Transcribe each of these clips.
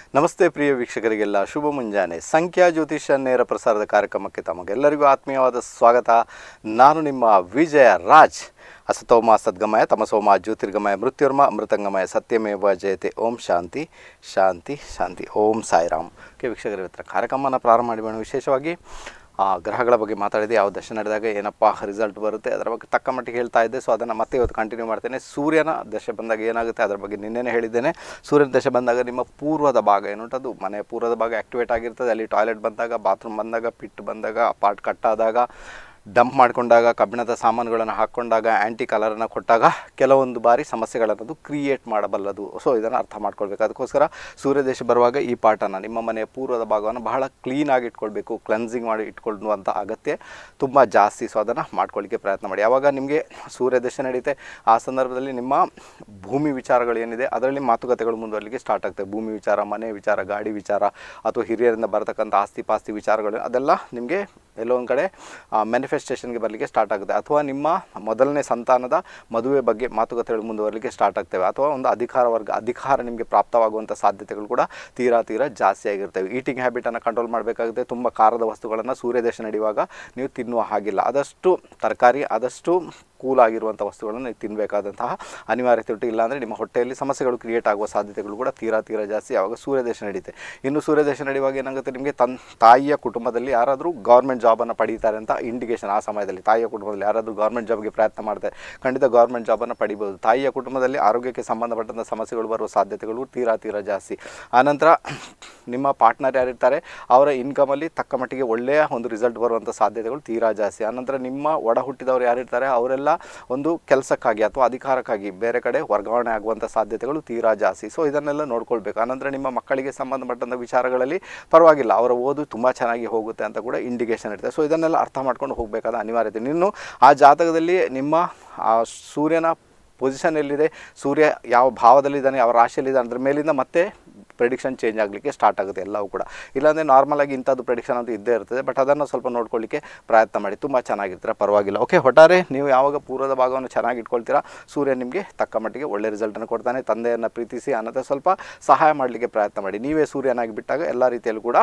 ನಮಸ್ತೆ ಪ್ರಿಯ ವೀಕ್ಷಕರಿಗೆಲ್ಲ ಶುಭ ಮುಂಜಾನೆ ಸಂಖ್ಯಾ ಜ್ಯೋತಿಷ ನೇರ ಪ್ರಸಾರದ ಕಾರ್ಯಕ್ರಮಕ್ಕೆ ತಮಗೆಲ್ಲರಿಗೂ ಆತ್ಮೀಯವಾದ ಸ್ವಾಗತ ನಾನು ನಿಮ್ಮ ವಿಜಯ ರಾಜ್ ಅಸತೋಮ ಸದ್ಗಮಯ ತಮಸೋಮ ಜ್ಯೋತಿರ್ಗಮಯ ಮೃತ್ಯುರ್ಮ ಅಮೃತಂಗಮಯ ಸತ್ಯಮೇವ ಜಯತೆ ಓಂ ಶಾಂತಿ ಶಾಂತಿ ಶಾಂತಿ ಓಂ ಸಾಯಿರಾಮ್ ಓಕೆ ವೀಕ್ಷಕರ ಹತ್ರ ಕಾರ್ಯಕ್ರಮನ ಪ್ರಾರಂಭ ಮಾಡಿಬೇಡ ವಿಶೇಷವಾಗಿ ಆ, ಗ್ರಹಗಳ ಬಗ್ಗೆ ಮಾತಾಡಿದೆ ಯಾವ ದಶೆ ನಡೆದಾಗ ಏನಪ್ಪ ರಿಸಲ್ಟ್ ಬರುತ್ತೆ ಅದರ ಬಗ್ಗೆ ತಕ್ಕ ಮಟ್ಟಿಗೆ ಹೇಳ್ತಾ ಇದ್ದೆ ಸೊ ಅದನ್ನು ಮತ್ತೆ ಇವತ್ತು ಕಂಟಿನ್ಯೂ ಮಾಡ್ತೇನೆ ಸೂರ್ಯನ ದಶೆ ಬಂದಾಗ ಏನಾಗುತ್ತೆ ಅದರ ಬಗ್ಗೆ ನಿನ್ನೆನೇ ಹೇಳಿದ್ದೇನೆ ಸೂರ್ಯನ ದಶೆ ಬಂದಾಗ ನಿಮ್ಮ ಪೂರ್ವದ ಭಾಗ ಏನುಂಟದು ಮನೆ ಪೂರ್ವದ ಭಾಗ ಆ್ಯಕ್ಟಿವೇಟ್ ಆಗಿರ್ತದೆ ಅಲ್ಲಿ ಟಾಯ್ಲೆಟ್ ಬಂದಾಗ ಬಾತ್ರೂಮ್ ಬಂದಾಗ ಪಿಟ್ ಬಂದಾಗ ಅಪಾರ್ಟ್ ಕಟ್ಟಾದಾಗ ಡಂಪ್ ಮಾಡಿಕೊಂಡಾಗ ಕಬ್ಬಿಣದ ಸಾಮಾನುಗಳನ್ನು ಹಾಕ್ಕೊಂಡಾಗ ಆ್ಯಂಟಿ ಕಲರನ್ನು ಕೊಟ್ಟಾಗ ಕೆಲವೊಂದು ಬಾರಿ ಸಮಸ್ಯೆಗಳನ್ನದು ಕ್ರಿಯೇಟ್ ಮಾಡಬಲ್ಲದು ಸೊ ಇದನ್ನು ಅರ್ಥ ಮಾಡ್ಕೊಳ್ಬೇಕು ಅದಕ್ಕೋಸ್ಕರ ಸೂರ್ಯದೇಶ ಬರುವಾಗ ಈ ಪಾಠನ ನಿಮ್ಮ ಮನೆಯ ಪೂರ್ವದ ಭಾಗವನ್ನು ಬಹಳ ಕ್ಲೀನಾಗಿ ಇಟ್ಕೊಳ್ಬೇಕು ಕ್ಲೆನ್ಸಿಂಗ್ ಮಾಡಿ ಇಟ್ಕೊಳ್ಳುವಂಥ ಅಗತ್ಯ ತುಂಬ ಜಾಸ್ತಿ ಸೊ ಅದನ್ನು ಮಾಡ್ಕೊಳ್ಳಿಕ್ಕೆ ಪ್ರಯತ್ನ ಮಾಡಿ ಯಾವಾಗ ನಿಮಗೆ ಸೂರ್ಯದೇಶ ನಡೀತೆ ಆ ಸಂದರ್ಭದಲ್ಲಿ ನಿಮ್ಮ ಭೂಮಿ ವಿಚಾರಗಳು ಏನಿದೆ ಅದರಲ್ಲಿ ಮಾತುಕತೆಗಳು ಮುಂದುವರಲಿಕ್ಕೆ ಸ್ಟಾರ್ಟ್ ಆಗ್ತವೆ ಭೂಮಿ ವಿಚಾರ ಮನೆ ವಿಚಾರ ಗಾಡಿ ವಿಚಾರ ಅಥವಾ ಹಿರಿಯರಿಂದ ಬರತಕ್ಕಂಥ ಆಸ್ತಿ ಪಾಸ್ತಿ ವಿಚಾರಗಳು ಅದೆಲ್ಲ ನಿಮಗೆ ಎಲ್ಲೋ ಒಂದು ಕಡೆ ಮ್ಯಾನಿಫೆಸ್ಟೇಷನ್ಗೆ ಬರಲಿಕ್ಕೆ ಸ್ಟಾರ್ಟ್ ಆಗುತ್ತೆ ಅಥವಾ ನಿಮ್ಮ ಮೊದಲನೇ ಸಂತಾನದ ಮದುವೆ ಬಗ್ಗೆ ಮಾತುಕತೆಗಳು ಮುಂದುವರಲಿಕ್ಕೆ ಸ್ಟಾರ್ಟ್ ಆಗ್ತವೆ ಅಥವಾ ಒಂದು ಅಧಿಕಾರ ವರ್ಗ ಅಧಿಕಾರ ನಿಮಗೆ ಪ್ರಾಪ್ತವಾಗುವಂಥ ಸಾಧ್ಯತೆಗಳು ಕೂಡ ತೀರಾ ತೀರಾ ಜಾಸ್ತಿ ಆಗಿರ್ತವೆ ಈಟಿಂಗ್ ಹ್ಯಾಬಿಟನ್ನು ಕಂಟ್ರೋಲ್ ಮಾಡಬೇಕಾಗುತ್ತೆ ತುಂಬ ಖಾರದ ವಸ್ತುಗಳನ್ನು ಸೂರ್ಯದೇಶ ನಡೆಯುವಾಗ ನೀವು ತಿನ್ನುವ ಹಾಗಿಲ್ಲ ಆದಷ್ಟು ತರಕಾರಿ ಆದಷ್ಟು ಕೂಲ್ ಆಗಿರುವಂಥ ವಸ್ತುಗಳನ್ನು ನೀವು ತಿನ್ನಬೇಕಾದಂತಹ ಅನಿವಾರ್ಯತೆ ಉಂಟು ಇಲ್ಲಾಂದರೆ ನಿಮ್ಮ ಹೊಟ್ಟೆಯಲ್ಲಿ ಸಮಸ್ಯೆಗಳು ಕ್ರಿಯೇಟ್ ಆಗುವ ಸಾಧ್ಯತೆಗಳು ಕೂಡ ತೀರಾ ತೀರಾ ಜಾಸ್ತಿ ಯಾವಾಗ ಸೂರ್ಯದೇಶ ನಡೀತೆ ಇನ್ನು ಸೂರ್ಯದೇಶ ನಡೆಯುವಾಗ ಏನಾಗುತ್ತೆ ನಿಮಗೆ ತನ್ ತಾಯಿಯ ಕುಟುಂಬದಲ್ಲಿ ಯಾರಾದರೂ ಗೌರ್ಮೆಂಟ್ ಜಾಬನ್ನು ಪಡೀತಾರೆ ಅಂತ ಇಂಡಿಕೇಶನ್ ಆ ಸಮಯದಲ್ಲಿ ತಾಯಿಯ ಕುಟುಂಬದಲ್ಲಿ ಯಾರಾದರೂ ಗೌರ್ಮೆಂಟ್ ಜಾಬ್ಗೆ ಪ್ರಯತ್ನ ಮಾಡ್ತಾರೆ ಖಂಡಿತ ಗೌರ್ಮೆಂಟ್ ಜಾಬನ್ನು ಪಡಿಬೋದು ತಾಯಿಯ ಕುಟುಂಬದಲ್ಲಿ ಆರೋಗ್ಯಕ್ಕೆ ಸಂಬಂಧಪಟ್ಟಂಥ ಸಮಸ್ಯೆಗಳು ಬರುವ ಸಾಧ್ಯತೆಗಳು ತೀರಾ ತೀರಾ ಜಾಸ್ತಿ ಆನಂತರ ನಿಮ್ಮ ಪಾರ್ಟ್ನರ್ ಯಾರಿರ್ತಾರೆ ಅವರ ಇನ್ಕಮಲ್ಲಿ ತಕ್ಕ ಮಟ್ಟಿಗೆ ಒಳ್ಳೆಯ ಒಂದು ರಿಸಲ್ಟ್ ಬರುವಂಥ ಸಾಧ್ಯತೆಗಳು ತೀರಾ ಜಾಸ್ತಿ ಆನಂತರ ನಿಮ್ಮ ಒಡ ಹುಟ್ಟಿದವರು ಯಾರಿರ್ತಾರೆ ಅವರೆಲ್ಲ ಒಂದು ಕೆಲಸಕ್ಕಾಗಿ ಅಥವಾ ಅಧಿಕಾರಕ್ಕಾಗಿ ಬೇರೆ ಕಡೆ ವರ್ಗಾವಣೆ ಆಗುವಂಥ ಸಾಧ್ಯತೆಗಳು ತೀರಾ ಜಾಸ್ತಿ ಸೊ ಇದನ್ನೆಲ್ಲ ನೋಡ್ಕೊಳ್ಬೇಕು ಆನಂತರ ನಿಮ್ಮ ಮಕ್ಕಳಿಗೆ ಸಂಬಂಧಪಟ್ಟಂಥ ವಿಚಾರಗಳಲ್ಲಿ ಪರವಾಗಿಲ್ಲ ಅವರ ಓದು ತುಂಬ ಚೆನ್ನಾಗಿ ಹೋಗುತ್ತೆ ಅಂತ ಕೂಡ ಇಂಡಿಕೇಶನ್ ಇರುತ್ತೆ ಸೊ ಇದನ್ನೆಲ್ಲ ಅರ್ಥ ಮಾಡ್ಕೊಂಡು ಹೋಗಬೇಕಾದ ಅನಿವಾರ್ಯತೆ ಇನ್ನು ಆ ಜಾತಕದಲ್ಲಿ ನಿಮ್ಮ ಆ ಸೂರ್ಯನ ಪೊಸಿಷನ್ ಎಲ್ಲಿದೆ ಸೂರ್ಯ ಯಾವ ಭಾವದಲ್ಲಿದ್ದಾನೆ ಯಾವ ರಾಶಿಯಲ್ಲಿದ್ದಾನೆ ಅದ್ರ ಮೇಲಿಂದ ಮತ್ತೆ ಪ್ರೆಡಿಕ್ಷನ್ ಚೇಂಜ್ ಆಗಲಿಕ್ಕೆ ಸ್ಟಾರ್ಟ್ ಆಗುತ್ತೆ ಎಲ್ಲವೂ ಕೂಡ ಇಲ್ಲಾಂದರೆ ನಾರ್ಮಲಾಗಿ ಇಂಥದ್ದು ಪ್ರೆಡಿಕ್ಷನ್ ಅಂತೂ ಇದ್ದೇ ಇರ್ತದೆ ಬಟ್ ಅದನ್ನು ಸ್ವಲ್ಪ ನೋಡ್ಕೊಳ್ಳಿಕ್ಕೆ ಪ್ರಯತ್ನ ಮಾಡಿ ತುಂಬ ಚೆನ್ನಾಗಿರ್ತಾರೆ ಪರವಾಗಿಲ್ಲ ಓಕೆ ಒಟ್ಟಾರೆ ನೀವು ಯಾವಾಗ ಪೂರ್ವದ ಭಾಗವನ್ನು ಚೆನ್ನಾಗಿ ಇಟ್ಕೊಳ್ತೀರಾ ಸೂರ್ಯ ನಿಮಗೆ ತಕ್ಕ ಮಟ್ಟಿಗೆ ಒಳ್ಳೆ ರಿಸಲ್ಟನ್ನು ಕೊಡ್ತಾನೆ ತಂದೆಯನ್ನು ಪ್ರೀತಿಸಿ ಅನ್ನೋದು ಸ್ವಲ್ಪ ಸಹಾಯ ಮಾಡಲಿಕ್ಕೆ ಪ್ರಯತ್ನ ಮಾಡಿ ನೀವೇ ಸೂರ್ಯನಾಗಿ ಬಿಟ್ಟಾಗ ಎಲ್ಲ ರೀತಿಯಲ್ಲೂ ಕೂಡ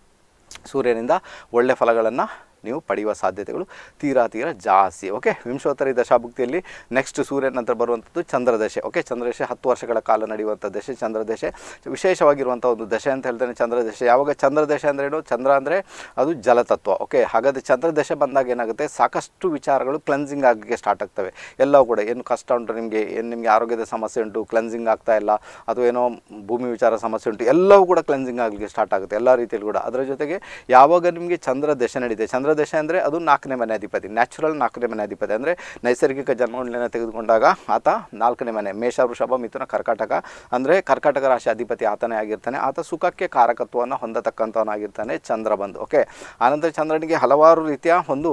ಸೂರ್ಯನಿಂದ ಒಳ್ಳೆ ಫಲಗಳನ್ನು ನೀವು ಪಡೆಯುವ ಸಾಧ್ಯತೆಗಳು ತೀರಾ ತೀರಾ ಜಾಸ್ತಿ ಓಕೆ ವಿಂಶೋತ್ತರಿ ದಶಾಭುಕ್ತಿಯಲ್ಲಿ ನೆಕ್ಸ್ಟ್ ಸೂರ್ಯನ ನಂತರ ಬರುವಂಥದ್ದು ಚಂದ್ರದಶೆ ಓಕೆ ಚಂದ್ರದಶೆ ಹತ್ತು ವರ್ಷಗಳ ಕಾಲ ನಡೆಯುವಂಥ ದಶೆ ಚಂದ್ರದಶೆ ವಿಶೇಷವಾಗಿರುವಂಥ ಒಂದು ದಶೆ ಅಂತ ಹೇಳ್ತೇನೆ ಚಂದ್ರದಶೆ ಯಾವಾಗ ಚಂದ್ರದಶೆ ಅಂದ್ರೆ ಏನು ಚಂದ್ರ ಅಂದರೆ ಅದು ಜಲತತ್ವ ಓಕೆ ಹಾಗಾದರೆ ಚಂದ್ರದಶೆ ಬಂದಾಗ ಏನಾಗುತ್ತೆ ಸಾಕಷ್ಟು ವಿಚಾರಗಳು ಕ್ಲೆನ್ಸಿಂಗ್ ಆಗಲಿಕ್ಕೆ ಸ್ಟಾರ್ಟ್ ಆಗ್ತವೆ ಎಲ್ಲವೂ ಕೂಡ ಏನು ಕಷ್ಟ ಉಂಟು ನಿಮಗೆ ಏನು ನಿಮಗೆ ಆರೋಗ್ಯದ ಸಮಸ್ಯೆ ಉಂಟು ಕ್ಲೆನ್ಸಿಂಗ್ ಆಗ್ತಾ ಇಲ್ಲ ಅಥವಾ ಏನೋ ಭೂಮಿ ವಿಚಾರ ಸಮಸ್ಯೆ ಉಂಟು ಎಲ್ಲವೂ ಕೂಡ ಕ್ಲೆನ್ಸಿಂಗ್ ಆಗಲಿಕ್ಕೆ ಸ್ಟಾರ್ಟ್ ಆಗುತ್ತೆ ಎಲ್ಲ ರೀತಿಯಲ್ಲಿ ಕೂಡ ಅದರ ಜೊತೆಗೆ ಯಾವಾಗ ನಿಮಗೆ ಚಂದ್ರ ದಶೆ ನಡೀತೆ ಚಂದ್ರ ದಶೆ ಅಂದರೆ ಅದು ನಾಲ್ಕನೇ ಮನೆ ಅಧಿಪತಿ ನ್ಯಾಚುರಲ್ ನಾಲ್ಕನೇ ಮನೆ ಅಧಿಪತಿ ಅಂದರೆ ನೈಸರ್ಗಿಕ ಜನ್ಮಗಳನ್ನು ತೆಗೆದುಕೊಂಡಾಗ ಆತ ನಾಲ್ಕನೇ ಮನೆ ಮೇಷ ವೃಷಭ ಮಿಥುನ ಕರ್ಕಾಟಕ ಅಂದರೆ ಕರ್ಕಾಟಕ ರಾಶಿ ಅಧಿಪತಿ ಆತನೇ ಆಗಿರ್ತಾನೆ ಆತ ಸುಖಕ್ಕೆ ಕಾರಕತ್ವವನ್ನು ಹೊಂದತಕ್ಕಂಥವನಾಗಿರ್ತಾನೆ ಚಂದ್ರ ಬಂದು ಓಕೆ ಆನಂತರ ಚಂದ್ರನಿಗೆ ಹಲವಾರು ರೀತಿಯ ಒಂದು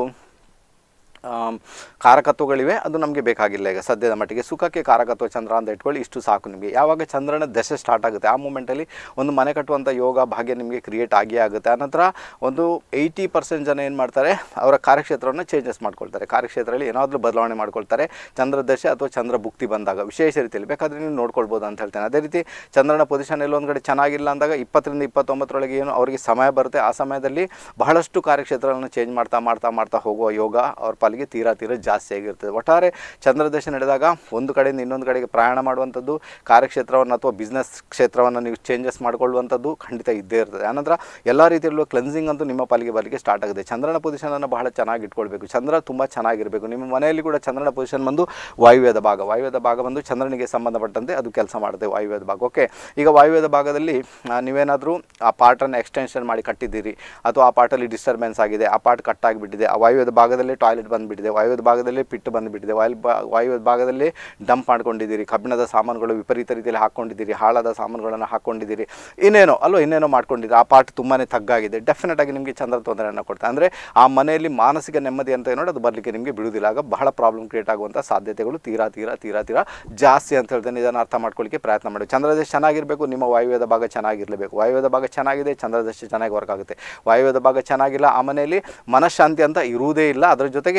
ಆಮ್, ಕಾರಕತ್ವಗಳಿವೆ ಅದು ನಮಗೆ ಬೇಕಾಗಿಲ್ಲ ಈಗ ಸದ್ಯದ ಮಟ್ಟಿಗೆ ಸುಖಕ್ಕೆ ಕಾರಕತ್ವ ಚಂದ್ರ ಅಂತ ಇಟ್ಕೊಳ್ಳಿ ಇಷ್ಟು ಸಾಕು ನಿಮಗೆ ಯಾವಾಗ ಚಂದ್ರನ ದಶೆ ಸ್ಟಾರ್ಟ್ ಆಗುತ್ತೆ ಆ ಮೂಮೆಂಟಲ್ಲಿ ಒಂದು ಮನೆ ಕಟ್ಟುವಂಥ ಯೋಗ ಭಾಗ್ಯ ನಿಮಗೆ ಕ್ರಿಯೇಟ್ ಆಗಿಯೇ ಆಗುತ್ತೆ ಆನಂತರ ಒಂದು ಏಯ್ಟಿ ಪರ್ಸೆಂಟ್ ಜನ ಏನು ಮಾಡ್ತಾರೆ ಅವರ ಕಾರ್ಯಕ್ಷೇತ್ರವನ್ನು ಚೇಂಜಸ್ ಮಾಡ್ಕೊಳ್ತಾರೆ ಕಾರ್ಯಕ್ಷೇತ್ರದಲ್ಲಿ ಏನಾದರೂ ಬದಲಾವಣೆ ಮಾಡ್ಕೊಳ್ತಾರೆ ಚಂದ್ರ ದಶೆ ಅಥವಾ ಚಂದ್ರ ಭುಕ್ತಿ ಬಂದಾಗ ವಿಶೇಷ ರೀತಿಯಲ್ಲಿ ಬೇಕಾದರೆ ನೀವು ನೋಡ್ಕೊಳ್ಬೋದು ಅಂತ ಹೇಳ್ತೇನೆ ಅದೇ ರೀತಿ ಚಂದ್ರನ ಪೊಸಿಷನ್ ಎಲ್ಲೊಂದು ಕಡೆ ಚೆನ್ನಾಗಿಲ್ಲ ಅಂದಾಗ ಇಪ್ಪತ್ತರಿಂದ ಇಪ್ಪತ್ತೊಂಬತ್ತರೊಳಗೆ ಏನು ಅವರಿಗೆ ಸಮಯ ಬರುತ್ತೆ ಆ ಸಮಯದಲ್ಲಿ ಬಹಳಷ್ಟು ಕಾರ್ಯಕ್ಷೇತ್ರಗಳನ್ನು ಚೇಂಜ್ ಮಾಡ್ತಾ ಮಾಡ್ತಾ ಮಾಡ್ತಾ ಹೋಗುವ ಯೋಗ ಅವ್ರ ಪಾಲಿಗೆ ತೀರಾ ತೀರಾ ಜಾಸ್ತಿ ಆಗಿರ್ತದೆ ಒಟ್ಟಾರೆ ಚಂದ್ರದಶ ನಡೆದಾಗ ಒಂದು ಕಡೆಯಿಂದ ಇನ್ನೊಂದು ಕಡೆಗೆ ಪ್ರಯಾಣ ಮಾಡುವಂಥದ್ದು ಕಾರ್ಯಕ್ಷೇತ್ರವನ್ನು ಅಥವಾ ಬಿಸ್ನೆಸ್ ಕ್ಷೇತ್ರವನ್ನು ನೀವು ಚೇಂಜಸ್ ಮಾಡಿಕೊಳ್ಳುವಂಥದ್ದು ಖಂಡಿತ ಇದ್ದೇ ಇರ್ತದೆ ಆನಂತರ ಎಲ್ಲ ರೀತಿಯಲ್ಲೂ ಕ್ಲೆನ್ಸಿಂಗ್ ಅಂತೂ ನಿಮ್ಮ ಪಾಲಿಗೆ ಬರಲಿಕ್ಕೆ ಸ್ಟಾರ್ಟ್ ಆಗುತ್ತೆ ಚಂದ್ರನ ಪೊಸಿಷನನ್ನು ಬಹಳ ಚೆನ್ನಾಗಿ ಇಟ್ಕೊಳ್ಬೇಕು ಚಂದ್ರ ತುಂಬ ಚೆನ್ನಾಗಿರಬೇಕು ನಿಮ್ಮ ಮನೆಯಲ್ಲಿ ಕೂಡ ಚಂದ್ರನ ಪೊಸಿಷನ್ ಬಂದು ವಾಯುವ್ಯದ ಭಾಗ ವಾಯುವ್ಯದ ಭಾಗ ಬಂದು ಚಂದ್ರನಿಗೆ ಸಂಬಂಧಪಟ್ಟಂತೆ ಅದು ಕೆಲಸ ಮಾಡುತ್ತೆ ವಾಯುವ್ಯದ ಭಾಗ ಓಕೆ ಈಗ ವಾಯುವ್ಯದ ಭಾಗದಲ್ಲಿ ಆ, ನೀವೇನಾದರೂ ಆ ಪಾರ್ಟನ್ನು ಎಕ್ಸ್ಟೆನ್ಷನ್ ಮಾಡಿ ಕಟ್ಟಿದ್ದೀರಿ ಅಥವಾ ಆ ಪಾರ್ಟಲ್ಲಿ ಡಿಸ್ಟರ್ಬೆನ್ಸ್ ಆಗಿದೆ ಆ ಪಾರ್ಟ್ ಕಟ್ ಆಗಿಬಿಟ್ಟಿದೆ ಆ ವಾಯುವ್ಯದ ಭಾಗದಲ್ಲಿ ಟಾಯ್ಲೆಟ್ ಬಂದುಬಿಟ್ಟಿದೆ ವಾಯುವ್ಯದ ಭಾಗದಲ್ಲಿ ಪಿಟ್ಟು ಬಂದುಬಿಟ್ಟಿದೆ ವಾಯು ಬಾ ವಾಯುವ್ಯದ ಭಾಗದಲ್ಲಿ ಡಂಪ್ ಮಾಡ್ಕೊಂಡಿದ್ದೀರಿ ಕಬ್ಬಿಣದ ಸಾಮಾನುಗಳು ವಿಪರೀತ ರೀತಿಯಲ್ಲಿ ಹಾಕ್ಕೊಂಡಿದ್ದೀರಿ ಹಾಳಾದ ಸಾಮಾನುಗಳನ್ನು ಹಾಕ್ಕೊಂಡಿದ್ದೀರಿ ಇನ್ನೇನೋ ಅಲ್ಲೋ ಇನ್ನೇನೋ ಮಾಡ್ಕೊಂಡಿದ್ದೀರಿ ಆ ಪಾರ್ಟ್ ತುಂಬಾ ತಗ್ಗಾಗಿದೆ ಡೆಫಿನೆಟ್ ಆಗಿ ನಿಮಗೆ ಚಂದ್ರ ತೊಂದರೆಯನ್ನು ಕೊಡ್ತಾರೆ ಅಂದರೆ ಆ ಮನೆಯಲ್ಲಿ ಮಾನಸಿಕ ನೆಮ್ಮದಿ ಅಂತ ಏನೋ ಅದು ಬರಲಿಕ್ಕೆ ನಿಮಗೆ ಬಿಡುವುದಿಲ್ಲ ಆಗ ಬಹಳ ಪ್ರಾಬ್ಲಮ್ ಕ್ರಿಯೇಟ್ ಆಗುವಂಥ ಸಾಧ್ಯತೆಗಳು ತೀರಾ ತೀರಾ ತೀರಾ ತೀರಾ ಜಾಸ್ತಿ ಅಂತ ಹೇಳ್ತೇನೆ ಇದನ್ನು ಅರ್ಥ ಮಾಡ್ಕೊಳ್ಳಿಕ್ಕೆ ಪ್ರಯತ್ನ ಮಾಡಿ ಚಂದ್ರದೇಶ ಚೆನ್ನಾಗಿರಬೇಕು ನಿಮ್ಮ ವಾಯುವ್ಯದ ಭಾಗ ಚೆನ್ನಾಗಿರಲೇಬೇಕು ವಾಯುವ್ಯದ ಭಾಗ ಚೆನ್ನಾಗಿದೆ ಚಂದ್ರದಶ ಚೆನ್ನಾಗಿ ವರ್ಕ್ ಆಗುತ್ತೆ ವಾಯುವ್ಯದ ಭಾಗ ಚೆನ್ನಾಗಿಲ್ಲ ಆ ಮನೆಯಲ್ಲಿ ಮನಃಶಾಂತಿ ಅಂತ ಇರುವುದೇ ಇಲ್ಲ ಅದರ ಜೊತೆಗೆ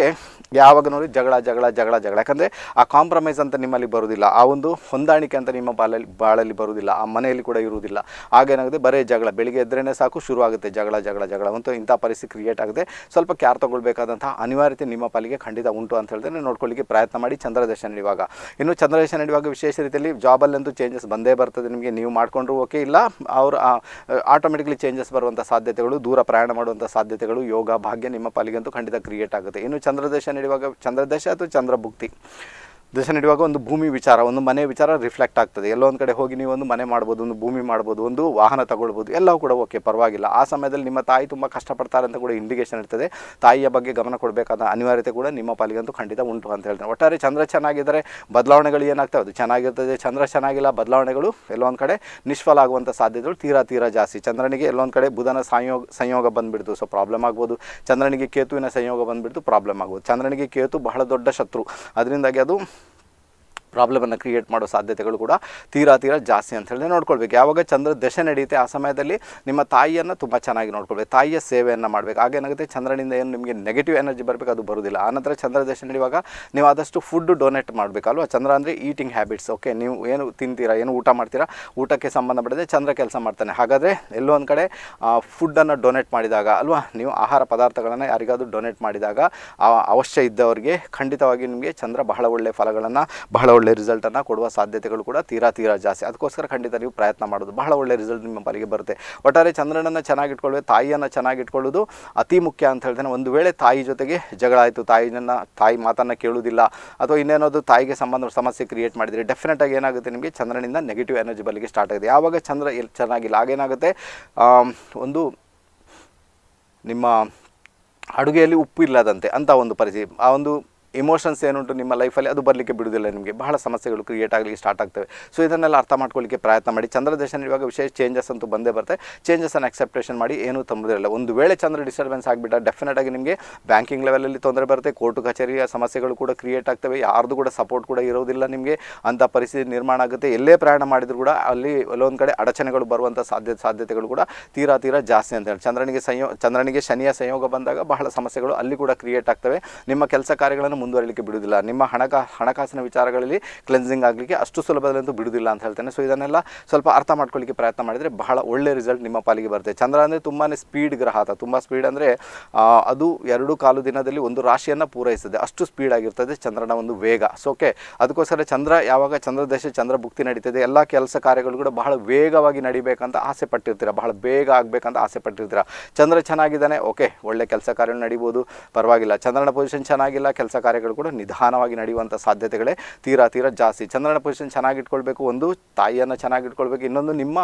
ಯಾವಾಗ ನೋಡಿ ಜಗಳ ಜಗಳ ಜಗಳ ಜಗಳ ಯಾಕಂದರೆ ಆ ಕಾಂಪ್ರಮೈಸ್ ಅಂತ ನಿಮ್ಮಲ್ಲಿ ಬರೋದಿಲ್ಲ ಆ ಒಂದು ಹೊಂದಾಣಿಕೆ ಅಂತ ನಿಮ್ಮ ಬಾಳಲ್ಲಿ ಬಾಳಲ್ಲಿ ಬರೋದಿಲ್ಲ ಆ ಮನೆಯಲ್ಲಿ ಕೂಡ ಇರುವುದಿಲ್ಲ ಆಗೇನಾಗುತ್ತೆ ಬರೀ ಜಗಳ ಬೆಳಿಗ್ಗೆ ಎದ್ರೇ ಸಾಕು ಶುರು ಆಗುತ್ತೆ ಜಗಳ ಜಗಳ ಜಗಳ ಅಂತೂ ಇಂಥ ಪರಿಸ್ಥಿತಿ ಕ್ರಿಯೇಟ್ ಆಗುತ್ತೆ ಸ್ವಲ್ಪ ಕ್ಯಾರ್ ತಗೊಳ್ಬೇಕಾದಂತಹ ಅನಿವಾರ್ಯತೆ ನಿಮ್ಮ ಪಾಲಿಗೆ ಖಂಡಿತ ಉಂಟು ಅಂತ ಹೇಳಿದ್ರೆ ನೋಡ್ಕೊಳ್ಳಿಕ್ಕೆ ಪ್ರಯತ್ನ ಮಾಡಿ ಚಂದ್ರದಶ ನಡೆಯುವಾಗ ಇನ್ನು ಚಂದ್ರದಶ ನಡೆಯುವಾಗ ವಿಶೇಷ ರೀತಿಯಲ್ಲಿ ಜಾಬಲ್ಲಂತೂ ಚೇಂಜಸ್ ಬಂದೇ ಬರ್ತದೆ ನಿಮಗೆ ನೀವು ಮಾಡಿಕೊಂಡ್ರು ಓಕೆ ಇಲ್ಲ ಅವರು ಆಟೋಮೆಟಿಕ್ಲಿ ಚೇಂಜಸ್ ಬರುವಂಥ ಸಾಧ್ಯತೆಗಳು ದೂರ ಪ್ರಯಾಣ ಮಾಡುವಂಥ ಸಾಧ್ಯತೆಗಳು ಯೋಗ ಭಾಗ್ಯ ನಿಮ್ಮ ಪಾಲಿಗಂತೂ ಖಂಡಿತ ಕ್ರಿಯೇಟ್ ಆಗುತ್ತೆ ಇನ್ನು ಚಂದ್ರದಶ ನಡೆಯುವಾಗ ಚಂದ್ರದಶ ಅಥವಾ ಚಂದ್ರಭುಕ್ತಿ ದಶ ನಡೆಯುವಾಗ ಒಂದು ಭೂಮಿ ವಿಚಾರ ಒಂದು ಮನೆ ವಿಚಾರ ರಿಫ್ಲೆಕ್ಟ್ ಆಗ್ತದೆ ಎಲ್ಲೋ ಒಂದು ಕಡೆ ಹೋಗಿ ನೀವು ಒಂದು ಮನೆ ಮಾಡ್ಬೋದು ಒಂದು ಭೂಮಿ ಮಾಡ್ಬೋದು ಒಂದು ವಾಹನ ತಗೊಳ್ಬೋದು ಎಲ್ಲವೂ ಕೂಡ ಓಕೆ ಪರವಾಗಿಲ್ಲ ಆ ಸಮಯದಲ್ಲಿ ನಿಮ್ಮ ತಾಯಿ ತುಂಬ ಕಷ್ಟಪಡ್ತಾರೆ ಅಂತ ಕೂಡ ಇಂಡಿಕೇಶನ್ ಇರ್ತದೆ ತಾಯಿಯ ಬಗ್ಗೆ ಗಮನ ಕೊಡಬೇಕಾದ ಅನಿವಾರ್ಯತೆ ಕೂಡ ನಿಮ್ಮ ಪಾಲಿಗಂತೂ ಖಂಡಿತ ಉಂಟು ಅಂತ ಹೇಳ್ತಾರೆ ಒಟ್ಟಾರೆ ಚಂದ್ರ ಚೆನ್ನಾಗಿದ್ದರೆ ಬದಲಾವಣೆಗಳು ಏನಾಗ್ತವೆ ಅದು ಚೆನ್ನಾಗಿರ್ತದೆ ಚಂದ್ರ ಚೆನ್ನಾಗಿಲ್ಲ ಬದಲಾವಣೆಗಳು ಎಲ್ಲೊಂದು ಕಡೆ ನಿಷ್ಫಲ ಆಗುವಂಥ ಸಾಧ್ಯತೆಗಳು ತೀರಾ ತೀರಾ ಜಾಸ್ತಿ ಚಂದ್ರನಿಗೆ ಎಲ್ಲೊಂದು ಕಡೆ ಬುಧನ ಸಂಯೋಗ ಸಂಯೋಗ ಬಂದುಬಿಡ್ತು ಸೊ ಪ್ರಾಬ್ಲಮ್ ಆಗ್ಬೋದು ಚಂದ್ರನಿಗೆ ಕೇತುವಿನ ಸಂಯೋಗ ಬಂದುಬಿಡ್ತು ಪ್ರಾಬ್ಲಮ್ ಆಗ್ಬೋದು ಚಂದ್ರನಿಗೆ ಕೇತು ಬಹಳ ದೊಡ್ಡ ಶತ್ರು ಅದರಿಂದಾಗಿ ಅದು ಪ್ರಾಬ್ಲಮನ್ನು ಕ್ರಿಯೇಟ್ ಮಾಡೋ ಸಾಧ್ಯತೆಗಳು ಕೂಡ ತೀರಾ ತೀರಾ ಜಾಸ್ತಿ ಅಂತ ಹೇಳಿ ನೋಡ್ಕೊಳ್ಬೇಕು ಯಾವಾಗ ಚಂದ್ರ ದಶೆ ನಡೆಯುತ್ತೆ ಆ ಸಮಯದಲ್ಲಿ ನಿಮ್ಮ ತಾಯಿಯನ್ನು ತುಂಬ ಚೆನ್ನಾಗಿ ನೋಡ್ಕೊಳ್ಬೇಕು ತಾಯಿಯ ಸೇವೆಯನ್ನು ಮಾಡಬೇಕು ಆಗೇನಾಗುತ್ತೆ ಚಂದ್ರನಿಂದ ಏನು ನಿಮಗೆ ನೆಗೆಟಿವ್ ಎನರ್ಜಿ ಬರಬೇಕು ಅದು ಬರೋದಿಲ್ಲ ಆನಂತರ ಚಂದ್ರ ದಶೆ ನಡೆಯುವಾಗ ನೀವು ಆದಷ್ಟು ಫುಡ್ ಡೊನೇಟ್ ಮಾಡಬೇಕಲ್ವ ಚಂದ್ರ ಅಂದರೆ ಈಟಿಂಗ್ ಹ್ಯಾಬಿಟ್ಸ್ ಓಕೆ ನೀವು ಏನು ತಿಂತೀರಾ ಏನು ಊಟ ಮಾಡ್ತೀರಾ ಊಟಕ್ಕೆ ಸಂಬಂಧಪಟ್ಟದೆ ಚಂದ್ರ ಕೆಲಸ ಮಾಡ್ತಾನೆ ಹಾಗಾದರೆ ಎಲ್ಲೋ ಒಂದು ಕಡೆ ಫುಡ್ಡನ್ನು ಡೊನೇಟ್ ಮಾಡಿದಾಗ ಅಲ್ವಾ ನೀವು ಆಹಾರ ಪದಾರ್ಥಗಳನ್ನು ಯಾರಿಗಾದ್ರೂ ಡೊನೇಟ್ ಮಾಡಿದಾಗ ಆ ಅವಶ್ಯ ಇದ್ದವರಿಗೆ ಖಂಡಿತವಾಗಿ ನಿಮಗೆ ಚಂದ್ರ ಬಹಳ ಒಳ್ಳೆಯ ಫಲಗಳನ್ನು ಬಹಳ ಒಳ್ಳೆಯ ರಿಸಲ್ಟನ್ನು ಕೊಡುವ ಸಾಧ್ಯತೆಗಳು ಕೂಡ ತೀರಾ ತೀರಾ ಜಾಸ್ತಿ ಅದಕ್ಕೋಸ್ಕರ ಖಂಡಿತ ನೀವು ಪ್ರಯತ್ನ ಮಾಡೋದು ಬಹಳ ಒಳ್ಳೆಯ ರಿಸಲ್ಟ್ ನಿಮ್ಮ ಪಾಲಿಗೆ ಬರುತ್ತೆ ಒಟ್ಟಾರೆ ಚಂದ್ರನನ್ನು ಚೆನ್ನಾಗಿಟ್ಕೊಳ್ಳೋದು ತಾಯಿಯನ್ನು ಚೆನ್ನಾಗಿಟ್ಕೊಳ್ಳೋದು ಅತಿ ಮುಖ್ಯ ಅಂತ ಹೇಳ್ತೇನೆ ಒಂದು ವೇಳೆ ತಾಯಿ ಜೊತೆಗೆ ಜಗಳ ಆಯಿತು ತಾಯಿನ ತಾಯಿ ಮಾತನ್ನು ಕೇಳುವುದಿಲ್ಲ ಅಥವಾ ಇನ್ನೇನಾದ್ರು ತಾಯಿಗೆ ಸಂಬಂಧ ಸಮಸ್ಯೆ ಕ್ರಿಯೇಟ್ ಮಾಡಿದರೆ ಡೆಫಿನೆಟ್ ಆಗಿ ಏನಾಗುತ್ತೆ ನಿಮಗೆ ಚಂದ್ರನಿಂದ ನೆಗೆಟಿವ್ ಎನರ್ಜಿ ಬಲಿಗೆ ಸ್ಟಾರ್ಟ್ ಆಗಿದೆ ಯಾವಾಗ ಚಂದ್ರ ಎಲ್ಲಿ ಚೆನ್ನಾಗಿಲ್ಲ ಆಗೇನಾಗುತ್ತೆ ಆಮ್, ಒಂದು ನಿಮ್ಮ ಅಡುಗೆಯಲ್ಲಿ ಉಪ್ಪು ಇಲ್ಲದಂತೆ ಅಂತ ಒಂದು ಪರಿಸ್ಥಿತಿ ಆ ಒಂದು ಇಮೋಷನ್ಸ್ ಏನುಂಟು ನಿಮ್ಮ ಲೈಫಲ್ಲಿ ಅದು ಬರಲಿಕ್ಕೆ ಬಿಡುವುದಿಲ್ಲ ನಿಮಗೆ ಬಹಳ ಸಮಸ್ಯೆಗಳು ಕ್ರಿಯೇಟ್ ಆಗಲಿಕ್ಕೆ ಸ್ಟಾರ್ಟ್ ಆಗ್ತವೆ ಸೊ ಇದನ್ನೆಲ್ಲ ಅರ್ಥ ಮಾಡ್ಕೊಳ್ಳಿಕ್ಕೆ ಪ್ರಯತ್ನ ಮಾಡಿ ಚಂದ್ರ ದೇಶ ಇವಾಗ ವಿಶೇಷ ಚೇಂಜಸ್ ಅಂತೂ ಬಂದೇ ಬರುತ್ತೆ ಚೇಂಜಸನ್ನು ಅಕ್ಸೆಪ್ಟೇಷನ್ ಮಾಡಿ ಏನೂ ತೊಂದರೆ ಒಂದು ವೇಳೆ ಚಂದ್ರ ಡಿಸ್ಟರ್ಬೆನ್ಸ್ ಆಗಿಬಿಟ್ಟ ಡೆಫಿನೆಟ್ ಆಗಿ ನಿಮಗೆ ಬ್ಯಾಂಕಿಂಗ್ ಲೆವೆಲಲ್ಲಿ ತೊಂದರೆ ಬರುತ್ತೆ ಕೋರ್ಟು ಕಚೇರಿಯ ಸಮಸ್ಯೆಗಳು ಕೂಡ ಕ್ರಿಯೇಟ್ ಆಗ್ತವೆ ಯಾರ್ದು ಕೂಡ ಸಪೋರ್ಟ್ ಕೂಡ ಇರೋದಿಲ್ಲ ನಿಮಗೆ ಅಂಥ ಪರಿಸ್ಥಿತಿ ನಿರ್ಮಾಣ ಆಗುತ್ತೆ ಎಲ್ಲೇ ಪ್ರಯಾಣ ಮಾಡಿದ್ರು ಕೂಡ ಅಲ್ಲಿ ಎಲ್ಲೊಂದು ಕಡೆ ಅಡಚಣೆಗಳು ಬರುವಂಥ ಸಾಧ್ಯತೆ ಸಾಧ್ಯತೆಗಳು ಕೂಡ ತೀರಾ ತೀರಾ ಜಾಸ್ತಿ ಅಂತ ಹೇಳಿ ಚಂದ್ರನಿಗೆ ಸಂಯೋ ಚಂದ್ರನಿಗೆ ಶನಿಯ ಸಂಯೋಗ ಬಂದಾಗ ಬಹಳ ಸಮಸ್ಯೆಗಳು ಅಲ್ಲಿ ಕೂಡ ಕ್ರಿಯೇಟ್ ಆಗ್ತವೆ ನಿಮ್ಮ ಕೆಲಸ ಕಾರ್ಯಗಳನ್ನು ಮುಂದುವರಲಿಕ್ಕೆ ಬಿಡುವುದಿಲ್ಲ ನಿಮ್ಮ ಹಣಕಾ ಹಣಕಾಸಿನ ವಿಚಾರಗಳಲ್ಲಿ ಕ್ಲೆನ್ಸಿಂಗ್ ಆಗಲಿಕ್ಕೆ ಅಷ್ಟು ಸುಲಭದಲ್ಲಂತೂ ಬಿಡುವುದಿಲ್ಲ ಅಂತ ಹೇಳ್ತೇನೆ ಸೊ ಇದನ್ನೆಲ್ಲ ಸ್ವಲ್ಪ ಅರ್ಥ ಮಾಡ್ಕೊಳ್ಳಿಕ್ಕೆ ಪ್ರಯತ್ನ ಮಾಡಿದರೆ ಬಹಳ ಒಳ್ಳೆ ರಿಸಲ್ಟ್ ನಿಮ್ಮ ಪಾಲಿಗೆ ಬರುತ್ತೆ ಚಂದ್ರ ಅಂದರೆ ತುಂಬಾ ಸ್ಪೀಡ್ ಗ್ರಹ ಆತ ತುಂಬ ಸ್ಪೀಡ್ ಅಂದರೆ ಅದು ಎರಡು ಕಾಲು ದಿನದಲ್ಲಿ ಒಂದು ರಾಶಿಯನ್ನು ಪೂರೈಸ್ತದೆ ಅಷ್ಟು ಸ್ಪೀಡ್ ಆಗಿರ್ತದೆ ಚಂದ್ರನ ಒಂದು ವೇಗ ಸೊ ಓಕೆ ಅದಕ್ಕೋಸ್ಕರ ಚಂದ್ರ ಯಾವಾಗ ಚಂದ್ರ ದಶ ಚಂದ್ರ ಭುಕ್ತಿ ನಡೀತದೆ ಎಲ್ಲ ಕೆಲಸ ಕಾರ್ಯಗಳು ಕೂಡ ಬಹಳ ವೇಗವಾಗಿ ನಡಿಬೇಕಂತ ಆಸೆ ಪಟ್ಟಿರ್ತೀರ ಬಹಳ ಬೇಗ ಆಗಬೇಕಂತ ಆಸೆ ಪಟ್ಟಿರ್ತೀರ ಚಂದ್ರ ಚೆನ್ನಾಗಿದ್ದಾನೆ ಓಕೆ ಒಳ್ಳೆ ಕೆಲಸ ಕಾರ್ಯಗಳು ನಡಿಬೋದು ಪರವಾಗಿಲ್ಲ ಚಂದ್ರನ ಪೊಸಿಷನ್ ಚೆನ್ನಾಗಿಲ್ಲ ಕೆಲಸ ಕಾರ್ಯಗಳು ಕೂಡ ನಿಧಾನವಾಗಿ ನಡೆಯುವಂಥ ಸಾಧ್ಯತೆಗಳೇ ತೀರಾ ತೀರಾ ಜಾಸ್ತಿ ಚಂದ್ರನ ಪೊಸಿಷನ್ ಚೆನ್ನಾಗಿಟ್ಕೊಳ್ಬೇಕು ಒಂದು ತಾಯಿಯನ್ನು ಚೆನ್ನಾಗಿಟ್ಕೊಳ್ಬೇಕು ಇನ್ನೊಂದು ನಿಮ್ಮ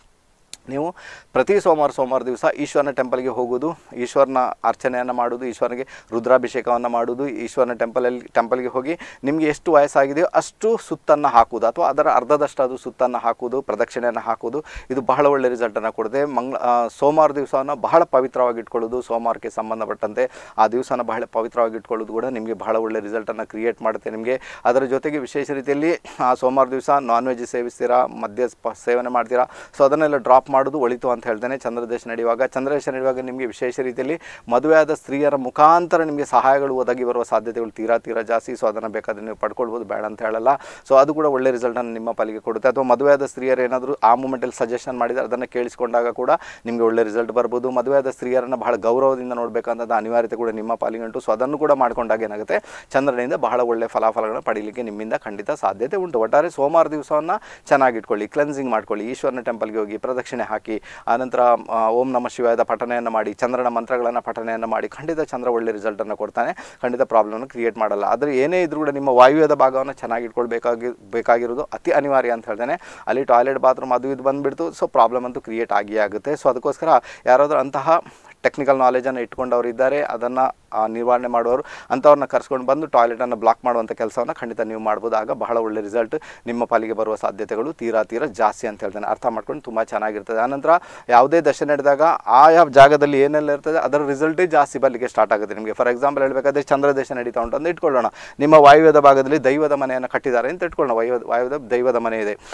ನೀವು ಪ್ರತಿ ಸೋಮವಾರ ಸೋಮವಾರ ದಿವಸ ಈಶ್ವರನ ಟೆಂಪಲ್ಗೆ ಹೋಗೋದು ಈಶ್ವರನ ಅರ್ಚನೆಯನ್ನು ಮಾಡೋದು ಈಶ್ವರನಿಗೆ ರುದ್ರಾಭಿಷೇಕವನ್ನು ಮಾಡೋದು ಈಶ್ವರನ ಟೆಂಪಲಲ್ಲಿ ಟೆಂಪಲ್ಗೆ ಹೋಗಿ ನಿಮಗೆ ಎಷ್ಟು ವಯಸ್ಸಾಗಿದೆಯೋ ಅಷ್ಟು ಸುತ್ತನ್ನು ಹಾಕುವುದು ಅಥವಾ ಅದರ ಅರ್ಧದಷ್ಟು ಅದು ಸುತ್ತನ್ನು ಹಾಕುವುದು ಪ್ರದಕ್ಷಿಣೆಯನ್ನು ಹಾಕುವುದು ಇದು ಬಹಳ ಒಳ್ಳೆ ರಿಸಲ್ಟನ್ನು ಕೊಡುತ್ತೆ ಮಂಗ್ಳ ಆ, ಸೋಮವಾರ ದಿವಸವನ್ನು ಬಹಳ ಪವಿತ್ರವಾಗಿ ಇಟ್ಕೊಳ್ಳೋದು ಸೋಮವಾರಕ್ಕೆ ಸಂಬಂಧಪಟ್ಟಂತೆ ಆ ದಿವಸನ ಬಹಳ ಪವಿತ್ರವಾಗಿ ಇಟ್ಕೊಳ್ಳೋದು ಕೂಡ ನಿಮಗೆ ಬಹಳ ಒಳ್ಳೆ ರಿಸಲ್ಟನ್ನು ಕ್ರಿಯೇಟ್ ಮಾಡುತ್ತೆ ನಿಮಗೆ ಅದರ ಜೊತೆಗೆ ವಿಶೇಷ ರೀತಿಯಲ್ಲಿ ಆ ಸೋಮವಾರ ದಿವಸ ನಾನ್ ವೆಜ್ ಸೇವಿಸ್ತೀರಾ ಮದ್ಯ ಪ- ಸೇವನೆ ಮಾಡ್ತೀರಾ ಸೊ ಅದನ್ನೆಲ್ಲ ಡ್ರಾಪ್ ಮಾಡೋದು ಒಳಿತು ಅಂತ ಹೇಳ್ತೇನೆ ಚಂದ್ರದೇಶ ನಡೆಯುವಾಗ ಚಂದ್ರದೇಶ ನಡೆಯುವಾಗ ನಿಮಗೆ ವಿಶೇಷ ರೀತಿಯಲ್ಲಿ ಮದುವೆಯಾದ ಸ್ತ್ರೀಯರ ಮುಖಾಂತರ ನಿಮಗೆ ಸಹಾಯಗಳು ಒದಗಿ ಬರುವ ಸಾಧ್ಯತೆಗಳು ತೀರಾ ತೀರಾ ಜಾಸ್ತಿ ಸೊ ಅದನ್ನು ಬೇಕಾದರೆ ನೀವು ಪಡ್ಕೊಳ್ಬೋದು ಬೇಡ ಅಂತ ಹೇಳಲ್ಲ ಸೊ ಅದು ಕೂಡ ಒಳ್ಳೆ ರಿಸಲ್ಟನ್ನು ನಿಮ್ಮ ಪಾಲಿಗೆ ಕೊಡುತ್ತೆ ಅಥವಾ ಮದುವೆಯಾದ ಸ್ತ್ರೀಯರು ಏನಾದರೂ ಆ ಮೂಮೆಂಟಲ್ಲಿ ಸಜೆಷನ್ ಮಾಡಿದರೆ ಅದನ್ನು ಕೇಳಿಸ್ಕೊಂಡಾಗ ಕೂಡ ನಿಮಗೆ ಒಳ್ಳೆ ರಿಸಲ್ಟ್ ಬರ್ಬೋದು ಮದುವೆಯಾದ ಸ್ತ್ರೀಯರನ್ನು ಬಹಳ ಗೌರವದಿಂದ ನೋಡಬೇಕಂತದ್ದು ಅನಿವಾರ್ಯತೆ ಕೂಡ ನಿಮ್ಮ ಪಾಲಿಗಂಟು ಸೊ ಅದನ್ನು ಕೂಡ ಮಾಡ್ಕೊಂಡಾಗ ಏನಾಗುತ್ತೆ ಚಂದ್ರನಿಂದ ಬಹಳ ಒಳ್ಳೆ ಫಲಾಫಲಗಳನ್ನು ಪಡೀಲಿಕ್ಕೆ ನಿಮ್ಮಿಂದ ಖಂಡಿತ ಸಾಧ್ಯತೆ ಉಂಟು ಒಟ್ಟಾರೆ ಸೋಮವಾರ ದಿವಸವನ್ನು ಚೆನ್ನಾಗಿಟ್ಕೊಳ್ಳಿ ಕ್ಲೆನ್ಸಿಂಗ್ ಮಾಡ್ಕೊಳ್ಳಿ ಈಶ್ವರನ ಟೆಂಪಲ್ಗೆ ಹೋಗಿ ಪ್ರದಕ್ಷಿಣೆ ಹಾಕಿ ಆನಂತರ ಆ, ಓಂ ನಮ ಶಿವಾಯದ ಪಠನೆಯನ್ನು ಮಾಡಿ ಚಂದ್ರನ ಮಂತ್ರಗಳನ್ನು ಪಠನೆಯನ್ನು ಮಾಡಿ ಖಂಡಿತ ಚಂದ್ರ ಒಳ್ಳೆ ರಿಸಲ್ಟನ್ನು ಕೊಡ್ತಾನೆ ಖಂಡಿತ ಪ್ರಾಬ್ಲಮ್ನ ಕ್ರಿಯೇಟ್ ಮಾಡಲ್ಲ ಆದರೆ ಏನೇ ಇದ್ರೂ ಕೂಡ ನಿಮ್ಮ ವಾಯುವ್ಯದ ಭಾಗವನ್ನು ಚೆನ್ನಾಗಿಟ್ಕೊಳ್ಬೇಕಾಗಿ ಬೇಕಾಗಿರೋದು ಅತಿ ಅನಿವಾರ್ಯ ಅಂತ ಹೇಳ್ತೇನೆ ಅಲ್ಲಿ ಟಾಯ್ಲೆಟ್ ಬಾತ್ರೂಮ್ ಅದು ಇದು ಬಂದುಬಿಡ್ತು ಸೊ ಪ್ರಾಬ್ಲಮ್ ಅಂತೂ ಕ್ರಿಯೇಟ್ ಆಗಿಯೇ ಆಗುತ್ತೆ ಸೊ ಅದಕ್ಕೋಸ್ಕರ ಯಾರಾದರೂ ಅಂತಹ ಟೆಕ್ನಿಕಲ್ ನಾಲೆಜನ್ನು ಇಟ್ಕೊಂಡವ್ರು ಇದ್ದಾರೆ ಅದನ್ನು ನಿರ್ವಹಣೆ ಮಾಡೋರು ಅಂಥವ್ರನ್ನ ಕರ್ಸ್ಕೊಂಡು ಬಂದು ಟಾಯ್ಲೆಟನ್ನು ಬ್ಲಾಕ್ ಮಾಡುವಂಥ ಕೆಲಸವನ್ನು ಖಂಡಿತ ನೀವು ಮಾಡ್ಬೋದು ಆಗ ಬಹಳ ಒಳ್ಳೆ ರಿಸಲ್ಟ್ ನಿಮ್ಮ ಪಾಲಿಗೆ ಬರುವ ಸಾಧ್ಯತೆಗಳು ತೀರಾ ತೀರಾ ಜಾಸ್ತಿ ಅಂತ ಹೇಳ್ತೇನೆ ಅರ್ಥ ಮಾಡ್ಕೊಂಡು ತುಂಬ ಚೆನ್ನಾಗಿರ್ತದೆ ಆನಂತರ ಯಾವುದೇ ದಶೆ ನಡೆದಾಗ ಆಯಾ ಜಾಗದಲ್ಲಿ ಏನೆಲ್ಲ ಇರ್ತದೆ ಅದರ ರಿಸಲ್ಟೇ ಜಾಸ್ತಿ ಬರಲಿಕ್ಕೆ ಸ್ಟಾರ್ಟ್ ಆಗುತ್ತೆ ನಿಮಗೆ ಫಾರ್ ಎಕ್ಸಾಂಪಲ್ ಹೇಳಬೇಕಾದ್ರೆ ಚಂದ್ರ ದಶೆ ನಡೀತಾ ಉಂಟು ಅಂತ ಇಟ್ಕೊಳ್ಳೋಣ ನಿಮ್ಮ ವಾಯುವ್ಯದ ಭಾಗದಲ್ಲಿ ದೈವದ ಮನೆಯನ್ನು ಕಟ್ಟಿದ್ದಾರೆ ಅಂತ ಇಟ್ಕೊಳ್ಳೋಣ ವಾಯು ವಾಯುವ್ಯದ ದೈವದ ಮನೆ ಇದೆ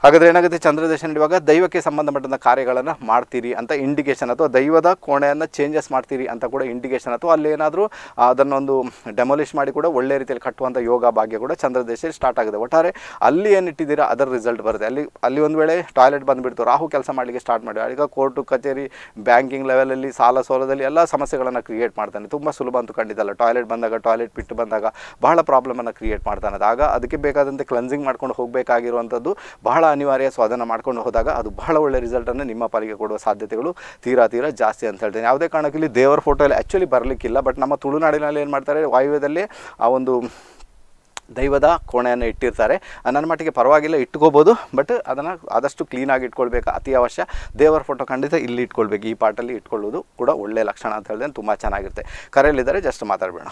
ಹಾಗಾದ್ರೆ ಏನಾಗುತ್ತೆ ಚಂದ್ರದಶ ನಡೆಯುವಾಗ ದೈವಕ್ಕೆ ಸಂಬಂಧಪಟ್ಟಂಥ ಕಾರ್ಯಗಳನ್ನು ಮಾಡ್ತೀರಿ ಅಂತ ಇಂಡಿಕೇಶನ್ ಅಥವಾ ದೈವದ ಕೋಣೆಯನ್ನು ಚೇಂಜಸ್ ಮಾಡ್ತೀರಿ ಅಂತ ಕೂಡ ಇಂಡಿಕೇಶನ್ ಅಥವಾ ಅಲ್ಲಿ ಏನಾದರೂ ಅದನ್ನೊಂದು ಡೆಮೊಲಿಷ್ ಮಾಡಿ ಕೂಡ ಒಳ್ಳೆ ರೀತಿಯಲ್ಲಿ ಕಟ್ಟುವಂಥ ಯೋಗ ಭಾಗ್ಯ ಕೂಡ ಚಂದ್ರದೇಶದಲ್ಲಿ ಸ್ಟಾರ್ಟ್ ಆಗಿದೆ ಒಟ್ಟಾರೆ ಅಲ್ಲಿ ಏನಿಟ್ಟಿದ್ದೀರಾ ಅದರ ರಿಸಲ್ಟ್ ಬರುತ್ತೆ ಅಲ್ಲಿ ಅಲ್ಲಿ ಒಂದು ವೇಳೆ ಟಾಯ್ಲೆಟ್ ಬಂದುಬಿಡ್ತು ರಾಹು ಕೆಲಸ ಮಾಡಲಿಕ್ಕೆ ಸ್ಟಾರ್ಟ್ ಮಾಡಿ ಈಗ ಕೋರ್ಟು ಕಚೇರಿ ಬ್ಯಾಂಕಿಂಗ್ ಲೆವೆಲಲ್ಲಿ ಸಾಲ ಸೋಲದಲ್ಲಿ ಎಲ್ಲ ಸಮಸ್ಯೆಗಳನ್ನು ಕ್ರಿಯೇಟ್ ಮಾಡ್ತಾನೆ ತುಂಬ ಸುಲಭ ಅಂತೂ ಖಂಡಿತಲ್ಲ ಟಾಯ್ಲೆಟ್ ಬಂದಾಗ ಟಾಯ್ಲೆಟ್ ಬಿಟ್ಟು ಬಂದಾಗ ಬಹಳ ಪ್ರಾಬ್ಲಮನ್ನು ಕ್ರಿಯೇಟ್ ಮಾಡ್ತಾನೆ ಅದು ಆಗ ಅದಕ್ಕೆ ಬೇಕಾದಂತೆ ಕ್ಲೆನ್ಸಿಂಗ್ ಮಾಡ್ಕೊಂಡು ಹೋಗಬೇಕಾಗಿರುವಂಥದ್ದು ಬಹಳ ಅನಿವಾರ್ಯ ಸೊ ಅದನ್ನು ಮಾಡ್ಕೊಂಡು ಹೋದಾಗ ಅದು ಬಹಳ ಒಳ್ಳೆ ರಿಸಲ್ಟನ್ನು ನಿಮ್ಮ ಪಾಲಿಗೆ ಕೊಡುವ ಸಾಧ್ಯತೆಗಳು ತೀರಾ ತೀರಾ ಜಾಸ್ತಿ ಅಂತ ಹೇಳ್ತೇನೆ ಯಾವುದೇ ಕಾರಣಕ್ಕೆ ಇಲ್ಲಿ ದೇವರ ಫೋಟೋ ಎಲ್ಲ ಆ್ಯಕ್ಚುಲಿ ಬರಲಿಕ್ಕಿಲ್ಲ ಬಟ್ ನಮ್ಮ ತುಳುನಾಡಿನಲ್ಲಿ ಏನು ಮಾಡ್ತಾರೆ ವಾಯುವ್ಯದಲ್ಲಿ ಆ ಒಂದು ದೈವದ ಕೋಣೆಯನ್ನು ಇಟ್ಟಿರ್ತಾರೆ ಆ, ನನ್ನ ಮಟ್ಟಿಗೆ ಪರವಾಗಿಲ್ಲ ಇಟ್ಕೋಬೋದು ಬಟ್ ಅದನ್ನು ಆದಷ್ಟು ಕ್ಲೀನಾಗಿ ಇಟ್ಕೊಳ್ಬೇಕು ಅತಿ ಅವಶ್ಯ ದೇವರ ಫೋಟೋ ಖಂಡಿತ ಇಲ್ಲಿ ಇಟ್ಕೊಳ್ಬೇಕು ಈ ಪಾಟಲ್ಲಿ ಇಟ್ಕೊಳ್ಳೋದು ಕೂಡ ಒಳ್ಳೆಯ ಲಕ್ಷಣ ಅಂತ ಹೇಳಿದ್ರೆ ತುಂಬ ಚೆನ್ನಾಗಿರುತ್ತೆ ಕರೆಯಲ್ಲಿದ್ದಾರೆ ಜಸ್ಟ್ ಮಾತಾಡಬೇಡ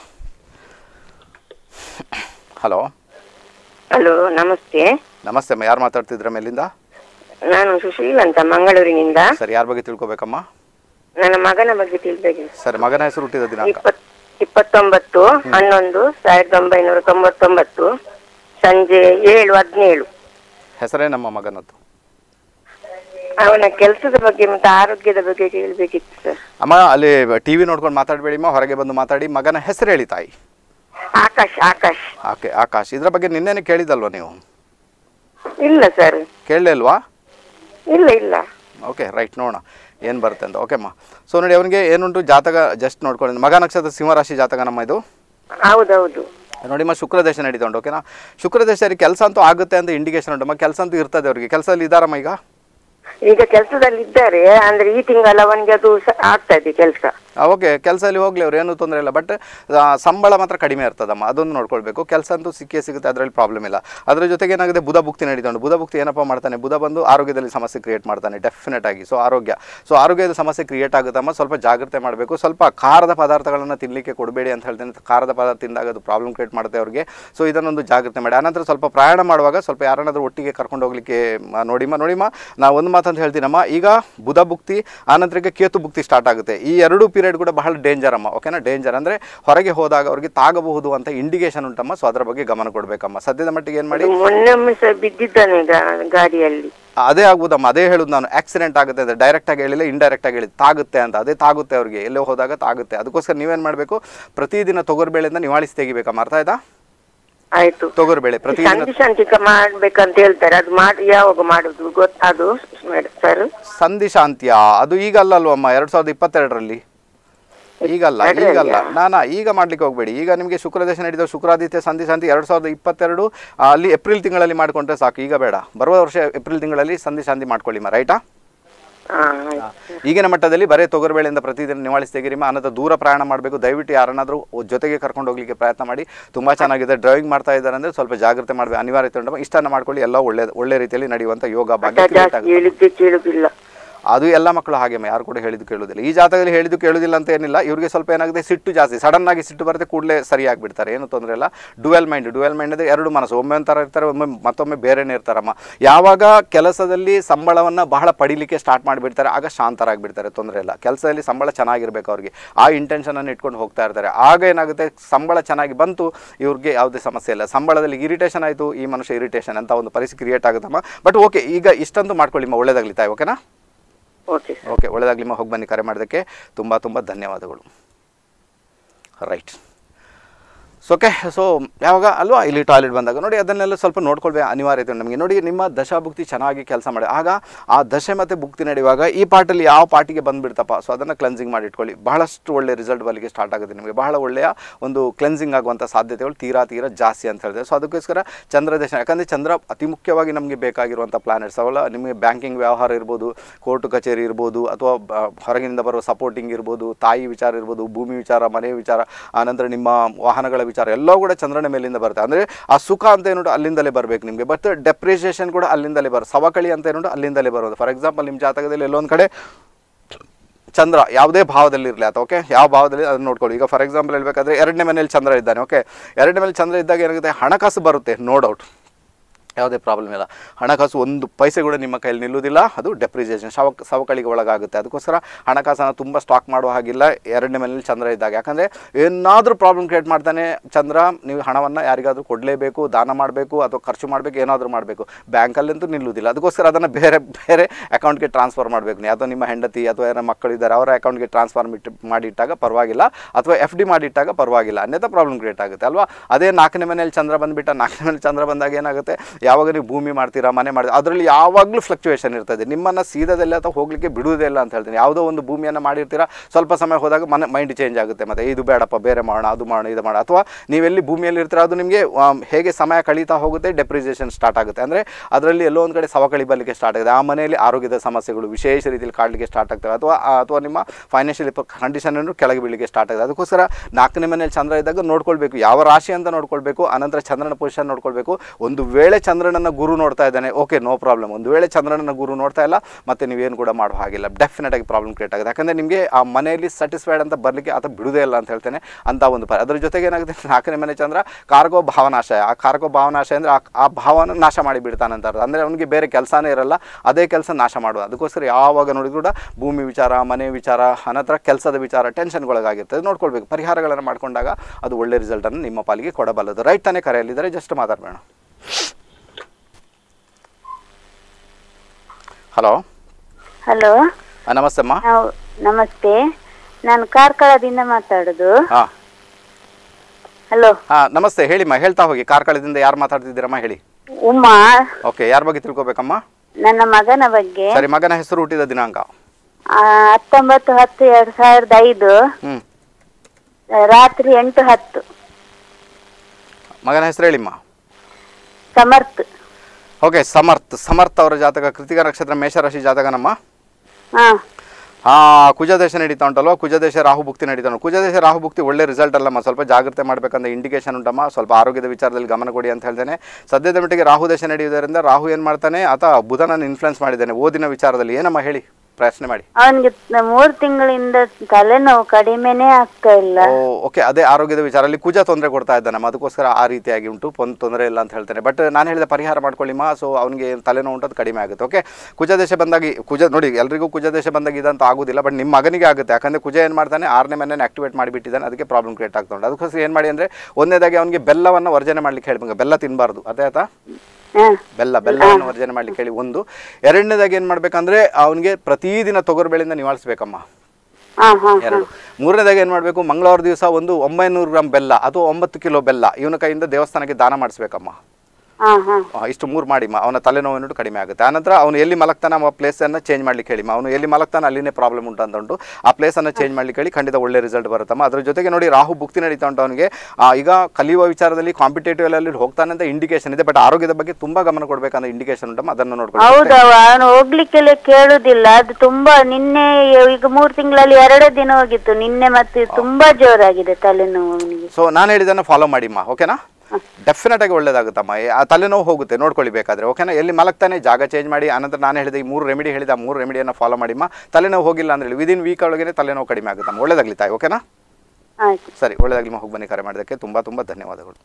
ಹಲೋ ಹಲೋ ನಮಸ್ತೆ ನಮಸ್ತೆ ಅಮ್ಮ ಯಾರು ಮಾತಾಡ್ತಿದ್ರ ಮೇಲಿಂದ ನಾನು ಸುಶೀಲ್ ಅಂತ ಮಂಗಳೂರಿನಿಂದ ಸರ್ ಯಾರ ಬಗ್ಗೆ ತಿಳ್ಕೊಬೇಕಮ್ಮ ನನ್ನ ಮಗನ ಬಗ್ಗೆ ತಿಳಿಬೇಕು ಸರ್ ಮಗನ ಹೆಸರು ಹುಟ್ಟಿದ ದಿನಾಂಕ ಇಪ್ಪತ್ ಇಪ್ಪತ್ತೊಂಬತ್ತು ಹನ್ನೊಂದು ಸಾವಿರದ ಒಂಬೈನೂರ ತೊಂಬತ್ತೊಂಬತ್ತು ಸಂಜೆ ಏಳು ಹದಿನೇಳು ಹೆಸರೇ ನಮ್ಮ ಮಗನದ್ದು ಅವನ ಕೆಲಸದ ಬಗ್ಗೆ ಮತ್ತೆ ಆರೋಗ್ಯದ ಬಗ್ಗೆ ಕೇಳಬೇಕಿತ್ತು ಸರ್ ಅಮ್ಮ ಅಲ್ಲಿ ಟಿ ವಿ ನೋಡ್ಕೊಂಡು ಮಾತಾಡಬೇಡಿಮ್ಮ ಹೊರಗೆ ಬಂದು ಮಾತಾಡಿ ಮಗನ ಹೆಸರು ಹೇಳಿ ತಾಯಿ ಆಕಾಶ್ ಆಕಾಶ್ ಓಕೆ ಆಕಾಶ್ ಇದ್ರ ಬಗ್ಗೆ ನಿನ್ನೆನೆ ಕೇಳಿದಲ್ವಾ ನೀವು ಇಲ್ಲ ಸರ್ ಕೇಳಲೇ ಅಲ್ವಾ ಇಲ್ಲ ಇಲ್ಲ ಓಕೆ ರೈಟ್ ನೋಡೋಣ ಏನು ಬರುತ್ತೆ ಅಂತ ಓಕೆಮ್ಮ ಸೊ ನೋಡಿ ಅವನಿಗೆ ಏನುಂಟು ಜಾತಕ ಜಸ್ಟ್ ನೋಡ್ಕೊಂಡು ಮಗ ನಕ್ಷತ್ರ ಸಿಂಹರಾಶಿ ಜಾತಕ ನಮ್ಮ ಇದು ಹೌದೌದು ನೋಡಿಮ್ಮ ಶುಕ್ರದೇಶ ನಡೀತಾ ಉಂಟು ಓಕೆನಾ ಶುಕ್ರದೇಶ ಕೆಲಸ ಅಂತೂ ಆಗುತ್ತೆ ಅಂತ ಇಂಡಿಕೇಶನ್ ಉಂಟಮ್ಮ ಕೆಲಸ ಅಂತೂ ಇರ್ತದೆ ಅವರಿಗೆ ಕೆಲಸದಲ್ಲಿ ಇದ್ದಾರಮ್ಮ ಈಗ ಈಗ ಕೆಲಸದಲ್ಲಿ ಇದ್ದಾರೆ ಅಂದ್ರೆ ಈ ತಿಂಗಳ ಅವನಿಗೆ ಅದು ಸ- ಆಗ್ತದೆ ಕೆಲಸ ಓಕೆ ಕೆಲಸದಲ್ಲಿ ಹೋಗಲಿ ಅವ್ರು ಏನೂ ತೊಂದರೆ ಇಲ್ಲ ಬಟ್ ಸಂಬಳ ಮಾತ್ರ ಕಡಿಮೆ ಇರ್ತದಮ್ಮ ಅದೊಂದು ನೋಡ್ಕೊಳ್ಬೇಕು ಕೆಲಸ ಅಂತೂ ಸಿಕ್ಕೇ ಸಿಗುತ್ತೆ ಅದರಲ್ಲಿ ಪ್ರಾಬ್ಲಮ್ ಇಲ್ಲ ಅದ್ರ ಜೊತೆಗೆ ಏನಾಗಿದೆ ಬುಧ ಭುಕ್ತಿ ನಡೀತುಂಟು ಬುಧ ಭುಕ್ತಿ ಏನಪ್ಪ ಮಾಡ್ತಾನೆ ಬುಧ ಬಂದು ಆರೋಗ್ಯದಲ್ಲಿ ಸಮಸ್ಯೆ ಕ್ರಿಯೇಟ್ ಮಾಡ್ತಾನೆ ಡೆಫಿನೆಟ್ ಆಗಿ ಸೊ ಆರೋಗ್ಯ ಸೊ ಆರೋಗ್ಯದ ಸಮಸ್ಯೆ ಕ್ರಿಯೇಟ್ ಆಗುತ್ತಮ್ಮ ಸ್ವಲ್ಪ ಜಾಗ್ರತೆ ಮಾಡಬೇಕು ಸ್ವಲ್ಪ ಖಾರದ ಪದಾರ್ಥಗಳನ್ನು ತಿನ್ನಲಿಕ್ಕೆ ಕೊಡಬೇಡಿ ಅಂತ ಹೇಳ್ತೇನೆ ಖಾರದ ಪದಾರ್ಥ ತಿಂದಾಗ ಅದು ಪ್ರಾಬ್ಲಮ್ ಕ್ರಿಯೇಟ್ ಮಾಡುತ್ತೆ ಅವ್ರಿಗೆ ಸೊ ಇದನ್ನೊಂದು ಜಾಗ್ರತೆ ಮಾಡಿ ಆನಂತರ ಸ್ವಲ್ಪ ಪ್ರಯಾಣ ಮಾಡುವಾಗ ಸ್ವಲ್ಪ ಯಾರನ್ನಾದ್ರೂ ಒಟ್ಟಿಗೆ ಕರ್ಕೊಂಡು ಹೋಗ್ಲಿಕ್ಕೆ ಮ, ನೋಡಿಮ್ಮ ನೋಡಿಮ್ಮ ನಾ ಒಂದು ಮಾತಂತ ಹೇಳ್ತೀನಮ್ಮ ಈಗ ಬುಧ ಭುಕ್ತಿ ಆನಂತರಕ್ಕೆ ಕೇತು ಭುಕ್ತಿ ಸ್ಟಾರ್ಟ್ ಆಗುತ್ತೆ ಈ ಎರಡು ಪೀರಿಯಡ್ ಕೂಡ ಬಹಳ ಡೇಂಜರ್ ಅಮ್ಮ ಓಕೆನಾ ಡೇಂಜರ್ ಅಂದರೆ ಹೊರಗೆ ಹೋದಾಗ ಅವ್ರಿಗೆ ತಾಗಬಹುದು ಅಂತ ಇಂಡಿಕೇಶನ್ ಉಂಟಮ್ಮ ಸೊ ಅದರ ಬಗ್ಗೆ ಗಮನ ಕೊಡಬೇಕಮ್ಮ ಸದ್ಯದ ಮಟ್ಟಿಗೆ ಏನು ಮಾಡಿ ಮೊನ್ನೆ ಸಹ ಬಿದ್ದಿದ್ದಾನೆ ಗಾ- ಗಾಡಿಯಲ್ಲಿ ಅದೇ ಆಗ್ಬೋದಮ್ಮ ಅದೇ ಹೇಳುದು ನಾನು ಆಕ್ಸಿಡೆಂಟ್ ಆಗುತ್ತೆ ಅಂತ ಡೈರೆಕ್ಟ್ ಆಗಿ ಹೇಳಿಲ್ಲ ಇಂಡೈರೆಕ್ಟ್ ಆಗಿ ಹೇಳಿದ್ದು ತಾಗುತ್ತೆ ಅಂತ ಅದೇ ತಾಗುತ್ತೆ ಅವ್ರಿಗೆ ಎಲ್ಲೋ ಹೋದಾಗ ತಾಗುತ್ತೆ ಅದಕ್ಕೋಸ್ಕರ ನೀವೇನು ಮಾಡಬೇಕು ಪ್ರತಿದಿನ ತೊಗರ್ಬೇಳೆಯಿಂದ ನಿವಾಳಿಸಿ ತೆಗಿಬೇಕಮ್ಮ ಅರ್ಥ ಆಯ್ತಾ ಆಯ್ತು ತೊಗರ್ಬೇಳೆ ಪ್ರತಿದಿನ ಸಂಧಿ ಶಾಂತಿಕ ಮಾಡ್ಬೇಕಂತ ಹೇಳ್ತಾರೆ ಅದು ಮಾಡಿ ಯಾವಾಗ ಮಾಡುದು ಗೊತ್ತದು ಸರ್ ಸಂಧಿ ಶಾಂತಿಯ ಅದು ಈಗ ಅಲ್ಲಲ್ವಮ್ಮ ಎರಡ್ ಸಾವಿರದ ಇಪ್ಪತ್ತೆರಡರಲ್ಲಿ ಈಗಲ್ಲ ಈಗಲ್ಲ ನಾನಾ ಈಗ ಮಾಡ್ಲಿಕ್ಕೆ ಹೋಗ್ಬೇಡಿ ಈಗ ನಿಮಗೆ ಶುಕ್ರದೇಶ ನಡೀತದೆ ಶುಕ್ರಾದಿತ್ಯ ಸಂಧಿ ಶಾಂತಿ ಎರಡ್ ಸಾವಿರದ ಇಪ್ಪತ್ತೆರಡು ಆ, ಅಲ್ಲಿ ಏಪ್ರಿಲ್ ತಿಂಗಳಲ್ಲಿ ಮಾಡ್ಕೊಂಡ್ರೆ ಸಾಕು ಈಗ ಬೇಡ ಬರುವ ವರ್ಷ ಏಪ್ರಿಲ್ ತಿಂಗಳಲ್ಲಿ ಸಂಧಿ ಶಾಂತಿ ಮಾಡ್ಕೊಳ್ಳಿಮ್ಮ ರೈಟಾ ಹಾ ಆಯ್ತು ಈಗಿನ ಮಟ್ಟದಲ್ಲಿ ಬರೇ ತೊಗರ್ಬೇಳೆಯಿಂದ ಪ್ರತಿದಿನ ನಿವಾಳಿಸಿ ತೆಗಿರಿಮ ಅನಂತರ ದೂರ ಪ್ರಯಾಣ ಮಾಡಬೇಕು ದಯವಿಟ್ಟು ಯಾರನ್ನಾದರೂ ಜೊತೆಗೆ ಕರ್ಕೊಂಡು ಹೋಗ್ಲಿಕ್ಕೆ ಪ್ರಯತ್ನ ಮಾಡಿ ತುಂಬ ಚೆನ್ನಾಗಿದೆ ಡ್ರೈವಿಂಗ್ ಮಾಡ್ತಾ ಇದ್ದಾರೆ ಅಂದರೆ ಸ್ವಲ್ಪ ಜಾಗ್ರತೆ ಮಾಡಬೇಕು ಅನಿವಾರ್ಯತೆ ಉಂಟು ಇಷ್ಟನ್ನು ಮಾಡ್ಕೊಳ್ಳಿ ಎಲ್ಲ ಒಳ್ಳೆ ಒಳ್ಳೆ ರೀತಿಯಲ್ಲಿ ನಡೆಯುವಂಥ ಯೋಗ ಭಾಗ್ಯ ಮಠ create ಜಾಸ್ತಿ ಆಗುತ್ತೆ ಹೇಳಿದ್ದೆ ಕೇಳುದಿಲ್ಲ ಅದು ಎಲ್ಲ ಮಕ್ಕಳು ಹಾಗೆ ಯಾರು ಕೂಡ ಹೇಳಿದ್ದು ಕೇಳೋದಿಲ್ಲ ಈ ಜಾತಕದಲ್ಲಿ ಹೇಳಿದ್ದು ಕೇಳೋದಿಲ್ಲ ಅಂತ ಏನಿಲ್ಲ ಇವರಿಗೆ ಸ್ವಲ್ಪ ಏನಾಗುತ್ತೆ ಸಿಟ್ಟು ಜಾಸ್ತಿ ಸಡನ್ ಆಗಿ ಸಿಟ್ಟು ಬರುತ್ತೆ ಕೂಡಲೇ ಸರಿಯಾಗಿ ಬಿಡ್ತಾರೆ ಏನು ತೊಂದರೆ ಇಲ್ಲ ಡುವೆಲ್ ಮೈಂಡ್ ಡುವೆಲ್ ಮೈಂಡ್ ಅಂದರೆ ಎರಡು ಮನಸ್ಸು ಒಮ್ಮೆ ಒಂಥರ ಇರ್ತಾರೆ ಒಮ್ಮೆ ಮತ್ತೊಮ್ಮೆ ಬೇರೆನೇ ಇರ್ತಾರಮ್ಮ ಯಾವಾಗ ಕೆಲಸದಲ್ಲಿ ಸಂಬಳವನ್ನು ಬಹಳ ಪಡಿಲಿಕ್ಕೆ ಸ್ಟಾರ್ಟ್ ಮಾಡಿಬಿಡ್ತಾರೆ ಆಗ ಶಾಂತರಾಗಿಬಿಡ್ತಾರೆ ತೊಂದರೆ ಇಲ್ಲ ಕೆಲಸದಲ್ಲಿ ಸಂಬಳ ಚೆನ್ನಾಗಿರ್ಬೇಕು ಅವ್ರಿಗೆ ಆ ಇಂಟೆನ್ಷನನ್ನು ಇಟ್ಕೊಂಡು ಹೋಗ್ತಾ ಇರ್ತಾರೆ ಆಗ ಏನಾಗುತ್ತೆ ಸಂಬಳ ಚೆನ್ನಾಗಿ ಬಂತು ಇವ್ರಿಗೆ ಯಾವುದೇ ಸಮಸ್ಯೆ ಇಲ್ಲ ಸಂಬಳದಲ್ಲಿ ಇರಿಟೇಷನ್ ಆಯಿತು ಈ ಮನುಷ್ಯ ಇರಿಟೇಷನ್ ಅಂತ ಒಂದು ಪರಿಸ್ಥಿತಿ ಕ್ರಿಯೇಟ್ ಆಗುತ್ತಮ್ಮ ಬಟ್ ಓಕೆ ಈಗ ಇಷ್ಟಂತೂ ಮಾಡ್ಕೊಳ್ಳಿಮ್ಮ ಒಳ್ಳೇದಾಗ್ಲಿ ತಾಯಿ ಓಕೆನಾ ಓಕೆ ಓಕೆ ಒಳ್ಳೆಯದಾಗಲಿಮ್ಮ ಹೋಗಿ ಬನ್ನಿ ಕರೆ ಮಾಡೋದಕ್ಕೆ ತುಂಬ ತುಂಬ ಧನ್ಯವಾದಗಳು ರೈಟ್ ಸೊ ಓಕೆ ಸೊ ಯಾವಾಗ ಅಲ್ವಾ ಇಲ್ಲಿ ಟಾಯ್ಲೆಟ್ ಬಂದಾಗ ನೋಡಿ ಅದನ್ನೆಲ್ಲ ಸ್ವಲ್ಪ ನೋಡ್ಕೊಳ್ಬೇಕು ಅನಿವಾರ್ಯತೆ ಉಂಟು ನಮಗೆ ನೋಡಿ ನಿಮ್ಮ ದಶಾಭುಕ್ತಿ ಚೆನ್ನಾಗಿ ಕೆಲಸ ಮಾಡಿ ಆಗ ಆ ದಶೆ ಮತ್ತು ಭುಕ್ತಿ ನಡೆಯುವಾಗ ಈ ಪಾರ್ಟಲ್ಲಿ ಯಾವ ಪಾರ್ಟಿಗೆ ಬಂದುಬಿಡ್ತಪ್ಪ ಸೊ ಅದನ್ನು ಕ್ಲೆನ್ಸಿಂಗ್ ಮಾಡಿ ಇಟ್ಕೊಳ್ಳಿ ಬಹಳಷ್ಟು ಒಳ್ಳೆ ರಿಸಲ್ಟ್ ಬಲಿಗೆ ಸ್ಟಾರ್ಟ್ ಆಗುತ್ತೆ ನಿಮಗೆ ಬಹಳ ಒಳ್ಳೆಯ ಒಂದು ಕ್ಲೆನ್ಸಿಂಗ್ ಆಗುವಂಥ ಸಾಧ್ಯತೆಗಳು ತೀರಾ ತೀರಾ ಜಾಸ್ತಿ ಅಂತ ಹೇಳಿದೆ ಸೊ ಅದಕ್ಕೋಸ್ಕರ ಚಂದ್ರ ದಶ ಯಾಕಂದರೆ ಚಂದ್ರ ಅತಿ ಮುಖ್ಯವಾಗಿ ನಮಗೆ ಬೇಕಾಗಿರುವಂಥ ಪ್ಲಾನೆಟ್ಸ್ ಅವೆಲ್ಲ ನಿಮಗೆ ಬ್ಯಾಂಕಿಂಗ್ ವ್ಯವಹಾರ ಇರ್ಬೋದು ಕೋರ್ಟು ಕಚೇರಿ ಇರ್ಬೋದು ಅಥವಾ ಬ- ಹೊರಗಿನಿಂದ ಬರುವ ಸಪೋರ್ಟಿಂಗ್ ಇರ್ಬೋದು ತಾಯಿ ವಿಚಾರ ಇರ್ಬೋದು ಭೂಮಿ ವಿಚಾರ ಮನೆ ವಿಚಾರ ಆನಂತರ ನಿಮ್ಮ ವಾಹನಗಳ ವಿಚಾರ ಎಲ್ಲವೂ ಕೂಡ ಚಂದ್ರನ ಮೇಲಿಂದ ಬರುತ್ತೆ ಅಂದರೆ ಆ ಸುಖ ಅಂತ ಏನುಂಟು ಅಲ್ಲಿಂದಲೇ ಬರಬೇಕು ನಿಮಗೆ ಬಟ್ ಡೆಪ್ರಿಸಿಯೇಷನ್ ಕೂಡ ಅಲ್ಲಿಂದಲೇ ಬರುತ್ತೆ ಸವಕಳಿ ಅಂತ ಏನುಂಟು ಅಲ್ಲಿಂದಲೇ ಬರೋದು ಫಾರ್ ಎಕ್ಸಾಂಪಲ್ ನಿಮ್ಮ ಜಾತಕದಲ್ಲಿ ಎಲ್ಲೊಂದು ಕಡೆ ಚಂದ್ರ ಯಾವುದೇ ಭಾವದಲ್ಲಿ ಇರಲಿ ಅಥವಾ ಓಕೆ ಯಾವ ಭಾವದಲ್ಲಿ ಅದನ್ನು ನೋಡ್ಕೊಳ್ಳಿ ಈಗ ಫಾರ್ ಎಕ್ಸಾಂಪಲ್ ಹೇಳ್ಬೇಕಾದ್ರೆ ಎರಡನೇ ಮನೇಲಿ ಚಂದ್ರ ಇದ್ದಾನೆ ಓಕೆ ಎರಡನೇ ಮೇಲೆ ಚಂದ್ರ ಇದ್ದಾಗ ಏನಾಗುತ್ತೆ ಹಣಕಾಸು ಬರುತ್ತೆ ನೋ ಡೌಟ್ ಯಾವುದೇ ಪ್ರಾಬ್ಲಮ್ ಇಲ್ಲ ಹಣಕಾಸು ಒಂದು ಪೈಸೆ ಕೂಡ ನಿಮ್ಮ ಕೈಯಲ್ಲಿ ನಿಲ್ಲುವುದಿಲ್ಲ ಅದು ಡೆಪ್ರಿಸಿಯೇಷನ್ ಶವ ಸವಕಳಿಗೆ ಒಳಗಾಗುತ್ತೆ ಅದಕ್ಕೋಸ್ಕರ ಹಣಕಾಸನ್ನು ತುಂಬ ಸ್ಟಾಕ್ ಮಾಡುವ ಹಾಗಿಲ್ಲ ಎರಡನೇ ಮನೇಲಿ ಚಂದ್ರ ಇದ್ದಾಗ ಯಾಕಂದರೆ ಏನಾದರೂ ಪ್ರಾಬ್ಲಮ್ ಕ್ರಿಯೇಟ್ ಮಾಡ್ತಾನೆ ಚಂದ್ರ ನೀವು ಹಣವನ್ನು ಯಾರಿಗಾದರೂ ಕೊಡಲೇಬೇಕು ದಾನ ಮಾಡಬೇಕು ಅಥವಾ ಖರ್ಚು ಮಾಡಬೇಕು ಏನಾದರೂ ಮಾಡಬೇಕು ಬ್ಯಾಂಕಲ್ಲಂತೂ ನಿಲ್ಲುವುದಿಲ್ಲ ಅದಕ್ಕೋಸ್ಕರ ಅದನ್ನು ಬೇರೆ ಬೇರೆ ಅಕೌಂಟ್ಗೆ ಟ್ರಾನ್ಸ್ಫರ್ ಮಾಡಬೇಕು ನೀವು ಅಥವಾ ನಿಮ್ಮ ಹೆಂಡತಿ ಅಥವಾ ಏನೋ ಮಕ್ಕಳಿದ್ದಾರೆ ಅವರ ಅಕೌಂಟ್ಗೆ ಟ್ರಾನ್ಸ್ಫರ್ ಇಟ್ಟು ಮಾಡಿಟ್ಟಾಗ ಪರವಾಗಿಲ್ಲ ಅಥವಾ ಎಫ್ ಡಿ ಮಾಡಿಟ್ಟಾಗ ಪರವಾಗಿಲ್ಲ ಅನ್ಯथा ಪ್ರಾಬ್ಲಮ್ ಕ್ರಿಯೇಟ್ ಆಗುತ್ತೆ ಅಲ್ವಾ ಅದೇ ನಾಲ್ಕನೇ ಮನೇಲಿ ಚಂದ್ರ ಬಂದುಬಿಟ್ಟ ನಾಲ್ಕನೇ ಮನೇಲಿ ಚಂದ್ರ ಬಂದಾಗ ಏನಾಗುತ್ತೆ ಯಾವಾಗ ನೀವು ಭೂಮಿ ಮಾಡ್ತೀರಾ ಮನೆ ಮಾಡ್ತೀರಾ ಅದರಲ್ಲಿ ಯಾವಾಗಲೂ ಫ್ಲಕ್ಚುಯೇಷನ್ ಇರ್ತದೆ ನಿಮ್ಮನ್ನು ಸೀದಾದಲ್ಲಿ ಅಥವಾ ಹೋಗಲಿಕ್ಕೆ ಬಿಡುವುದೇ ಇಲ್ಲ ಅಂತ ಹೇಳ್ತೀನಿ ಯಾವುದೋ ಒಂದು ಭೂಮಿಯನ್ನು ಮಾಡಿರ್ತೀರಾ ಸ್ವಲ್ಪ ಸಮಯ ಹೋದಾಗ ಮನೆ ಮೈಂಡ್ ಚೇಂಜ್ ಆಗುತ್ತೆ ಮತ್ತು ಇದು ಬೇಡಪ್ಪ ಬೇರೆ ಮಾಡೋಣ ಅದು ಮಾಡೋಣ ಇದು ಮಾಡೋಣ ಅಥವಾ ನೀವೆಲ್ಲಿ ಭೂಮಿಯಲ್ಲಿ ಇರ್ತೀರ ಅದು ನಿಮಗೆ ಆಮ್, ಹೇಗೆ ಸಮಯ ಕಳೀತಾ ಹೋಗುತ್ತೆ ಡೆಪ್ರಿಸಿಯೇಷನ್ ಸ್ಟಾರ್ಟ್ ಆಗುತ್ತೆ ಅಂದರೆ ಅದರಲ್ಲಿ ಎಲ್ಲೋ ಒಂದು ಕಡೆ ಸವಕಳಿ ಬರಲಿಕ್ಕೆ ಸ್ಟಾರ್ಟ್ ಆಗಿದೆ ಆ ಮನೆಯಲ್ಲಿ ಆರೋಗ್ಯದ ಸಮಸ್ಯೆಗಳು ವಿಶೇಷ ರೀತಿಯಲ್ಲಿ ಕಾಡಲಿಕ್ಕೆ ಸ್ಟಾರ್ಟ್ ಆಗ್ತವೆ ಅಥವಾ ಅಥವಾ ನಿಮ್ಮ ಫೈನಾನ್ಷಿಯಲ್ ಕಂಡೀಷನನ್ನು ಕೆಳಗೆ ಬೀಳಲಿಕ್ಕೆ ಸ್ಟಾರ್ಟ್ ಆಗಿದೆ ಅದಕ್ಕೋಸ್ಕರ ನಾಲ್ಕನೇ ಮನೆಯಲ್ಲಿ ಚಂದ್ರ ಇದ್ದಾಗ ನೋಡ್ಕೊಳ್ಬೇಕು ಯಾವ ರಾಶಿ ಅಂತ ನೋಡ್ಕೊಳ್ಬೇಕು ಅನಂತರ ಚಂದ್ರನ ಪೊಸಿಷನ್ ನೋಡ್ಕೊಳ್ಬೇಕು ಒಂದು ವೇಳೆ ಚಂದ್ರನನ್ನ ಗುರು ನೋಡ್ತಾ ಇದ್ದಾನೆ ಓಕೆ ನೋ ಪ್ರಾಬ್ಲಮ್ ಒಂದು ವೇಳೆ ಚಂದ್ರನನ್ನ ಗುರು ನೋಡ್ತಾ ಇಲ್ಲ ಮತ್ತೆ ನೀವೇನು ಕೂಡ ಮಾಡುವ ಹಾಗಿಲ್ಲ ಡೆಫಿನೆಟ್ ಆಗಿ ಪ್ರಾಬ್ಲಮ್ ಕ್ರಿಯೇಟ್ ಆಗುತ್ತೆ ಯಾಕಂದರೆ ನಿಮಗೆ ಆ ಮನೆಯಲ್ಲಿ ಸ್ಯಾಟಿಸ್ಫೈಡ್ ಅಂತ ಬರಲಿಕ್ಕೆ ಆತ ಬಿಡುವುದೇ ಇಲ್ಲ ಅಂತ ಹೇಳ್ತೇನೆ ಅಂತ ಒಂದು ಪ ಅದ್ರ ಜೊತೆಗೆ ಏನಾಗುತ್ತೆ ನಾಲ್ಕನೇ ಮನೆ ಚಂದ್ರ ಕಾರ್ಗೋ ಭಾವನಾಶಯ ಆ ಕಾರ್ಗೋ ಭಾವನಾಶಯ ಅಂದರೆ ಆ ಆ ಭಾವನ ನಾಶ ಮಾಡಿ ಬಿಡ್ತಾನಂತ ಅರ್ಥ ಅಂದರೆ ಅವನಿಗೆ ಬೇರೆ ಕೆಲಸನೇ ಇರಲ್ಲ ಅದೇ ಕೆಲಸ ನಾಶ ಮಾಡುವ ಅದಕ್ಕೋಸ್ಕರ ಯಾವಾಗ ನೋಡಿದ್ರು ಕೂಡ ಭೂಮಿ ವಿಚಾರ ಮನೆ ವಿಚಾರ ಅನಂತರ ಕೆಲಸದ ವಿಚಾರ ಟೆನ್ಷನ್ಗೊಳಗಾಗಿರ್ತದೆ ನೋಡ್ಕೊಳ್ಬೇಕು ಪರಿಹಾರಗಳನ್ನು ಮಾಡ್ಕೊಂಡಾಗ ಅದು ಒಳ್ಳೆ ರಿಸಲ್ಟನ್ನು ನಿಮ್ಮ ಪಾಲಿಗೆ ಕೊಡಬಲ್ಲದು ರೈಟ್ ತಾನೇ ಕರೆಯಲ್ಲಿದ್ದಾರೆ ಜಸ್ಟ್ ಮಾತಾಡಬೇಡ ಹಲೋ ಹಲೋ ನಮಸ್ತೆ ಅಮ್ಮ ನಾವು ನಮಸ್ತೆ ನಾನು ಕಾರ್ಕಳದಿಂದ ಮಾತಾಡೋದು ಹಾಂ ಹಲೋ ಹಾಂ ನಮಸ್ತೆ ಹೇಳಿಮ್ಮ ಹೇಳ್ತಾ ಹೋಗಿ ಕಾರ್ಕಳದಿಂದ ಯಾರು ಮಾತಾಡ್ತಿದ್ದೀರಮ್ಮ ಹೇಳಿ ಉಮಾ ಓಕೆ ಯಾರ ಬಗ್ಗೆ ತಿಳ್ಕೊಬೇಕಮ್ಮ ನನ್ನ ಮಗನ ಬಗ್ಗೆ ಸರಿ ಮಗನ ಹೆಸರು ಹುಟ್ಟಿದ ದಿನಾಂಕ ಆ, ಹತ್ತೊಂಬತ್ತು ಹತ್ತು ಎರಡ್ ಸಾವಿರದ ಐದು ಹ್ಞೂ ರಾತ್ರಿ ಎಂಟು ಹತ್ತು ಮಗನ ಹೆಸರು ಹೇಳಿಮ್ಮ ಸಮರ್ಥ ಓಕೆ ಸಮರ್ಥ್ ಸಮರ್ಥ್ ಅವರ ಜಾತಕ ಕೃತಿಕ ನಕ್ಷತ್ರ ಮೇಷರಾಶಿ ಜಾತಕನಮ್ಮ ಹಾ ಆ ಕುಜದೇಶ ನಡೀತಾ ಉಂಟಲ್ವಾ ಕುಜದೇಶ ರಾಹು ಭುಕ್ತಿ ನಡೀತಾ ಉಂಟು ಕುಜದೇಶ ರಾಹು ಭುಕ್ತಿ ಒಳ್ಳೆ ರಿಸಲ್ಟ್ ಅಲ್ಲಮ್ಮ ಸ್ವಲ್ಪ ಜಾಗ್ರತೆ ಮಾಡಬೇಕಂತ ಇಂಡಿಕೇಶನ್ ಉಂಟಮ್ಮ ಸ್ವಲ್ಪ ಆರೋಗ್ಯದ ವಿಚಾರದಲ್ಲಿ ಗಮನ ಕೊಡಿ ಅಂತ ಹೇಳ್ತೇನೆ ಸದ್ಯದ ಮಟ್ಟಿಗೆ ರಾಹು ದೇಶ ನಡೆಯುವುದರಿಂದ ರಾಹು ಏನು ಮಾಡ್ತಾನೆ ಆತ ಬುಧನನ್ನು ಇನ್ಫ್ಲುಯೆನ್ಸ್ ಮಾಡಿದ್ದಾನೆ ಓದಿನ ವಿಚಾರದಲ್ಲಿ ಏನಮ್ಮ ಹೇಳಿ ಪ್ರಶ್ನೆ ಮಾಡಿ ಅವನಿಗೆ ಮೂರ್ ತಿಂಗಳಿಂದ ತಲೆನೋವು ಕಡಿಮೆನೇ ಆಗ್ತಾ ಇಲ್ಲ ಓ ಓಕೆ ಅದೇ ಆರೋಗ್ಯದ ವಿಚಾರ ಅಲ್ಲಿ ಕುಜ ತೊಂದರೆ ಕೊಡ್ತಾ ಇದ್ದಾನಮ್ಮ ಅದಕ್ಕೋಸ್ಕರ ಆ ರೀತಿಯಾಗಿ ಉಂಟು ಒಂದು ತೊಂದರೆ ಇಲ್ಲ ಅಂತ ಹೇಳ್ತೇನೆ ಬಟ್ ನಾನು ಹೇಳಿದ ಪರಿಹಾರ ಮಾಡ್ಕೊಳ್ಳಿಮ್ಮ ಸೊ ಅವನಿಗೆ ತಲೆನೋವು ಉಂಟು ಅದು ಕಡಿಮೆ ಆಗುತ್ತೆ ಓಕೆ ಕುಜ ದೇಶ ಬಂದಾಗ ಕುಜ ನೋಡಿ ಎಲ್ರಿಗೂ ಕುಜ ದೇಶ ಬಂದಾಗ ಇದಂತ ಆಗೋದಿಲ್ಲ ಬಟ್ ನಿಮ್ಮ ಮಗನಿಗೆ ಆಗುತ್ತೆ ಯಾಕಂದ್ರೆ ಕುಜ ಏನು ಮಾಡ್ತಾನೆ ಆರನೇ ಮನೆಯನ್ನು ಆಕ್ಟಿವೇಟ್ ಮಾಡಿಬಿಟ್ಟಿದ್ದಾನೆ ಅದಕ್ಕೆ ಪ್ರಾಬ್ಲಮ್ ಕ್ರಿಯೇಟ್ ಆಗ್ತಾ ಉಂಟು ಅದಕ್ಕೋಸ್ಕರ ಏನು ಮಾಡಿ ಅಂದರೆ ಒಂದನೇದಾಗಿ ಅವನಿಗೆ ಬೆಲ್ಲವನ್ನು ವರ್ಜನೆ ಮಾಡ್ಲಿಕ್ಕೆ ಹೇಳ್ಬೇಕು ಬೆಲ್ಲ ತಿನ್ನಬಾರ್ದು ಅದೇ ಆಯ್ತಾ ಹಾ ಬೆಲ್ಲ ಬೆಲ್ಲವನ್ನು ವರ್ಜನೆ ಮಾಡ್ಲಿಕ್ಕೆ ಹೇಳಿ ಒಂದು ಎರಡನೇದಾಗಿ ಏನು ಮಾಡ್ಬೇಕಂದ್ರೆ ಅವನಿಗೆ ಪ್ರತಿದಿನ ತೊಗರುಬೇಳೆಯಿಂದ ನಿವಾಳಿಸ್ಬೇಕಮ್ಮ ಹಾ ಹಾ ಎರಡು ಮೂರನೇದಾಗಿ ಏನು ಮಾಡಬೇಕು ಮಂಗಳವಾರ ದಿವಸ ಒಂದು ಒಂಬೈನೂರು ಗ್ರಾಮ್ ಬೆಲ್ಲ ಅಥವಾ ಒಂಬತ್ತು ಕಿಲೋ ಬೆಲ್ಲ ಇವನ ಕೈಯಿಂದ ದೇವಸ್ಥಾನಕ್ಕೆ ದಾನ ಮಾಡಿಸ್ಬೇಕಮ್ಮ ಹಾ ಹಾ ಆ, ಇಷ್ಟು ಮೂರು ಮಾಡಿಮ್ಮ ಅವನ ತಲೆನೋವು ಕಡಿಮೆ ಆಗುತ್ತೆ ಆನಂತರ ಅವನು ಎಲ್ಲಿ ಮಲಗ್ತಾನೆ ಆ ಪ್ಲೇಸನ್ನು ಚೇಂಜ್ ಮಾಡ್ಲಿಕ್ಕೆ ಹೇಳಿಮ್ಮ ಅವನು ಎಲ್ಲಿ ಮಲಗ್ತಾನೆ ಅಲ್ಲಿನೇ ಪ್ರಾಬ್ಲಮ್ ಉಂಟು ಅಂತ ಉಂಟು ಆ ಪ್ಲೇಸನ್ನು ಚೇಂಜ್ ಮಾಡ್ಲಿಕ್ಕೆ ಹೇಳಿ ಖಂಡಿತ ಒಳ್ಳೆ ರಿಸಲ್ಟ್ ಬರುತ್ತಮ್ಮ ಅದ್ರ ಜೊತೆಗೆ ನೋಡಿ ರಾಹು ಭುಕ್ತಿ ನಡೀತಾ ಉಂಟು ಅವನಿಗೆ ಆ, ಈಗ ಕಲಿಯುವ ವಿಚಾರದಲ್ಲಿ ಕಾಂಪಿಟೇಟಿವ್ ಅಲ್ಲಿ ಹೋಗ್ತಾನೆ ಅಂತ ಇಂಡಿಕೇಶನ್ ಇದೆ ಬಟ್ ಆರೋಗ್ಯದ ಬಗ್ಗೆ ತುಂಬಾ ಗಮನ ಕೊಡಬೇಕಂತ ಇಂಡಿಕೇಶನ್ ಉಂಟಮ್ಮ ಅದನ್ನು ನೋಡ್ಕೊಂಡು ಹೌದವ ಅವನು ಹೋಗ್ಲಿಕ್ಕೆಲ್ಲ ಕೇಳುದಿಲ್ಲ ಅದು ತುಂಬಾ ನಿನ್ನೆ ಈಗ ಮೂರ್ ತಿಂಗಳಲ್ಲಿ ಎರಡೇ ದಿನ ಹೋಗಿತ್ತು ನಿನ್ನೆ ಮತ್ತೆ ತುಂಬಾ ಜೋರಾಗಿದೆ ತಲೆನೋವು ಅವನಿಗೆ ಸೊ ನಾನು ಹೇಳಿದ್ದನ್ನು ಫಾಲೋ ಮಾಡಿಮ್ಮ ಓಕೆನಾ ಡೆಫಿನೆಟ್ ಆಗಿ ಒಳ್ಳೇದಾಗುತ್ತಮ್ಮ ಏ- ಆ ತಲೆನೋವು ಹೋಗುತ್ತೆ ನೋಡ್ಕೊಳ್ಳಿ ಬೇಕಾದ್ರೆ ಓಕೆನಾ ಎಲ್ಲಿ ಮಲಗ್ತಾನೆ ಜಾಗ ಚೇಂಜ್ ಮಾಡಿ ಆನಂತರ ನಾನು ಹೇಳಿದ ಈ ಮೂರು ರೆಮಿಡಿ ಹೇಳಿದ ಆ ಮೂರು ರೆಮಿಡಿಯನ್ನು ಫಾಲೋ ಮಾಡಿಮ್ಮ ತಲೆನೋವು ಹೋಗಿಲ್ಲ ಅಂದ್ರೆ ಹೇಳಿ ವಿದಿನ್ ವೀಕ್ ಒಳಗೆ ತಲೆನೋವು ಕಡಿಮೆ ಆಗುತ್ತಮ್ಮ ಒಳ್ಳೇದಾಗ್ಲಿ ತಾಯಿ ಓಕೆನಾ ಆಯ್ತು ಸರಿ ಒಳ್ಳೆದಾಗಲಿ ಹೋಗಿ ಬನ್ನಿ ಕರೆ ಮಾಡೋದಕ್ಕೆ ತುಂಬ ತುಂಬ ಧನ್ಯವಾದಗಳು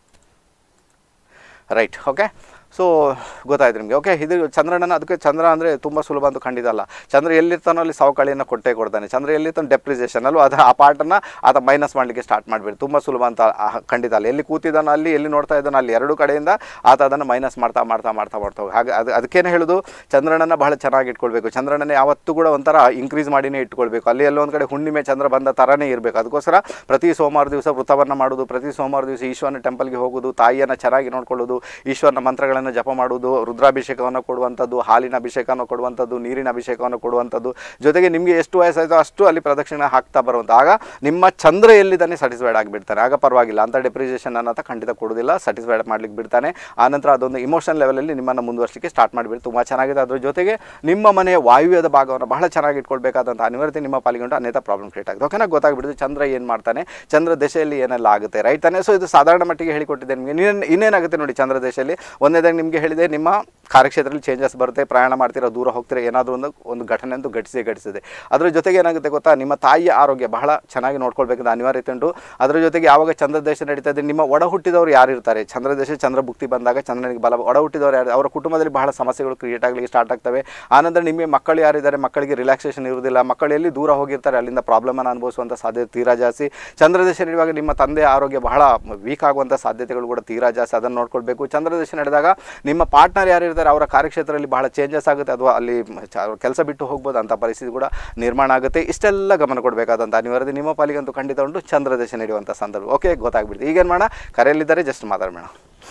ರೈಟ್ ಓಕೆ ಸೊ ಗೊತ್ತಾಯ್ತು ನಿಮಗೆ ಓಕೆ ಇದು ಚಂದ್ರನ ಅದಕ್ಕೆ ಚಂದ್ರ ಅಂದರೆ ತುಂಬ ಸುಲಭ ಅಂತ ಖಂಡಿತ ಅಲ್ಲ ಚಂದ್ರ ಎಲ್ಲಿರ್ತಾನೋ ಅಲ್ಲಿ ಸಾವಕಳಿಯನ್ನು ಕೊಟ್ಟೇ ಕೊಡ್ತಾನೆ ಚಂದ್ರ ಎಲ್ಲಿರ್ತಾನೆ ಡೆಪ್ರಿಸೇಷನ್ ಅಲ್ವಾ ಅದು ಆ ಪಾರ್ಟನ್ನು ಆತ ಮೈನಸ್ ಮಾಡಲಿಕ್ಕೆ ಸ್ಟಾರ್ಟ್ ಮಾಡಿಬಿಡಿ ತುಂಬ ಸುಲಭ ಅಂತ ಆ, ಖಂಡಿತ ಅಲ್ಲ ಎಲ್ಲಿ ಕೂತಿದ್ದಾನೋ ಅಲ್ಲಿ ಎಲ್ಲಿ ನೋಡ್ತಾ ಇದ್ದಾನೋ ಅಲ್ಲಿ ಎರಡು ಕಡೆಯಿಂದ ಆತ ಅದನ್ನು ಮೈನಸ್ ಮಾಡ್ತಾ ಮಾಡ್ತಾ ಮಾಡ್ತಾ ಮಾಡ್ತಾ ಹೋಗಿ ಹಾಗೆ ಅದು ಅದಕ್ಕೇನೆ ಹೇಳೋದು ಚಂದ್ರನನ್ನು ಬಹಳ ಚೆನ್ನಾಗಿ ಇಟ್ಕೊಳ್ಬೇಕು ಚಂದ್ರನನ್ನು ಯಾವತ್ತೂ ಕೂಡ ಒಂಥರ ಇನ್ಕ್ರೀಸ್ ಮಾಡಿನೇ ಇಟ್ಕೊಳ್ಬೇಕು ಅಲ್ಲಿ ಎಲ್ಲೋ ಒಂದು ಕಡೆ ಹುಣ್ಣಿಮೆ ಚಂದ್ರ ಬಂದ ಥರನೇ ಇರಬೇಕು ಅದಕ್ಕೋಸ್ಕರ ಪ್ರತಿ ಸೋಮವಾರ ದಿವಸ ವೃತ್ತವನ್ನು ಮಾಡೋದು ಪ್ರತಿ ಸೋಮವಾರ ದಿವಸ ಈಶ್ವರನ ಟೆಂಪಲ್ಗೆ ಹೋಗೋದು ತಾಯಿಯನ್ನು ಚೆನ್ನಾಗಿ ನೋಡ್ಕೊಳ್ಳೋದು ಈಶ್ವರನ ಮಂತ್ರಗಳನ್ನು ಜಪ ಮಾಡೋದು ರುದ್ರಾಭಿಷೇಕವನ್ನು ಕೊಡುವಂಥದ್ದು ಹಾಲಿನ ಅಭಿಷೇಕವನ್ನು ಕೊಡುವಂಥದ್ದು ನೀರಿನ ಅಭಿಷೇಕವನ್ನು ಕೊಡುವಂಥದ್ದು ಜೊತೆಗೆ ನಿಮಗೆ ಎಷ್ಟು ವಯಸ್ಸಾಯಿತೋ ಅಷ್ಟು ಅಲ್ಲಿ ಪ್ರದಕ್ಷಿಣೆ ಹಾಕ್ತಾ ಬರುವಂಥ ಆಗ ನಿಮ್ಮ ಚಂದ್ರ ಎಲ್ಲಿದ್ದಾನೆ ಸ್ಯಾಟಿಸ್ಫೈಡ್ ಆಗಿಬಿಡ್ತಾನೆ ಆಗ ಪರವಾಗಿಲ್ಲ ಅಂತ ಡೆಪ್ರಿಸಿಯೇಷನ್ ಅನ್ನೋತ ಖಂಡಿತ ಕೊಡೋದಿಲ್ಲ ಸ್ಯಾಟಿಸ್ಫೈಡ್ ಮಾಡ್ಲಿಕ್ಕೆ ಬಿಡ್ತಾನೆ ಆನಂತರ ಅದೊಂದು ಇಮೋಷನ್ ಲೆವೆಲಲ್ಲಿ ನಿಮ್ಮನ್ನು ಮುಂದುವರ್ಸಲಿಕ್ಕೆ ಸ್ಟಾರ್ಟ್ ಮಾಡಿಬಿಡಿ ತುಂಬ ಚೆನ್ನಾಗಿದೆ ಅದ್ರ ಜೊತೆಗೆ ನಿಮ್ಮ ಮನೆಯ ವಾಯುವ್ಯದ ಭಾಗವನ್ನು ಬಹಳ ಚೆನ್ನಾಗಿ ಇಟ್ಕೊಳ್ಬೇಕಾದಂಥ ಅನಿವಾರ್ಯತೆ ನಿಮ್ಮ ಪಾಲಿಗೆ ಉಂಟು ಅನೇಕ ಪ್ರಾಬ್ಲಮ್ ಕ್ರಿಯೇಟ್ ಆಗುತ್ತೆ ಓಕೆನಾ ಗೊತ್ತಾಗ್ಬಿಡುತ್ತೆ ಚಂದ್ರ ಏನು ಮಾಡ್ತಾನೆ ಚಂದ್ರ ದಶೆಯಲ್ಲಿ ಏನೆಲ್ಲ ಆಗುತ್ತೆ ರೈಟ್ ತಾನೆ ಸೊ ಇದು ಸಾಧಾರಣ ಮಟ್ಟಿಗೆ ಹೇಳಿಕೊಟ್ಟಿದ್ದೆ ನಿಮಗೆ ಇನ್ನೇನು ಇನ್ನೇನಾಗುತ್ತೆ ನೋಡಿ ಚಂದ್ರ ದಶೆಯಲ್ಲಿ ಒಂದನೇದಾಗಿ ನಿಮಗೆ ಹೇಳಿದೆ ನಿಮ್ಮ ಕಾರ್ಯಕ್ಷೇತ್ರದಲ್ಲಿ ಚೇಂಜಸ್ ಬರುತ್ತೆ ಪ್ರಯಾಣ ಮಾಡ್ತೀರಾ ದೂರ ಹೋಗ್ತೀರಾ ಏನಾದರೂ ಒಂದು ಒಂದು ಘಟನೆ ಅಂತೂ ಘಟಿಸಿ ಘಟಿಸಿದೆ ಅದರ ಜೊತೆಗೆ ಏನಾಗುತ್ತೆ ಗೊತ್ತಾ ನಿಮ್ಮ ತಾಯಿಯ ಆರೋಗ್ಯ ಬಹಳ ಚೆನ್ನಾಗಿ ನೋಡ್ಕೊಳ್ಬೇಕಂತ ಅನಿವಾರ್ಯತೆ ಉಂಟು ಅದರ ಜೊತೆಗೆ ಯಾವಾಗ ಚಂದ್ರದೇಶ ನಡೀತಾ ಇದೆ ನಿಮ್ಮ ಒಡ ಹುಟ್ಟಿದವರು ಯಾರು ಇರ್ತಾರೆ ಚಂದ್ರದೇಶ ಚಂದ್ರಭುಕ್ತಿ ಬಂದಾಗ ಚಂದ್ರನಿಗೆ ಬಲ ಒಡ ಹುಟ್ಟಿದವರು ಯಾರು ಅವರ ಕುಟುಂಬದಲ್ಲಿ ಬಹಳ ಸಮಸ್ಯೆಗಳು ಕ್ರಿಯೇಟ್ ಆಗಲಿಕ್ಕೆ ಸ್ಟಾರ್ಟ್ ಆಗ್ತವೆ ಆನಂತರ ನಿಮಗೆ ಮಕ್ಕಳು ಯಾರಿದ್ದಾರೆ ಮಕ್ಕಳಿಗೆ ರಿಲ್ಯಾಕ್ಸೇಷನ್ ಇರುವುದಿಲ್ಲ ಮಕ್ಕಳು ಎಲ್ಲಿ ದೂರ ಹೋಗಿರ್ತಾರೆ ಅಲ್ಲಿಂದ ಪ್ರಾಬ್ಲಮನ್ನು ಅನುಭವಿಸುವಂಥ ಸಾಧ್ಯತೆ ತೀರಾ ಜಾಸ್ತಿ ಚಂದ್ರದೇಶ ನಡೆಯುವಾಗ ನಿಮ್ಮ ತಂದೆಯ ಆರೋಗ್ಯ ಬಹಳ ವೀಕ್ ಆಗುವಂಥ ಸಾಧ್ಯತೆಗಳು ಕೂಡ ತೀರಾ ಜಾಸ್ತಿ ಅದನ್ನು ನೋಡ್ಕೊಳ್ಬೇಕು ಚಂದ್ರದೇಶ ನಡೆದಾಗ ನಿಮ್ಮ ಪಾರ್ಟ್ನರ್ ಯಾರು ಇರ್ತಾರೆ ಅವರ ಕಾರ್ಯಕ್ಷೇತ್ರದಲ್ಲಿ ಬಹಳ ಚೇಂಜಸ್ ಆಗುತ್ತೆ ಅಥವಾ ಅಲ್ಲಿ ಕೆಲಸ ಬಿಟ್ಟು ಹೋಗ್ಬೋದು ಅಂತ ಪರಿಸ್ಥಿತಿ ಕೂಡ ನಿರ್ಮಾಣ ಆಗುತ್ತೆ ಇಷ್ಟೆಲ್ಲ ಗಮನ ಕೊಡಬೇಕಾದಂಥ ಅನಿವಾರ್ಯತೆ ನಿಮ್ಮ ಪಾಲಿಗಂತೂ ಖಂಡಿತ ಉಂಟು ಚಂದ್ರದೇಶ ನಡೆಯುವಂಥ ಸಂದರ್ಭ ಓಕೆ ಗೊತ್ತಾಗ್ಬಿಡ್ತು ಈಗೇನು ಮಾಡೋಣ ಕರೆಯಲ್ಲಿದ್ದಾರೆ ಜಸ್ಟ್ ಮಾತಾಡೋಣ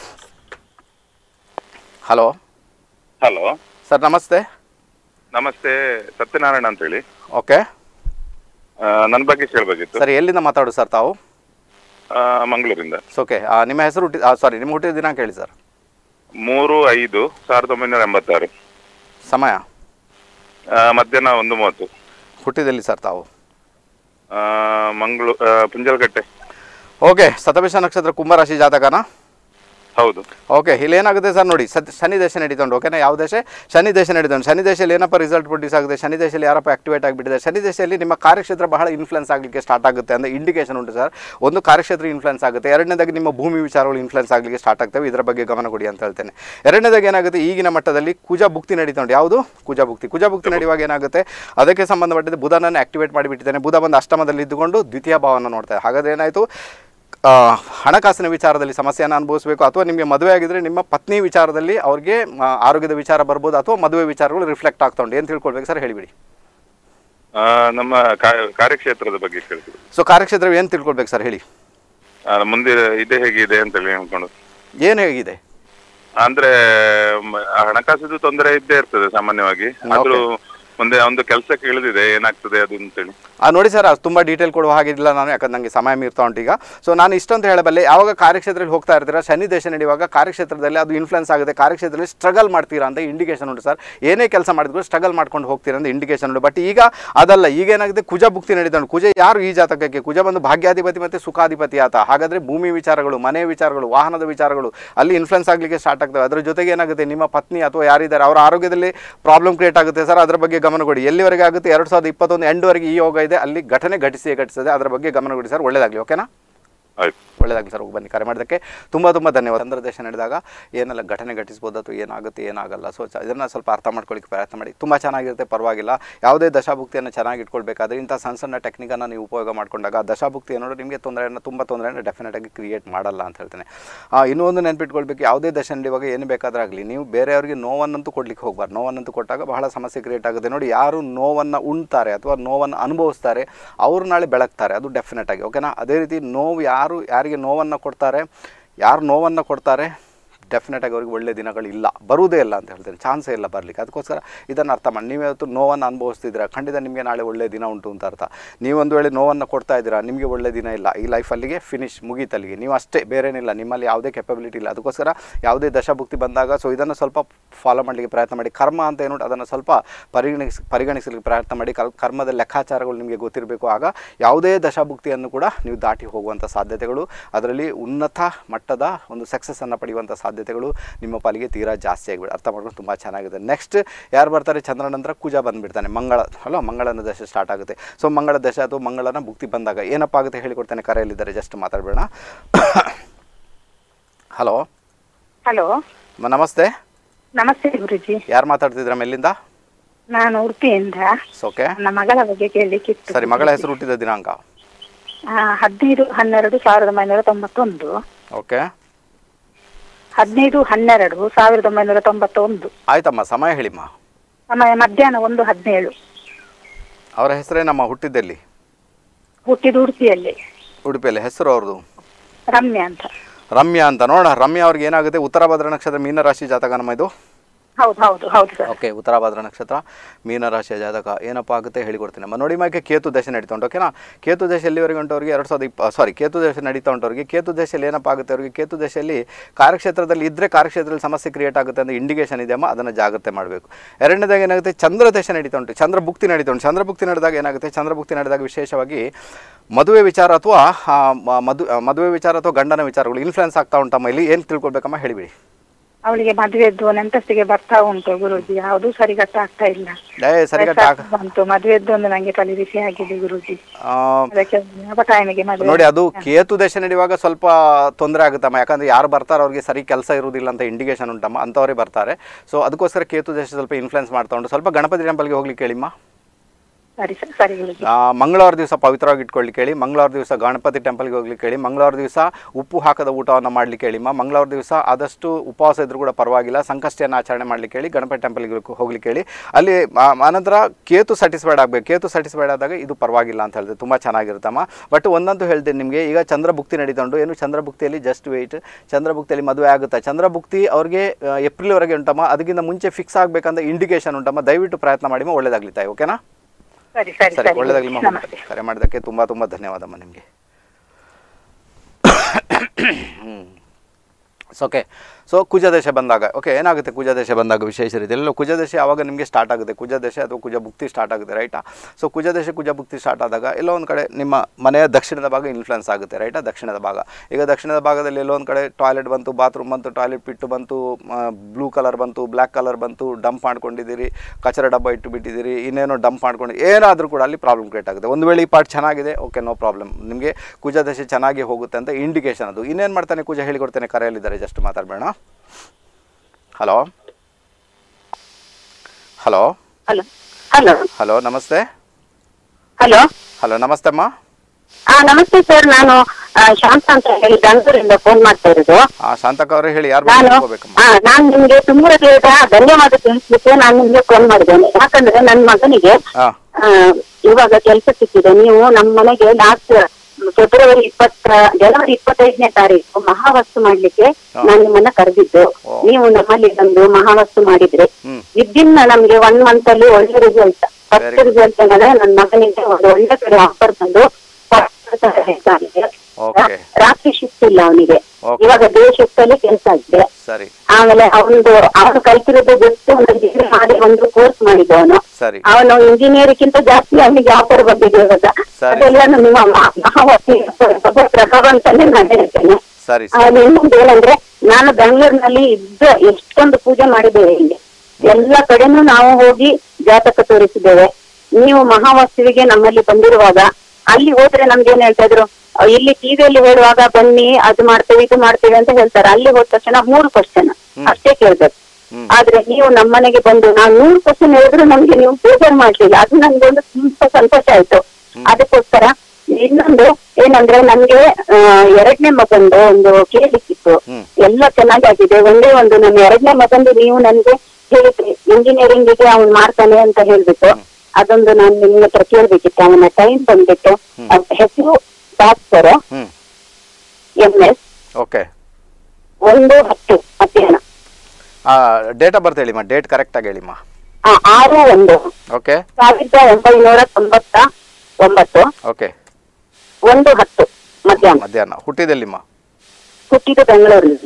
ಹಲೋ ಹಲೋ ಸರ್ ನಮಸ್ತೆ ನಮಸ್ತೆ ಸತ್ಯನಾರಾಯಣ ಅಂತ ಹೇಳಿ ಓಕೆ ನನ್ನ ಬಗ್ಗೆ ಕೇಳಬೇಕಿತ್ತು ಸರ್ ಎಲ್ಲಿಂದ ಮಾತಾಡೋದು ಸರ್ ತಾವು ಮಂಗಳೂರಿಂದ ಓಕೆ ನಿಮ್ಮ ಹೆಸರು ಹುಟ್ಟಿ ಸಾರಿ ನಿಮ್ಮ ಹುಟ್ಟಿದ ದಿನಾಂಕ ಹೇಳಿ ಸರ್ ಮೂರು ಐದು ಸಾವಿರದ ಒಂಬೈನೂರ ಎಂಬತ್ತಾರು ಸಮಯ ಆ, ಮಧ್ಯಾಹ್ನ ಒಂದು ಮೂವತ್ತು ಹುಟ್ಟಿದಲ್ಲಿ ಸರ್ ತಾವು ಆ, ಮಂಗಳೂ ಆ, ಪುಂಜಲಕಟ್ಟೆ ಓಕೆ ಸತಭಿಷ ನಕ್ಷತ್ರ ಕುಂಭರಾಶಿ ಜಾತಕನ ಹೌದು ಓಕೆ ಇಲ್ಲಿ ಏನಾಗುತ್ತೆ ಸರ್ ನೋಡಿ ಸತ್ ಶನಿ ದೇಶ ನಡೀತುಂಟು ಓಕೆನಾ ಯಾವ ದೇಶ ಶನಿ ದೇಶ ನಡೀತುಂಟು ಶನಿ ದೇಶದಲ್ಲಿ ಏನಪ್ಪ ರಿಸಲ್ಟ್ ಪ್ರೊಡ್ಯೂಸ್ ಆಗುತ್ತೆ ಶನಿ ದೇಶದಲ್ಲಿ ಯಾರಪ್ಪ ಆಕ್ಟಿವೇಟ್ ಆಗಿಬಿಟ್ಟಿದೆ ಶನಿ ದೇಶದಲ್ಲಿ ನಿಮ್ಮ ಕಾರ್ಯಕ್ಷೇತ್ರ ಬಹಳ ಇನ್ಫ್ಲುಯೆನ್ಸ್ ಆಗಲಿಕ್ಕೆ ಸ್ಟಾರ್ಟ್ ಆಗುತ್ತೆ ಅಂದರೆ ಇಂಡಿಕೇಶನ್ ಉಂಟು ಸರ್ ಒಂದು ಕಾರ್ಯಕ್ಷೇತ್ರ ಇನ್ಫ್ಲುಯೆನ್ಸ್ ಆಗುತ್ತೆ ಎರಡನೇದಾಗಿ ನಿಮ್ಮ ಭೂಮಿ ವಿಚಾರಗಳು ಇನ್ಫ್ಲುಯೆನ್ಸ್ ಆಗಲಿಕ್ಕೆ ಸ್ಟಾರ್ಟ್ ಆಗ್ತವೆ ಇದರ ಬಗ್ಗೆ ಗಮನ ಕೊಡಿ ಅಂತ ಹೇಳ್ತೇನೆ ಎರಡನೇದಾಗಿ ಏನಾಗುತ್ತೆ ಈಗಿನ ಮಟ್ಟದಲ್ಲಿ ಕುಜ ಭುಕ್ತಿ ನಡೀತಾ ಉಂಟು ಯಾವುದು ಕುಜ ಭುಕ್ತಿ ಕುಜ ಭುಕ್ತಿ ನಡೆಯುವಾಗ ಏನಾಗುತ್ತೆ ಅದಕ್ಕೆ ಸಂಬಂಧಪಟ್ಟಿದ್ದು ಬುಧನನ್ನು ಆಕ್ಟಿವೇಟ್ ಮಾಡಿಬಿಟ್ಟಿದ್ದೇನೆ ಬುಧ ಬಂದು ಅಷ್ಟಮದಲ್ಲಿ ಇದ್ದುಕೊಂಡು ದ್ವಿತೀಯ ಭಾವನ ನೋಡ್ತಾರೆ ಹಾಗಾದ್ರೆ ಏನಾಯಿತು ಆ, ಹಣಕಾಸಿನ ವಿಚಾರದಲ್ಲಿ ಸಮಸ್ಯೆಯನ್ನು ಅನುಭವಿಸಬೇಕು ಅಥವಾ ನಿಮಗೆ ಮದುವೆ ಆಗಿದ್ರೆ ನಿಮ್ಮ ಪತ್ನಿ ವಿಚಾರದಲ್ಲಿ ಅವ್ರಿಗೆ ಆ, ಆರೋಗ್ಯದ ವಿಚಾರ ಬರ್ಬೋದು ಅಥವಾ ಮದುವೆ ವಿಚಾರಗಳು ರಿಫ್ಲೆಕ್ಟ್ ಆಗ್ತಾ ಉಂಟು ಏನು ತಿಳ್ಕೊಳ್ಬೇಕು ಸರ್ ಹೇಳಿಬಿಡಿ ಆ, ನಮ್ಮ ಕಾ- ಕಾರ್ಯಕ್ಷೇತ್ರದ ಬಗ್ಗೆ ಕೇಳ್ತೀವಿ ಸೊ ಕಾರ್ಯಕ್ಷೇತ್ರ ಏನು ತಿಳ್ಕೊಳ್ಬೇಕು ಸರ್ ಹೇಳಿ ಆ, ಮುಂದೆ ಇದೆ ಹೇಗಿದೆ ಅಂತ ಹೇಳಿ ಅನ್ಕೊಂಡು ಏನು ಹೇಗಿದೆ ಅಂದ್ರೆ ಮ- ಹಣಕಾಸಿದು ತೊಂದರೆ ಇದ್ದೇ ಇರ್ತದೆ ಸಾಮಾನ್ಯವಾಗಿ ಆದ್ರೂ ಮುಂದೆ ಒಂದು ಕೆಲಸಕ್ಕೆ ಇಳಿದಿದೆ ಏನಾಗ್ತದೆ ಅದು ಅಂತೇಳಿ ಆ, ನೋಡಿ ಸರ್ ಅದು ತುಂಬ ಡೀಟೇಲ್ ಕೊಡುವ ಹಾಗಿಲ್ಲ ನಾನು ಯಾಕಂದ್ರೆ ನನಗೆ ಸಮಯ ಮೀರ್ತಾ ಉಂಟು ಈಗ ಸೊ ನಾನು ಇಷ್ಟಂತ ಹೇಳಬಲ್ಲೆ ಯಾವಾಗ ಕಾರ್ಯಕ್ಷೇತ್ರದಲ್ಲಿ ಹೋಗ್ತಾ ಇರ್ತೀರಾ ಶನಿ ದೇಶ ನಡೆಯುವಾಗ ಕಾರ್ಯಕ್ಷೇತ್ರದಲ್ಲಿ ಅದು ಇನ್ಫ್ಲುಯೆನ್ಸ್ ಆಗುತ್ತೆ ಕಾರ್ಯಕ್ಷೇತ್ರದಲ್ಲಿ ಸ್ಟ್ರಗಲ್ ಮಾಡ್ತೀರಾ ಅಂತ ಇಂಡಿಕೇಶನ್ ಉಂಟು ಸರ್ ಏನೇ ಕೆಲಸ ಮಾಡಿದ್ರು ಸ್ಟ್ರಗಲ್ ಮಾಡ್ಕೊಂಡು ಹೋಗ್ತೀರಾ ಅಂತ ಇಂಡಿಕೇಶನ್ ಉಂಟು ಬಟ್ ಈಗ ಅದಲ್ಲ ಈಗ ಏನಾಗಿದೆ ಕುಜ ಭುಕ್ತಿ ನಡೀತಾ ಉಂಟು ಕುಜ ಯಾರು ಈ ಜಾತಕಕ್ಕೆ ಕುಜ ಬಂದು ಭಾಗ್ಯಾಧಿಪತಿ ಮತ್ತು ಸುಖಾಧಿಪತಿ ಆತ ಹಾಗಾದರೆ ಭೂಮಿ ವಿಚಾರಗಳು ಮನೆ ವಿಚಾರಗಳು ವಾಹನದ ವಿಚಾರಗಳು ಅಲ್ಲಿ ಇನ್ಫ್ಲುಯೆನ್ಸ್ ಆಗಲಿಕ್ಕೆ ಸ್ಟಾರ್ಟ್ ಆಗ್ತವೆ ಅದರ ಜೊತೆಗೆ ಏನಾಗುತ್ತೆ ನಿಮ್ಮ ಪತ್ನಿ ಅಥವಾ ಯಾರಿದ್ದಾರೆ ಅವರ ಆರೋಗ್ಯದಲ್ಲಿ ಪ್ರಾಬ್ಲಮ್ ಕ್ರಿಯೇಟ್ ಆಗುತ್ತೆ ಸರ್ ಅದರ ಬಗ್ಗೆ ಗಮನ ಕೊಡಿ ಎಲ್ಲಿವರೆಗೆ ಆಗುತ್ತೆ ಎರಡು ಸಾವಿರದ ಇಪ್ಪತ್ತೊಂದು ಎಂಡ್ವರೆಗೆ ಈ ಯೋಗ ಇದೆ ಅಲ್ಲಿ ಘಟನೆ ಘಟಿಸಿಯೇ ಘಟಿಸಿದೆ ಅದರ ಬಗ್ಗೆ ಗಮನ ಕೊಡಿ ಸರ್ ಒಳ್ಳೆಯದಾಗಲಿ ಓಕೆನಾ ಆಯ್ತು ಒಳ್ಳೆಯದಾಗಲಿ ಸರ್ ಹೋಗಿ ಬನ್ನಿ ಕರೆ ಮಾಡೋದಕ್ಕೆ ತುಂಬ ತುಂಬ ಧನ್ಯವಾದ ಚಂದ್ರ ದೇಶ ನಡೆದಾಗ ಏನೆಲ್ಲ ಘಟನೆ ಘಟಿಸ್ಬೋದು ಅಥವಾ ಏನಾಗುತ್ತೆ ಏನಾಗಲ್ಲ ಸೊ ಇದನ್ನು ಸ್ವಲ್ಪ ಅರ್ಥ ಮಾಡ್ಕೊಳ್ಳಿಕ್ಕೆ ಪ್ರಯತ್ನ ಮಾಡಿ ತುಂಬ ಚೆನ್ನಾಗಿರುತ್ತೆ ಪರವಾಗಿಲ್ಲ ಯಾವುದೇ ದಶಾಭುಕ್ತಿಯನ್ನು ಚೆನ್ನಾಗಿ ಇಟ್ಕೊಳ್ಬೇಕಾದ್ರೆ ಇಂಥ ಸಣ್ಣ ಸಣ್ಣ ಟೆಕ್ನಿಕನ್ನು ನೀವು ಉಪಯೋಗ ಮಾಡಿಕೊಂಡಾಗ ಆ ದಶಾಭುಕ್ತಿ ಏನೋ ನಿಮಗೆ ತೊಂದರೆಯನ್ನು ತುಂಬ ತೊಂದರೆಯನ್ನು ಡೆಫಿನೆಟಾಗಿ ಕ್ರಿಯೇಟ್ ಮಾಡಲ್ಲ ಅಂತ ಹೇಳ್ತೇನೆ ಆ, ಇನ್ನೂ ಒಂದು ನೆನ್ಪಿಟ್ಕೊಳ್ಬೇಕು ಯಾವುದೇ ದಶ ನಡೆಯುವಾಗ ಏನು ಬೇಕಾದ್ರೆ ಆಗಲಿ ನೀವು ಬೇರೆಯವರಿಗೆ ನೋವನ್ನಂತೂ ಕೊಡ್ಲಿಕ್ಕೆ ಹೋಗಬಾರ್ದು ನೋವನ್ನಂತೂ ಕೊಟ್ಟಾಗ ಬಹಳ ಸಮಸ್ಯೆ ಕ್ರಿಯೇಟ್ ಆಗುತ್ತೆ ನೋಡಿ ಯಾರು ನೋವನ್ನು ಉಣ್ತಾರೆ ಅಥವಾ ನೋವನ್ನು ಅನುಭವಿಸ್ತಾರೆ ಅವರು ನಾಳೆ ಬೆಳಗ್ತಾರೆ ಅದು ಡೆಫಿನೆಟ್ ಆಗಿ ಓಕೆನಾ ಅದೇ ರೀತಿ ನೋವು ಯಾರು ಯಾರಿಗೆ ನೋವನ್ನು ಕೊಡ್ತಾರೆ ಯಾರು ನೋವನ್ನು ಕೊಡ್ತಾರೆ ಡೆಫಿನೆಟ್ ಆಗಿ ಅವ್ರಿಗೆ ಒಳ್ಳೆ ದಿನಗಳು ಇಲ್ಲ ಬರುವುದೇ ಇಲ್ಲ ಅಂತ ಹೇಳ್ತೇನೆ ಚಾನ್ಸೇ ಇಲ್ಲ ಬರಲಿಕ್ಕೆ ಅದಕ್ಕೋಸ್ಕರ ಇದನ್ನು ಅರ್ಥ ಮಾಡಿ ನೀವು ಇವತ್ತು ನೋವನ್ನು ಅನುಭವಿಸ್ತಿದ್ದೀರಾ ಖಂಡಿತ ನಿಮಗೆ ನಾಳೆ ಒಳ್ಳೆ ದಿನ ಉಂಟು ಅಂತ ಅರ್ಥ ನೀವೊಂದು ವೇಳೆ ನೋವನ್ನು ಕೊಡ್ತಾ ಇದ್ದೀರಾ ನಿಮಗೆ ಒಳ್ಳೆ ದಿನ ಇಲ್ಲ ಈ ಲೈಫಲ್ಲಿಗೆ ಫಿನಿಶ್ ಮುಗೀತಲ್ಲಿಗೆ ನೀವು ಅಷ್ಟೇ ಬೇರೇನಿಲ್ಲ ನಿಮ್ಮಲ್ಲಿ ಯಾವುದೇ ಕೆಪಬಿಲಿಟಿ ಇಲ್ಲ ಅದಕ್ಕೋಸ್ಕರ ಯಾವುದೇ ದಶಭುಕ್ತಿ ಬಂದಾಗ ಸೊ ಇದನ್ನು ಸ್ವಲ್ಪ ಫಾಲೋ ಮಾಡಲಿಕ್ಕೆ ಪ್ರಯತ್ನ ಮಾಡಿ ಕರ್ಮ ಅಂತ ಏನು ಅದನ್ನು ಸ್ವಲ್ಪ ಪರಿಗಣಿಸ್ ಪರಿಗಣಿಸಲಿಕ್ಕೆ ಪ್ರಯತ್ನ ಮಾಡಿ ಕಲ್ ಕರ್ಮದ ಲೆಕ್ಕಾಚಾರಗಳು ನಿಮಗೆ ಗೊತ್ತಿರಬೇಕು ಆಗ ಯಾವುದೇ ದಶಭುಕ್ತಿಯನ್ನು ಕೂಡ ನೀವು ದಾಟಿ ಹೋಗುವಂಥ ಸಾಧ್ಯತೆಗಳು ಅದರಲ್ಲಿ ಉನ್ನತ ಮಟ್ಟದ ಒಂದು ಸಕ್ಸಸ್ಸನ್ನು ಪಡೆಯುವಂಥ ಸಾಧ್ಯತೆಗಳು ನಿಮ್ಮ ಪಾಲಿಗೆ ತೀರಾ ಜಾಸ್ತಿ ಆಗಿಬಿಡಿ ಅರ್ಥ ಮಾಡ್ಕೊಂಡು ತುಂಬ ಚೆನ್ನಾಗಿದೆ ನೆಕ್ಸ್ಟ್ ಯಾರು ಬರ್ತಾರೆ ಚಂದ್ರ ನಂತರ ಕುಜ ಬಂದುಬಿಡ್ತಾನೆ ಮಂಗಳ ಅಲ್ವಾ ಮಂಗಳನ ದಶೆ ಸ್ಟಾರ್ಟ್ ಆಗುತ್ತೆ ಸೊ ಮಂಗಳ ದಶೆ ಅಥವಾ ಮಂಗಳನ ಭುಕ್ತಿ ಬಂದಾಗ ಏನಪ್ಪ ಆಗುತ್ತೆ ಹೇಳಿಕೊಡ್ತೇನೆ ಕರೆಯಲ್ಲಿದ್ದಾರೆ ಜಸ್ಟ್ ಮಾತಾಡಬೇಡ ಹಲೋ ಹಲೋ ನಮಸ್ತೆ ನಮಸ್ತೆ ಗುರುಜಿ ಯಾರು ಮಾತಾಡ್ತಿದ್ರ ಮೇಲಿಂದ ನಾನು ಉಡುಪಿಯಿಂದ ಓಕೆ ನನ್ನ ಮಗಳ ಬಗ್ಗೆ ಕೇಳಲಿಕ್ಕಿತ್ತು ಸರಿ ಮಗಳ ಹೆಸರು ಹುಟ್ಟಿದ ದಿನಾಂಕ ಆ, ಹದಿನೈದು ಹನ್ನೆರಡು ಸಾವಿರದ ಒಂಬೈನೂರ ತೊಂಬತ್ತೊಂದು ಓಕೆ ಹದಿನೈದು ಹನ್ನೆರಡು ಸಾವಿರದ ಒಂಬೈನೂರ ತೊಂಬತ್ತೊಂದು ಆಯ್ತಮ್ಮ ಸಮಯ ಹೇಳಿಮ್ಮ ಸಮಯ ಮಧ್ಯಾಹ್ನ ಒಂದು ಹದಿನೇಳು ಅವರ ಹೆಸರೇ ನಮ್ಮ ಹುಟ್ಟಿದ್ದಲ್ಲಿ ಹುಟ್ಟಿದ ಉಡುಪಿಯಲ್ಲಿ ಉಡುಪಿಯಲ್ಲಿ ಹೆಸರು ಅವ್ರದ್ದು ರಮ್ಯಾ ಅಂತ ರಮ್ಯಾ ಅಂತ ನೋಡೋಣ ರಮ್ಯಾ ಅವ್ರಿಗೆ ಏನಾಗುತ್ತೆ ಉತ್ತರ ಭದ್ರ ನಕ್ಷತ್ರ ಮೀನರಾಶಿ ಜಾತಕ ನಮ್ಮ ಇದು ಹೌದು ಹೌದು ಹೌದು ಸರ್ ಓಕೆ ಉತ್ತರ ಭದ್ರ ನಕ್ಷತ್ರ ಮೀನರಾಶಿಯ ಜಾತಕ ಏನಪ್ಪ ಆಗುತ್ತೆ ಹೇಳಿಕೊಡ್ತೀನಿ ಅಮ್ಮ ನೋಡಿ ಮಾಕೆ ಕೇತು ದಶೆ ನಡೀತಾ ಉಂಟು ಓಕೆನಾ ಕೇತು ದಶೆ ಎಲ್ಲಿವರೆಗೆ ಉಂಟವ್ರಿಗೆ ಎರಡು ಸಾವಿರದ ಇಪ್ಪ ಸಾರಿ ಕೇತು ದಶೆ ನಡೀತಾ ಉಂಟವ್ರಿಗೆ ಕೇತು ದಶೆಯಲ್ಲಿ ಏನಪ್ಪ ಆಗುತ್ತೆ ಅವರಿಗೆ ಕೇತು ದಶೆಯಲ್ಲಿ ಕಾರ್ಯಕ್ಷೇತ್ರದಲ್ಲಿ ಇದ್ದರೆ ಕಾರ್ಯಕ್ಷೇತ್ರದಲ್ಲಿ ಸಮಸ್ಯೆ ಕ್ರಿಯೇಟ್ ಆಗುತ್ತೆ ಅಂತ ಇಂಡಿಕೇಶನ್ ಇದೆಯಮ್ಮ ಅದನ್ನು ಜಾಗ್ರತೆ ಮಾಡಬೇಕು ಎರಡನೇದಾಗಿ ಏನಾಗುತ್ತೆ ಚಂದ್ರ ದಶೆ ನಡೀತಾ ಉಂಟು ಚಂದ್ರ ಭುಕ್ತಿ ನಡೀತಾ ಉಂಟು ಚಂದ್ರ ಭುಕ್ತಿ ನಡೆದಾಗ ಏನಾಗುತ್ತೆ ಚಂದ್ರ ಭುಕ್ತಿ ನಡೆದಾಗ ವಿಶೇಷವಾಗಿ ಮದುವೆ ವಿಚಾರ ಅಥವಾ ಆ, ಮ- ಮದು ಆ, ಮದುವೆ ವಿಚಾರ ಅಥವಾ ಗಂಡನ ವಿಚಾರಗಳು ಇನ್ಫ್ಲುಯೆನ್ಸ್ ಆಗ್ತಾ ಉಂಟಮ್ಮ ಇಲ್ಲಿ ಏನು ತಿಳ್ಕೊಳ್ಬೇಕಮ್ಮ ಹೇಳಿಬಿಡಿ ಅವಳಿಗೆ ಮದುವೆದ್ದು ನೆಂಟಸ್ತಿಗೆ ಬರ್ತಾ ಉಂಟು ಗುರುಜಿ ಯಾವುದು ಸರಿಗಟ್ಟ ಆಗ್ತಾ ಇಲ್ಲ ಏ ಸರಿಗಟ್ಟ ವಯಸ್ಸಾಗ್ತಾ ಬಂತು ಮದುವೆದ್ದು ಒಂದು ನಂಗೆ ತಲೆ ಬಿಸಿ ಆಗಿದೆ ಗುರುಜಿ ಆ, ಅದಕ್ಕೆ ಯಾವ ಟೈಮಿಗೆ ಮದುವೆ ನೋಡಿ ಅದು ಕೇತು ದಶೆ ನಡೆಯುವಾಗ ಸ್ವಲ್ಪ ತೊಂದರೆ ಆಗುತ್ತಮ್ಮ ಯಾಕಂದ್ರೆ ಯಾರು ಬರ್ತಾರೋ ಅವ್ರಿಗೆ ಸರಿ ಕೆಲಸ ಇರುವುದಿಲ್ಲ ಅಂತ ಇಂಡಿಕೇಶನ್ ಉಂಟಮ್ಮ ಅಂಥವರೇ ಬರ್ತಾರೆ ಸೊ ಅದಕ್ಕೋಸ್ಕರ ಕೇತು ದಶೆ ಸ್ವಲ್ಪ ಇನ್ಫ್ಲುಯೆನ್ಸ್ ಮಾಡ್ತಾ ಉಂಟು ಸ್ವಲ್ಪ ಗಣಪತಿ ಟೆಂಪಲ್ಗೆ ಹೋಗ್ಲಿಕ್ಕೆ ಹೇಳಿಮ್ಮ ಸರಿ ಸರಿ ಸರಿ ಗುರುಜಿ ಆ, ಮಂಗಳವಾರ ದಿವಸ ಪವಿತ್ರವಾಗಿ ಇಟ್ಕೊಳ್ಳಿಕ್ಕೆ ಹೇಳಿ ಮಂಗಳವಾರ ದಿವಸ ಗಣಪತಿ ಟೆಂಪಲ್ಗೆ ಹೋಗ್ಲಿಕ್ಕೆ ಹೇಳಿ ಮಂಗಳವಾರ ದಿವಸ ಉಪ್ಪು ಹಾಕದ ಊಟವನ್ನು ಮಾಡ್ಲಿಕ್ಕೆ ಹೇಳಿಮ್ಮ ಮಂಗಳವಾರ ದಿವಸ ಆದಷ್ಟು ಉಪವಾಸ ಇದ್ರೂ ಕೂಡ ಪರವಾಗಿಲ್ಲ ಸಂಕಷ್ಟಿಯನ್ನು ಆಚರಣೆ ಮಾಡ್ಲಿಕ್ಕೆ ಹೇಳಿ ಗಣಪತಿ ಟೆಂಪಲ್ಗೆ ಹೋಗ್ಲಿಕ್ಕೆ ಹೇಳಿ ಅಲ್ಲಿ ಆ- ಆನಂತರ ಕೇತು ಸ್ಯಾಟಿಸ್ಫೈಡ್ ಆಗಬೇಕು ಕೇತು ಸ್ಯಾಟಿಸ್ಫೈಡ್ ಆದಾಗ ಇದು ಪರವಾಗಿಲ್ಲ ಅಂತ ಹೇಳಿದೆ ತುಂಬ ಚೆನ್ನಾಗಿರುತ್ತಮ್ಮ ಬಟ್ ಒಂದಂತೂ ಹೇಳ್ತೀನಿ ನಿಮಗೆ ಈಗ ಚಂದ್ರಭುಕ್ತಿ ನಡೀತುಂಟು ಏನು ಚಂದ್ರಭುಕ್ತಿಯಲ್ಲಿ ಜಸ್ಟ್ ವೆಯ್ಟ್ ಚಂದ್ರಭುಕ್ತಿಯಲ್ಲಿ ಮದುವೆ ಆಗುತ್ತೆ ಚಂದ್ರಭುಕ್ತಿ ಅವ್ರಿಗೆ ಆ, ಏಪ್ರಿಲ್ವರೆಗೆ ಉಂಟಮ್ಮ ಅದಕ್ಕಿಂತ ಮುಂಚೆ ಫಿಕ್ಸ್ ಆಗಬೇಕಂತ ಇಂಡಿಕೇಶನ್ ಉಂಟಮ್ಮ ದಯವಿಟ್ಟು ಪ್ರಯತ್ನ ಮಾಡಿ ಒಳ್ಳೇದಾಗ್ಲಿ ತಾಯಿ ಓಕೆನಾ ಸರಿ ಸರಿ ಸರಿ ಸರಿ ಒಳ್ಳೆದಾಗಲಿ ಗುರೂಜಿ. ನಮಸ್ತೆ ಕರೆ ಮಾಡಿದ್ದಕ್ಕೆ ತುಂಬ ತುಂಬ ಧನ್ಯವಾದಮ್ಮ ನಿಮಗೆ ಓಕೆ ಸೊ ಕುಜದಶೆ ಬಂದಾಗ ಓಕೆ ಏನಾಗುತ್ತೆ ಕುಜದಶೆ ಬಂದಾಗ ವಿಶೇಷ ರೀತಿಯಲ್ಲಿ ಕುಜದಶೆ ಆವಾಗ ನಿಮಗೆ ಸ್ಟಾರ್ಟ್ ಆಗುತ್ತೆ ಕುಜದಶೆ ಅಥವಾ ಕುಜ ಭುಕ್ತಿ ಸ್ಟಾರ್ಟ್ ಆಗುತ್ತೆ ರೈಟಾ ಸೊ ಕುಜದಶೆ ಕುಜ ಭುಕ್ತಿ ಸ್ಟಾರ್ಟ್ ಆದಾಗ ಎಲ್ಲೋ ಒಂದು ಕಡೆ ನಿಮ್ಮ ಮನೆಯ ದಕ್ಷಿಣದ ಭಾಗ ಇನ್ಫ್ಲುಯೆನ್ಸ್ ಆಗುತ್ತೆ ರೈಟಾ ದಕ್ಷಿಣದ ಭಾಗ ಈಗ ದಕ್ಷಿಣದ ಭಾಗದಲ್ಲಿ ಎಲ್ಲೋ ಒಂದು ಕಡೆ ಟಾಯ್ಲೆಟ್ ಬಂತು ಬಾತ್ರೂಮ್ ಬಂತು ಟಾಯ್ಲೆಟ್ ಪಿಟ್ಟು ಬಂತು ಬ್ಲೂ ಕಲರ್ ಬಂತು ಬ್ಲ್ಯಾಕ್ ಕಲರ್ ಬಂತು ಡಂಪ್ ಮಾಡ್ಕೊಂಡಿದ್ದೀರಿ ಕಚರ ಡಬ್ಬ ಇಟ್ಟು ಬಿಟ್ಟಿದ್ದೀರಿ ಇನ್ನೇನೋ ಡಂಪ್ ಮಾಡ್ಕೊಂಡು ಏನಾದರೂ ಕೂಡ ಅಲ್ಲಿ ಪ್ರಾಬ್ಲಮ್ ಕ್ರಿಯೇಟ್ ಆಗುತ್ತೆ ಒಂದು ವೇಳೆ ಈ ಪಾರ್ಟ್ ಚೆನ್ನಾಗಿದೆ ಓಕೆ ನೋ ಪ್ರಾಬ್ಲಮ್ ನಿಮಗೆ ಕುಜ ದಶೆ ಚೆನ್ನಾಗಿ ಹೋಗುತ್ತೆ ಅಂತ ಇಂಡಿಕೇಶನ್ ಅದು ಇನ್ನೇನು ಮಾಡ್ತಾನೆ ಕುಜ ಹೇಳಿಕೊಡ್ತೇನೆ ಕರೆಯಲ್ಲಿದ್ದಾರೆ ಜಸ್ಟ್ ಮಾತಾಡಬೇಡ hello hello hello hello hello ನಮಸ್ತೆ ಹಲೋ ಹಲೋ ನಮಸ್ತೆ ಅಮ್ಮ ಹಾ ನಮಸ್ತೆ ಸರ್ ನಾನು ಆ, ಶಾಂತ ಅಂತ ಹೇಳಿ ಬೆಂಗಳೂರಿಂದ ಫೋನ್ ಮಾಡ್ತಾ ಇರೋದು ಹಾಂ ಶಾಂತಕ ಅವರೇ ಹೇಳಿ ಯಾರು ನಾನು ಹೋಗ್ಬೇಕಮ್ಮ ಹಾ ನಾನ್ ನಿಮ್ಗೆ ತುಂಬ ಹೃದಯದ ಧನ್ಯವಾದ ತಿಳಿಸ್ಲಿಕ್ಕೆ ನಾನು ನಿಮ್ಗೆ ಫೋನ್ ಮಾಡಿದ್ದೇನೆ ಯಾಕಂದ್ರೆ ನನ್ನ ಮಗನಿಗೆ ಹಾಂ ಆ, ಇವಾಗ ಕೆಲಸ ಸಿಕ್ಕಿದೆ ನೀವು ನಮ್ಮ ಮನೆಗೆ ಲಾಸ್ಟ್ ಫೆಬ್ರವರಿ ಇಪ್ಪತ್ತ ಜನವರಿ ಇಪ್ಪತ್ತೈದನೇ ತಾರೀಕು ಮಹಾವಸ್ತು ಮಾಡ್ಲಿಕ್ಕೆ ನಾನು ನಿಮ್ಮನ್ನ ಕರೆದಿದ್ದು ಓ. ನೀವು ನಮ್ಮಲ್ಲಿ ಬಂದು ಮಹಾವಸ್ತು ಮಾಡಿದ್ರೆ ಹ್ಮ್. ವಿದಿನ್ ನಮ್ಗೆ ಒನ್ ಮಂತ್ ಅಲ್ಲಿ ಒಳ್ಳೆ result first Very good. Result ಏನಂದ್ರೆ ನನ್ನ ಮಗನಿಗೆ ಒಂದು ಒಳ್ಳೆ ಕಡೆ ಆಫರ್ ಬಂದು ಹೆಚ್ಚಾಗಿದೆ Okay. ರಾತ್ರಿ ಶಿಫ್ಟ್ ಇಲ್ಲ ಅವನಿಗೆ Okay. ಇವಾಗ ಡೇ ಶಿಫ್ಟ್ ಅಲ್ಲಿ ಕೆಲಸ ಇದೆ ಸರಿ ಆಮೇಲೆ ಅವನು ಅವನು ಕಲ್ತಿರೋದು ಜಸ್ಟ್ ಒಂದು ಡಿಗ್ರಿ ಮಾಡಿ ಒಂದು ಕೋರ್ಸ್ ಮಾಡಿದ್ದು ಅವನು ಸರಿ ಅವನು ಇಂಜಿನಿಯರ್ಗಿಂತ ಜಾಸ್ತಿ ಅವನಿಗೆ ಆಫರ್ ಬಂದಿದೆ ಇವಾಗ ಸರಿ. ಅದೆಲ್ಲ ನಿಮ್ಮ ಮ- ಮಹಾವತಿ ಪ್ರಭಾವ ಅಂತಾನೆ ನಾನು ಹೇಳ್ತೇನೆ ಸರಿ ಆಮೇಲೆ ಇನ್ನೊಂದು ಏನಂದ್ರೆ ನಾನು ಬೆಂಗಳೂರಿನಲ್ಲಿ ಇದ್ದ ಎಷ್ಟೊಂದು ಪೂಜೆ ಮಾಡಿದ್ದೇವೆ ಇಲ್ಲಿ ಎಲ್ಲ ಕಡೆನೂ ನಾವು ಹೋಗಿ ಜಾತಕ ತೋರಿಸಿದ್ದೇವೆ ನೀವು ಮಹಾವಸ್ತುವಿಗೆ ನಮ್ಮಲ್ಲಿ ಬಂದಿರುವಾಗ ಅಲ್ಲಿ ಹೋದ್ರೆ ನಮ್ಗೆ ಏನ್ ಹೇಳ್ತಾ ಇದ್ರು ಅಹ್ ಇಲ್ಲಿ ಟಿವಿಯಲ್ಲಿ ಹೇಳುವಾಗ ಬನ್ನಿ ಅದು ಮಾಡ್ತೇವೆ ಇದು ಮಾಡ್ತೇವೆ ಅಂತ ಹೇಳ್ತಾರೆ ಅಲ್ಲಿ ಹೋದ ತಕ್ಷಣ ಮೂರು ಕ್ವಶನ್ ಅಷ್ಟೇ ಕೇಳ್ಬೇಕು ಹ್ಮ್. ಆದ್ರೆ ನೀವು ನಮ್ಮನೆಗೆ ಬಂದು ನಾನು ನೂರು ಕ್ವಶನ್ ಹೇಳಿದ್ರು ನಮ್ಗೆ ನೀವು ಬೇಜಾರ್ ಮಾಡ್ಲಿಲ್ಲ ಅದು ನನ್ಗೆ ಒಂದು ತುಂಬಾ ಸಂತೋಷ ಆಯ್ತು ಅದಕ್ಕೋಸ್ಕರ ಇನ್ನೊಂದು ಏನಂದ್ರೆ ನನ್ಗೆ ಆ, ಎರಡನೇ ಮಗಂದು ಒಂದು ಕೇಳಿಕ್ಕಿತ್ತು ಹ್ಮ್. ಎಲ್ಲ ಚೆನ್ನಾಗಿ ಆಗಿದೆ ಒಂದೇ ಒಂದು ನನ್ನ ಎರಡನೇ ಮಗಂದು ನೀವು ನನ್ಗೆ ಹೇಳಿದ್ರಿ ಇಂಜಿನಿಯರಿಂಗ್ ಗೆ ಅವ್ನು ಮಾಡ್ತಾನೆ ಅಂತ ಹೇಳ್ಬಿಟ್ಟು ಅದೊಂದು ನಾನು ನಿಮ್ಮ ಹತ್ರ ಕೇಳ್ಬೇಕಿತ್ತು ಅವನ ಟೈಮ್ ಬಂದ್ಬಿಟ್ಟು ಅವ್ನ್ ಹೆಸರು ಭಾಸ್ಕರ್ ಹ್ಮ್ ಎಂ ಎಸ್ ಓಕೆ ಒಂದು ಹತ್ತು ಮಧ್ಯಾಹ್ನ ಡೇಟ್ ಆಫ್ ಬರ್ತ್ ಹೇಳಿಮ್ಮ ಡೇಟ್ ಕರೆಕ್ಟಾಗಿ ಹೇಳಿಮ್ಮ ಆ, ಆರು ಒಂದು ಓಕೆ ಸಾವಿರದ ಒಂಬೈನೂರ ತೊಂಬತ್ತ ಒಂಬತ್ತು ಓಕೆ ಒಂದು ಹತ್ತು ಮಧ್ಯಾಹ್ನ ಮಧ್ಯಾಹ್ನ ಹುಟ್ಟಿದೆಲ್ಲಿಮ್ಮ ಹುಟ್ಟಿದ್ದು ಬೆಂಗಳೂರಿನಲ್ಲಿ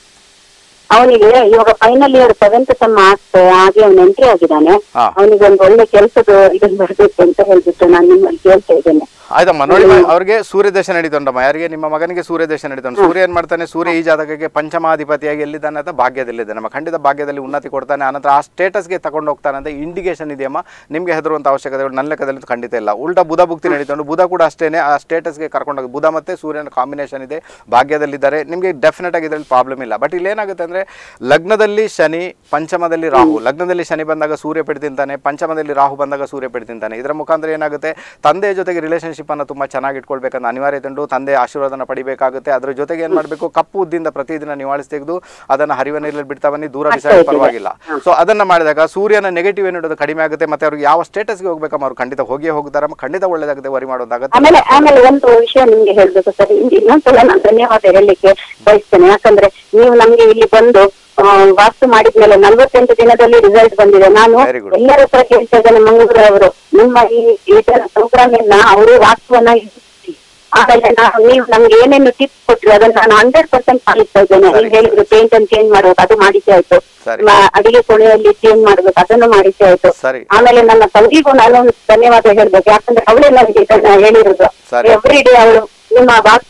ಅವನಿಗೆ ಇವಾಗ ಫೈನಲ್ ಇಯರ್ ಸೆವೆಂತ್ ಸೆಮ್ ಆಗ್ತಾ ಹಾಗೆ ಅವನು ಎಂಟ್ರಿ ಆಗಿದ್ದಾನೆ ಹಾ. ಅವನಿಗೆ ಒಂದು ಒಳ್ಳೆ ಕೆಲಸದ ಇದನ್ನ ಬರ್ಬೇಕು ಅಂತ ಹೇಳ್ಬಿಟ್ಟು ನಾನು ನಿಮ್ಮಲ್ಲಿ ಕೇಳ್ತಾ ಇದ್ದೇನೆ ಆಯ್ತಮ್ಮ ನೋಡಿ ಅವ್ರಿಗೆ ಸೂರ್ಯ ದಶ ನಡೀತುಂಟಮ್ಮ ಯಾರಿಗೆ ನಿಮ್ಮ ಮಗನಿಗೆ ಸೂರ್ಯ ದಶ ನಡೀತುಂಟು ಸೂರ್ಯ ಏನ್ ಮಾಡ್ತಾನೆ ಸೂರ್ಯ ಈ ಜಾತಕಕ್ಕೆ ಪಂಚಮಾಧಿಪತಿಯಾಗಿ ಎಲ್ಲಿದ್ದಾನೆ ಅಂತ ಭಾಗ್ಯದಲ್ಲಿದೆ ನಮ್ಮ ಖಂಡಿತ ಭಾಗ್ಯದಲ್ಲಿ ಉನ್ನತಿ ಕೊಡ್ತಾನೆ ಆನಂತರ ಆ ಸ್ಟೇಟಸ್ಗೆ ತಗೊಂಡು ಹೋಗ್ತಾನೆ ಅಂತ ಇಂಡಿಕೇಶನ್ ಇದೆಯಮ್ಮ ನಿಮಗೆ ಹೆದರುವಂಥ ಅವಶ್ಯಕತೆ ನನ್ನ ಲೆಕ್ಕದಲ್ಲಿ ಖಂಡಿತ ಇಲ್ಲ ಉಲ್ಟಾ ಬುಧ ಭುಕ್ತಿ ನಡೀತುಂಟು ಬುಧ ಕೂಡ ಅಷ್ಟೇನೆ ಆ ಸ್ಟೇಟಸ್ಗೆ ಕರ್ಕೊಂಡೋಗಿ ಬುಧ ಮತ್ತೆ ಸೂರ್ಯನ ಕಾಂಬಿನೇಷನ್ ಇದೆ ಭಾಗ್ಯದಲ್ಲಿದ್ದಾರೆ ನಿಮಗೆ ಡೆಫಿನೆಟ್ ಆಗಿ ಇದರಲ್ಲಿ ಪ್ರಾಬ್ಲಮ್ ಇಲ್ಲ ಬಟ್ ಇಲ್ಲಿ ಏನಾಗುತ್ತೆ ಅಂದ್ರೆ ಲಗ್ನದಲ್ಲಿ ಶನಿ ಪಂಚಮದಲ್ಲಿ ರಾಹು ಲಗ್ನದಲ್ಲಿ ಶನಿ ಬಂದಾಗ ಸೂರ್ಯ ಪೆಟ್ಟು ತಿಂತಾನೆ ಪಂಚಮದಲ್ಲಿ ರಾಹು ಬಂದಾಗ ಸೂರ್ಯ ಪೆಟ್ಟು ತಿಂತಾನೆ ಇದರ ಮುಖಾಂತರ ಏನಾಗುತ್ತೆ ತಂದೆಯ ಜೊತೆಗೆ ರಿಲೇಷನ್ಶಿಪ್ ಅನ್ನು ತುಂಬಾ ಚೆನ್ನಾಗಿ ಇಟ್ಕೊಳ್ಬೇಕನ್ನ ಅನಿವಾರ್ಯತೆ ಉಂಟು ತಂದೆ ಆಶೀರ್ವಾದನ ಪಡಿಬೇಕಾಗುತ್ತೆ ಅದರ ಜೊತೆಗೆ ಏನು ಮಾಡಬೇಕು ಕಪ್ಪು ಉದ್ದಿಂದ ಪ್ರತಿದಿನ ನಿವಾಳಿಸಿ ತೆಗೆದು ಅದನ್ನು ಹರಿವ ನೀರಲ್ಲಿ ಬಿಡ್ತಾ ಬನ್ನಿ ದೂರ ಬಿಸಾಡಿ ಪರವಾಗಿಲ್ಲ ಸೊ ಅದನ್ನ ಮಾಡಿದಾಗ ಸೂರ್ಯನ ನೆಗೆಟಿವ್ ಏನಿಡೋದು ಕಡಿಮೆ ಆಗುತ್ತೆ ಮತ್ತೆ ಅವ್ರಿಗೆ ಯಾವ ಸ್ಟೇಟಸ್ಗೆ ಹೋಗ್ಬೇಕಮ್ಮ ಅವ್ರು ಖಂಡಿತ ಹೋಗಿಯೇ ಹೋಗ್ತಾರೆ ಖಂಡಿತ ಒಳ್ಳೇದಾಗುತ್ತೆ ವರಿ ಮಾಡೋದಾಗುತ್ತೆ ಆಮೇಲೆ ಆಮೇಲೆ ಒಂದು ವಿಷಯ ನಿಮ್ಗೆ ಹೇಳ್ಬೇಕು ಸರ್ ಇನ್ನೊಂದ್ಸಲ ನಾನು ಧನ್ಯವಾದ ಹೇಳಲಿಕ್ಕೆ ಬಯಸ್ತೇನೆ ಯಾಕಂದ್ರೆ ನೀವು ನಮ್ಗೆ ಇಲ್ಲಿ ಬಂದು ಆ, ವಾಸ್ತು ಮಾಡಿದ್ಮೇಲೆ ನಲ್ವತ್ತೆಂಟು ದಿನದಲ್ಲಿ ರಿಸಲ್ಟ್ ಬಂದಿದೆ ನಾನು Very good. ಎಲ್ಲರ ಹತ್ರ ಕೇಳ್ತಾ ಇದ್ದೇನೆ ಮಂಗಳೂರು ಅವರು ನಿಮ್ಮ ಈ ಇದರ ಪ್ರೋಗ್ರಾಮ್ ಇಂದ ಅವರು ವಾಸ್ತುವನ್ನ ಇರಿಸಿ. ಆಮೇಲೆ ನಾವು ನೀವು ನಮ್ಗೆ ಏನೇನು ಟಿಪ್ಸ್ ಕೊಟ್ರಿ ಅದನ್ನ ನಾನು ಹಂಡ್ರೆಡ್ ಪರ್ಸೆಂಟ್ ಪಾಲಿಸ್ತಾ ಇದ್ದೇನೆ ಸರಿ. ನೀವು ಹೇಳಿದ್ರು ಪೇಂಟ್ ಅನ್ನು ಚೇಂಜ್ ಮಾಡ್ಬೇಕು ಅದು ಮಾಡಿಸಿ ಆಯ್ತು ಸರಿ. ಮ- ಅಡಿಗೆ ಕೋಣೆಯಲ್ಲಿ ಚೇಂಜ್ ಮಾಡ್ಬೇಕು ಅದನ್ನು ಮಾಡಿಸಿ ಆಯ್ತು ಸರಿ. ಆಮೇಲೆ ನನ್ನ ತಂಗಿಗೂ ನಾನು ಧನ್ಯವಾದ ಹೇಳ್ಬೇಕು ಯಾಕಂದ್ರೆ ಅವಳೇ ನನಗೆ ಇದನ್ನ ಹೇಳಿರೋದು ಸರಿ. ಎವ್ರಿ ಡೇ ಅವಳು ನಿಮ್ಮ ವಾಸ್ತು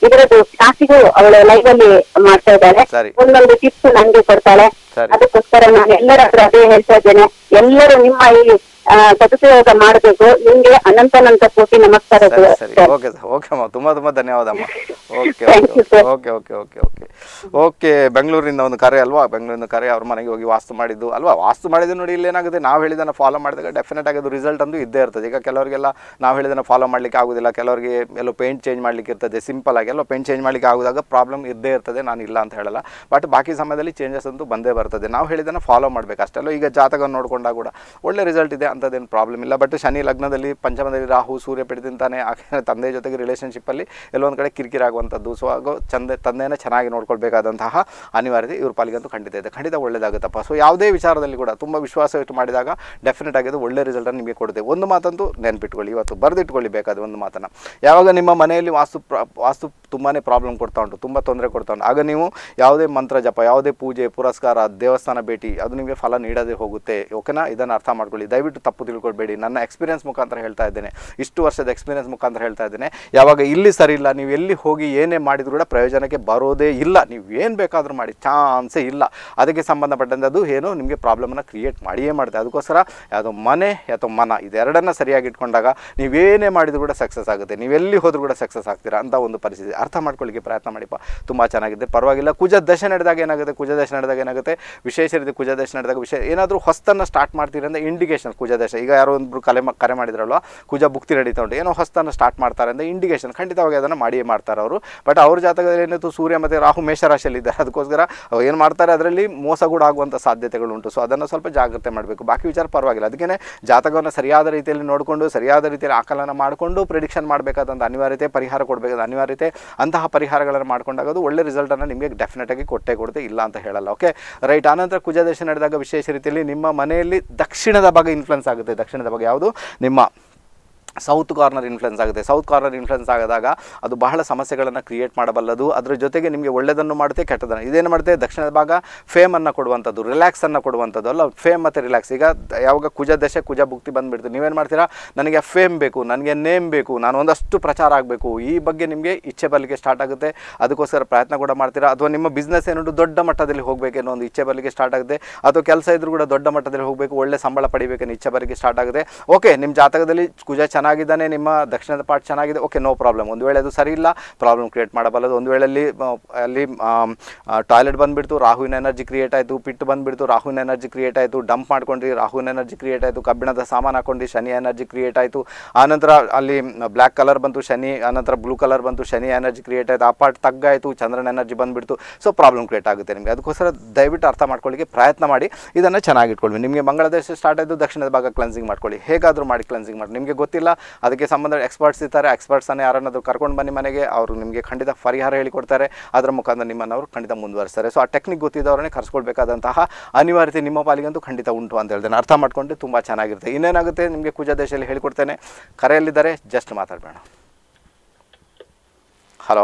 ಇದರದ್ದು ಕ್ಲಾಸಿಗೂ ಅವಳು ಲೈವ್ ಅಲ್ಲಿ ಮಾಡ್ತಾ ಇದ್ದಾಳೆ ಸರಿ. ಒಂದೊಂದು ಟಿಪ್ಸ್ ನಂಗೆ ಕೊಡ್ತಾಳೆ ಸರಿ. ಅದಕ್ಕೋಸ್ಕರ ನಾನು ಎಲ್ಲರ ಹತ್ರ ಅದೇ ಹೇಳ್ತಾ ಇದ್ದೇನೆ ಎಲ್ಲರೂ ನಿಮ್ಮ ಈ ಆ, ಸದುಪಯೋಗ ಮಾಡಬೇಕು ನಿಮ್ಗೆ ಅನಂತನಂತ ಕೋಟಿ ನಮಸ್ಕಾರ ಸರಿ ಸರಿ ಸರ್. ಓಕೆ ಸರ್ ಓಕೆ ಅಮ್ಮ ತುಂಬ ತುಂಬ ಧನ್ಯವಾದ ಅಮ್ಮ okay Thank you, sir. Okay okay okay okay okay ಬೆಂಗಳೂರಿಂದ ಒಂದು ಕರೆ ಅಲ್ವಾ ಬೆಂಗಳೂರಿಂದ ಕರೆ ಅವ್ರ ಮನೆಗೆ ಹೋಗಿ ವಾಸ್ತು ಮಾಡಿದ್ದು ಅಲ್ವಾ ವಾಸ್ತು ಮಾಡಿದ್ದು ನೋಡಿ ಇಲ್ಲಿ ಏನಾಗುತ್ತೆ ನಾವು ಹೇಳಿದ್ದನ್ನು ಫಾಲೋ ಮಾಡಿದಾಗ ಡೆಫಿನೆಟ್ ಆಗಿ ಅದು ರಿಸಲ್ಟ್ ಅಂದು ಇದ್ದೇ ಇರ್ತದೆ ಈಗ ಕೆಲವರಿಗೆಲ್ಲ ನಾವು ಹೇಳಿದ್ದನ್ನು ಫಾಲೋ ಮಾಡ್ಲಿಕ್ಕೆ ಆಗೋದಿಲ್ಲ ಕೆಲವರಿಗೆ ಎಲ್ಲೋ ಪೇಂಟ್ ಚೇಂಜ್ ಮಾಡ್ಲಿಕ್ಕೆ ಇರ್ತದೆ ಸಿಂಪಲ್ ಆಗಿ ಎಲ್ಲೋ ಪೇಂಟ್ ಚೇಂಜ್ ಮಾಡ್ಲಿಕ್ಕೆ ಆಗೋದಾಗ ಪ್ರಾಬ್ಲಮ್ ಇದ್ದೇ ಇರ್ತದೆ ನಾನು ಇಲ್ಲ ಅಂತ ಹೇಳಲ್ಲ ಬಟ್ ಬಾಕಿ ಸಮಯದಲ್ಲಿ ಚೇಂಜಸ್ ಅಂತೂ ಬಂದೇ ಬರ್ತದೆ ನಾವು ಹೇಳಿದ್ದನ್ನು ಫಾಲೋ ಮಾಡಬೇಕು ಅಷ್ಟೆಲ್ಲ ಈಗ ಜಾತಕವನ್ನು ನೋಡಿಕೊಂಡಾಗ ಕೂಡ ಒಳ್ಳೆ ರಿಸಲ್ಟ್ ಇದೆ ಅಂಥದ್ದೇನು ಪ್ರಾಬ್ಲಮ್ ಇಲ್ಲ ಬಟ್ ಶನಿ ಲಗ್ನದಲ್ಲಿ ಪಂಚಮದಲ್ಲಿ ರಾಹು ಸೂರ್ಯ ಪಡೆದಿಂತಾನೆ ಆ ತಂದೆ ಜೊತೆಗೆ ರಿಲೇಷನ್ಶಿಪ್ಪಲ್ಲಿ ಎಲ್ಲೊಂದು ಕಡೆ ಕಿರಿಕಿರಿ ಆಗುವಂಥದ್ದು ಸೊ ಆಗೋ ಚಂದ ತಂದೆನ ಚೆನ್ನಾಗಿ ನೋಡ್ಕೊಳ್ಬೇಕಾದಂತಹ ಅನಿವಾರ್ಯತೆ ಇವ್ರ ಪಾಲಿಗಂತೂ ಖಂಡಿತ ಇದೆ ಖಂಡಿತ ಒಳ್ಳೇದಾಗುತ್ತಪ್ಪ ಸೊ ಯಾವುದೇ ವಿಚಾರದಲ್ಲಿ ಕೂಡ ತುಂಬ ವಿಶ್ವಾಸ ಇಟ್ಟು ಮಾಡಿದಾಗ ಡೆಫಿನೆಟ್ ಆಗಿ ಅದು ಒಳ್ಳೆ ರಿಸಲ್ಟನ್ನು ನಿಮಗೆ ಕೊಡುತ್ತೆ ಒಂದು ಮಾತಂತೂ ನೆನ್ಪಿಟ್ಕೊಳ್ಳಿ ಇವತ್ತು ಬರೆದಿಟ್ಕೊಳ್ಳಿ ಬೇಕಾದ ಒಂದು ಮಾತನ್ನು ಯಾವಾಗ ನಿಮ್ಮ ಮನೆಯಲ್ಲಿ ವಾಸ್ತು ಪ್ರ ವಾಸ್ತು ತುಂಬಾ ಪ್ರಾಬ್ಲಮ್ ಕೊಡ್ತಾ ಉಂಟು ತುಂಬ ತೊಂದರೆ ಕೊಡ್ತಾ ಉಂಟು ಆಗ ನೀವು ಯಾವುದೇ ಮಂತ್ರ ಜಪ ಯಾವುದೇ ಪೂಜೆ ಪುರಸ್ಕಾರ ದೇವಸ್ಥಾನ ಭೇಟಿ ಅದು ನಿಮಗೆ ಫಲ ನೀಡದೇ ಹೋಗುತ್ತೆ ಓಕೆನಾ ಇದನ್ನು ಅರ್ಥ ಮಾಡ್ಕೊಳ್ಳಿ ದಯವಿಟ್ಟು ತಪ್ಪು ತಿಳ್ಕೊಳ್ಬೇಡಿ ನನ್ನ ಎಕ್ಸ್ಪೀರಿಯನ್ಸ್ ಮುಖಾಂತರ ಹೇಳ್ತಾ ಇದ್ದೇನೆ ಇಷ್ಟು ವರ್ಷದ ಎಕ್ಸ್ಪೀರಿಯನ್ಸ್ ಮುಖಾಂತರ ಹೇಳ್ತಾ ಇದ್ದೇನೆ ಯಾವಾಗ ಇಲ್ಲಿ ಸರಿ ಇಲ್ಲ ನೀವು ಎಲ್ಲಿ ಹೋಗಿ ಏನೇ ಮಾಡಿದ್ರು ಕೂಡ ಪ್ರಯೋಜನಕ್ಕೆ ಬರೋದೇ ಇಲ್ಲ ನೀವು ಏನು ಬೇಕಾದರೂ ಮಾಡಿ ಚಾನ್ಸೇ ಇಲ್ಲ ಅದಕ್ಕೆ ಸಂಬಂಧಪಟ್ಟಂತೆ ಅದು ಏನು ನಿಮಗೆ ಪ್ರಾಬ್ಲಮನ್ನು ಕ್ರಿಯೇಟ್ ಮಾಡಿಯೇ ಮಾಡುತ್ತೆ ಅದಕ್ಕೋಸ್ಕರ ಯಾವುದೋ ಮನೆ ಅಥವಾ ಮನ ಇದೆರಡನ್ನ ಸರಿಯಾಗಿ ಇಟ್ಕೊಂಡಾಗ ನೀವೇನೇ ಮಾಡಿದ್ರು ಕೂಡ ಸಕ್ಸಸ್ ಆಗುತ್ತೆ ನೀವೆಲ್ಲಿ ಹೋದ್ರೂ ಕೂಡ ಸಕ್ಸಸ್ ಆಗ್ತೀರಾ ಅಂತ ಒಂದು ಪರಿಸ್ಥಿತಿ ಅರ್ಥ ಮಾಡ್ಕೊಳ್ಳಿಕ್ಕೆ ಪ್ರಯತ್ನ ಮಾಡಿಪ್ಪ ತುಂಬ ಚೆನ್ನಾಗಿದೆ ಪರವಾಗಿಲ್ಲ ಕುಜ ದಶೆ ನಡೆದಾಗ ಏನಾಗುತ್ತೆ ಕುಜ ದಶೆ ನಡೆದಾಗ ಏನಾಗುತ್ತೆ ವಿಶೇಷ ರೀತಿ ಕುಜ ದಶೆ ನಡೆದಾಗ ವಿಶೇಷ ಏನಾದರೂ ಹೊಸ್ತನ್ನು ಸ್ಟಾರ್ಟ್ ಮಾಡ್ತೀರಿ ಅಂದರೆ ಇಂಡಿಕೇಶನ್ ಕುಜ ದಶೆ ಈಗ ಯಾರೋ ಒಬ್ಬರು ಕಲೆ ಮ- ಕರೆ ಮಾಡಿದ್ರಲ್ವ ಕುಜ ಭುಕ್ತಿ ನಡೀತಾ ಉಂಟು ಏನೋ ಹೊಸ್ತನ್ನು ಸ್ಟಾರ್ಟ್ ಮಾಡ್ತಾರೆ ಅಂದರೆ ಇಂಡಿಕೇಶನ್ ಖಂಡಿತವಾಗಿ ಅದನ್ನು ಮಾಡಿಯೇ ಮಾಡ್ತಾರೆ ಅವರು ಬಟ್ ಅವ್ರ ಜಾತಕದಲ್ಲಿ ಏನಿತ್ತು ಸೂರ್ಯ ಮತ್ತು ರಾಹು ಮೇಷರಾಶಿಯಲ್ಲಿ ಇದ್ದಾರೆ ಅದಕ್ಕೋಸ್ಕರ ಅವ್ರು ಏನು ಮಾಡ್ತಾರೆ ಅದರಲ್ಲಿ ಮೋಸ ಕೂಡ ಆಗುವಂಥ ಸಾಧ್ಯತೆಗಳು ಉಂಟು ಸೊ ಅದನ್ನು ಸ್ವಲ್ಪ ಜಾಗ್ರತೆ ಮಾಡಬೇಕು ಬಾಕಿ ವಿಚಾರ ಪರವಾಗಿಲ್ಲ ಅದಕ್ಕೆ ಜಾತಕವನ್ನು ಸರಿಯಾದ ರೀತಿಯಲ್ಲಿ ನೋಡಿಕೊಂಡು ಸರಿಯಾದ ರೀತಿಯಲ್ಲಿ ಆಕಲನ ಮಾಡಿಕೊಂಡು ಪ್ರಿಡಿಕ್ಷನ್ ಮಾಡಬೇಕಾದಂಥ ಅನಿವಾರ್ಯತೆ ಪರಿಹಾರ ಕೊಡಬೇಕಾದ ಅನಿವಾರ್ಯತೆ ಅಂತಹ ಪರಿಹಾರಗಳನ್ನು ಮಾಡ್ಕೊಂಡಾಗ ಅದು ಒಳ್ಳೆ ರಿಸಲ್ಟನ್ನು ನಿಮಗೆ ಡೆಫಿನೆಟ್ ಆಗಿ ಕೊಟ್ಟೇ ಕೊಡುತ್ತೆ ಇಲ್ಲ ಅಂತ ಹೇಳಲ್ಲ ಓಕೆ ರೈಟ್ ಆನಂತರ ಕುಜದೇಶ ನಡೆದಾಗ ವಿಶೇಷ ರೀತಿಯಲ್ಲಿ ನಿಮ್ಮ ಮನೆಯಲ್ಲಿ ದಕ್ಷಿಣದ ಭಾಗ ಇನ್ಫ್ಲುಯೆನ್ಸ್ ಆಗುತ್ತೆ ದಕ್ಷಿಣದ ಭಾಗ ಯಾವುದು ನಿಮ್ಮ ಸೌತ್ ಕಾರ್ನರ್ ಇನ್ಫ್ಲುಯೆನ್ಸ್ ಆಗುತ್ತೆ ಸೌತ್ ಕಾರ್ನರ್ ಇನ್ಫ್ಲುಯೆನ್ಸ್ ಆದಾಗ ಅದು ಬಹಳ ಸಮಸ್ಯೆಗಳನ್ನು ಕ್ರಿಯೇಟ್ ಮಾಡಬಲ್ಲದು ಅದರ ಜೊತೆಗೆ ನಿಮಗೆ ಒಳ್ಳೆಯದನ್ನು ಮಾಡುತ್ತೆ ಕೆಟ್ಟದನ್ನು ಇದೇನು ಮಾಡುತ್ತೆ ದಕ್ಷಿಣದ ಭಾಗ ಫೇಮನ್ನು ಕೊಡುವಂಥದ್ದು ರಿಲ್ಯಾಕ್ಸನ್ನು ಕೊಡುವಂಥದ್ದು ಅಲ್ಲ ಫೇಮ್ ಮತ್ತು ರಿಲ್ಯಾಕ್ಸ್ ಈಗ ದ- ಯಾವಾಗ ಕುಜ ದಶೆ ಕುಜ ಭುಕ್ತಿ ಬಂದುಬಿಡ್ತು ನೀವೇನು ಮಾಡ್ತೀರಾ ನನಗೆ ಫೇಮ್ ಬೇಕು ನನಗೆ ನೇಮ್ ಬೇಕು ನಾನು ಒಂದಷ್ಟು ಪ್ರಚಾರ ಆಗಬೇಕು ಈ ಬಗ್ಗೆ ನಿಮಗೆ ಇಚ್ಛೆ ಬರಲಿಕ್ಕೆ ಸ್ಟಾರ್ಟ್ ಆಗುತ್ತೆ ಅದಕ್ಕೋಸ್ಕರ ಪ್ರಯತ್ನ ಕೂಡ ಮಾಡ್ತೀರಾ ಅಥವಾ ನಿಮ್ಮ ಬಿಸ್ನೆಸ್ ಏನುಂಟು ದೊಡ್ಡ ಮಟ್ಟದಲ್ಲಿ ಹೋಗಬೇಕೇನೋ ಒಂದು ಇಚ್ಛೆ ಬರಲಿಕ್ಕೆ ಸ್ಟಾರ್ಟ್ ಆಗುತ್ತೆ ಅಥವಾ ಕೆಲಸ ಇದ್ರೂ ಕೂಡ ದೊಡ್ಡ ಮಟ್ಟದಲ್ಲಿ ಹೋಗಬೇಕು ಒಳ್ಳೆ ಸಂಬಳ ಪಡಿಬೇಕನ್ನೋ ಇಚ್ಛೆ ಬರಲಿಕ್ಕೆ ಸ್ಟಾರ್ಟ್ ಆಗುತ್ತೆ ಓಕೆ ನಿಮ್ಮ ಜಾತಕದಲ್ಲಿ ಕುಜ ಚೆನ್ನಾಗಿದ್ದಾನೆ ನಿಮ್ಮ ದಕ್ಷಿಣದ ಪಾರ್ಟ್ ಚೆನ್ನಾಗಿದೆ ಓಕೆ ನೋ ಪ್ರಾಬ್ಲಮ್ ಒಂದು ವೇಳೆ ಅದು ಸರಿ ಇಲ್ಲ ಪ್ರಾಬ್ಲಮ್ ಕ್ರಿಯೇಟ್ ಮಾಡಬಲ್ಲದು ಒಂದು ವೇಳೆ ಅಲ್ಲಿ ಆ, ಅಲ್ಲಿ ಟಾಯ್ಲೆಟ್ ಬಂದುಬಿಡ್ತು ರಾಹುವಿನ ಎನರ್ಜಿ ಕ್ರಿಯೇಟ್ ಆಯಿತು ಪಿಟ್ಟು ಬಂದುಬಿಡ್ತು ರಾಹುವಿನ ಎನರ್ಜಿ ಕ್ರಿಯೇಟ್ ಆಯಿತು ಡಂಪ್ ಮಾಡ್ಕೊಂಡ್ರಿ ರಾಹುವಿನ ಎನರ್ಜಿ ಕ್ರಿಯೇಟ್ ಆಯಿತು ಕಬ್ಬಿಣದ ಸಾಮಾನು ಹಾಕೊಂಡ್ರಿ ಶನಿ ಎನರ್ಜಿ ಕ್ರಿಯೇಟ್ ಆಯಿತು ಆನಂತರ ಅಲ್ಲಿ ಬ್ಲ್ಯಾಕ್ ಕಲರ್ ಬಂತು ಶನಿ ಆನಂತರ ಬ್ಲೂ ಕಲರ್ ಬಂತು ಶನಿ ಎನರ್ಜಿ ಕ್ರಿಯೇಟ್ ಆಯಿತು ಆ ಪಾರ್ಟ್ ತಗ್ಗಾಯಿತು ಚಂದ್ರನ ಎನರ್ಜಿ ಬಂದುಬಿಡ್ತು ಸೊ ಪ್ರಾಬ್ಲಮ್ ಕ್ರಿಯೇಟ್ ಆಗುತ್ತೆ ನಿಮಗೆ ಅದಕ್ಕೋಸ್ಕರ ದಯವಿಟ್ಟು ಅರ್ಥ ಮಾಡ್ಕೊಳ್ಳಿಕ್ಕೆ ಪ್ರಯತ್ನ ಮಾಡಿ ಇದನ್ನು ಚೆನ್ನಾಗಿ ಇಟ್ಕೊಳ್ಳಿ ನಿಮಗೆ ಮಂಗಳ ದೇಶ ಸ್ಟಾರ್ಟ್ ಆಯಿತು ದಕ್ಷಿಣದ ಭಾಗ ಕ್ಲೆನ್ಸಿಂಗ್ ಮಾಡ್ಕೊಳ್ಳಿ ಹೇಗಾದರೂ ಮಾಡಿ ಕ್ಲೆನ್ಸಿಂಗ್ ಮಾಡಿ ನಿಮಗೆ ಗೊತ್ತಿಲ್ಲ ಅದಕ್ಕೆ ಸಂಬಂಧ ಎಕ್ಸ್ಪರ್ಟ್ಸ್ ಇರ್ತಾರೆ ಎಕ್ಸ್ಪರ್ಟ್ಸನ್ನೇ ಯಾರನ್ನಾದರೂ ಕರ್ಕೊಂಡು ಬನ್ನಿ ಮನೆಗೆ ಅವರು ನಿಮಗೆ ಖಂಡಿತ ಪರಿಹಾರ ಹೇಳಿಕೊಡ್ತಾರೆ ಅದರ ಮುಖಾಂತರ ನಿಮ್ಮನ್ನು ಅವರು ಖಂಡಿತ ಮುಂದುವರಿಸ್ತಾರೆ ಸೊ ಆ ಟೆಕ್ನಿಕ್ ಗೊತ್ತಿದ್ದವರನ್ನೇ ಕರ್ಸ್ಕೊಳ್ಬೇಕಾದಂತಹ ಅನಿವಾರ್ಯತೆ ನಿಮ್ಮ ಪಾಲಿಗಂತೂ ಖಂಡಿತ ಉಂಟು ಅಂತ ಹೇಳ್ತೇನೆ ಅರ್ಥ ಮಾಡ್ಕೊಂಡು ತುಂಬ ಚೆನ್ನಾಗಿರುತ್ತೆ ಇನ್ನೇನಾಗುತ್ತೆ ನಿಮಗೆ ಕುಜ ದೇಶದಲ್ಲಿ ಹೇಳಿಕೊಡ್ತೇನೆ ಕರೆಯಲ್ಲಿದ್ದಾರೆ ಜಸ್ಟ್ ಮಾತಾಡಬೇಡ ಹಲೋ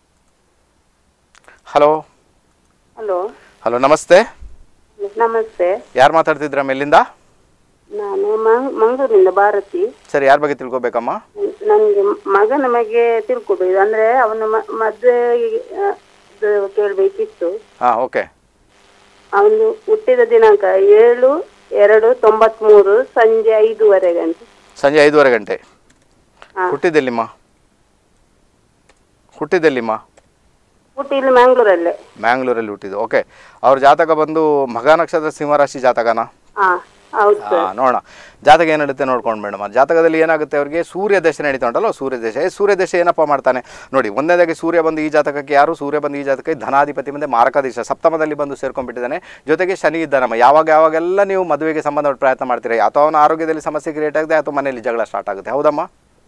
ಹಲೋ ಹಲೋ ಹಲೋ ನಮಸ್ತೆ ನಮಸ್ತೆ ಯಾರು ಮಾತಾಡ್ತಿದ್ರ ಮೇಲಿಂದ ನಾನು ಮ- ಮಂಗಳೂರಿನಿಂದ ಭಾರತಿ ಸರಿ ಯಾರ ಬಗ್ಗೆ ತಿಳ್ಕೊಬೇಕಮ್ಮ ನನ್ಗೆ ಮಗನ ಬಗ್ಗೆ ತಿಳ್ಕೊಬೇಕು ಅಂದ್ರೆ ಅವನ ಮ- ಮದ್ವೆ ಆ, ಇದು ಕೇಳ್ಬೇಕಿತ್ತು ಹಾಂ ಓಕೆ ಅವನು ಹುಟ್ಟಿದ ದಿನಾಂಕ ಏಳು ಎರಡು ತೊಂಬತ್ಮೂರು ಸಂಜೆ ಐದೂವರೆಗೆ ಅಂತ ಸಂಜೆ ಐದೂವರೆ ಗಂಟೆ ಹಾ. ಹುಟ್ಟಿದ್ದೆಲ್ಲಿಮ್ಮ ಹುಟ್ಟಿದ್ದೆಲ್ಲಿಮ್ಮ ಹುಟ್ಟಿ ಇಲ್ಲಿ ಮ್ಯಾಂಗ್ಳೂರಲ್ಲೇ ಮ್ಯಾಂಗ್ಳೂರಲ್ಲಿ ಹುಟ್ಟಿದ್ದು ಓಕೆ ಅವ್ರ ಜಾತಕ ಬಂದು ಮಗ ನಕ್ಷತ್ರ ಸಿಂಹರಾಶಿ ಜಾತಕನಾ ಹಾ ಹೌದು ಆ, ಸರ್ ನೋಡೋಣ ಜಾತಕ ಏನು ನಡುತ್ತೆ ನೋಡ್ಕೊಂಡು ಮೇಡಮ್ ಜಾತಕದಲ್ಲಿ ಏನಾಗುತ್ತೆ ಅವ್ರಿಗೆ ಸೂರ್ಯ ದಶೆ ನಡೀತಾ ಉಂಟಲ್ಲ ಸೂರ್ಯ ದಶೆ ಏ, ಸೂರ್ಯ ದಶೆ ಏನಪ್ಪ ಮಾಡ್ತಾನೆ ನೋಡಿ ಒಂದನೇದಾಗಿ ಸೂರ್ಯ ಬಂದು ಈ ಜಾತಕಕ್ಕೆ ಯಾರು ಸೂರ್ಯ ಬಂದು ಈ ಜಾತಕಕ್ಕೆ ಧನಾಧಿಪತಿ ಮುಂದೆ ಮಾರಕಾಧೀಶ ಸಪ್ತಮದಲ್ಲಿ ಬಂದು ಸೇರ್ಕೊಂಡ್ಬಿಟ್ಟಿದ್ದಾನೆ ಜೊತೆಗೆ ಶನಿ ಇದ್ದಾನಮ್ಮ ಯಾವಾಗ ಯಾವಾಗೆಲ್ಲ ನೀವು ಮದುವೆಗೆ ಸಂಬಂಧಪಟ್ಟ ಪ್ರಯತ್ನ ಮಾಡ್ತೀರಾ ಅಥವಾ ಅವನ ಆರೋಗ್ಯದಲ್ಲಿ ಸಮಸ್ಯೆ ಕ್ರಿಯೇಟ್ ಆಗುತ್ತೆ ಅಥವಾ ಮನೆಯಲ್ಲಿ ಜಗಳ ಸ್ಟಾರ್ಟ್ ಆಗುತ್ತೆ ಹೌದಮ್ಮ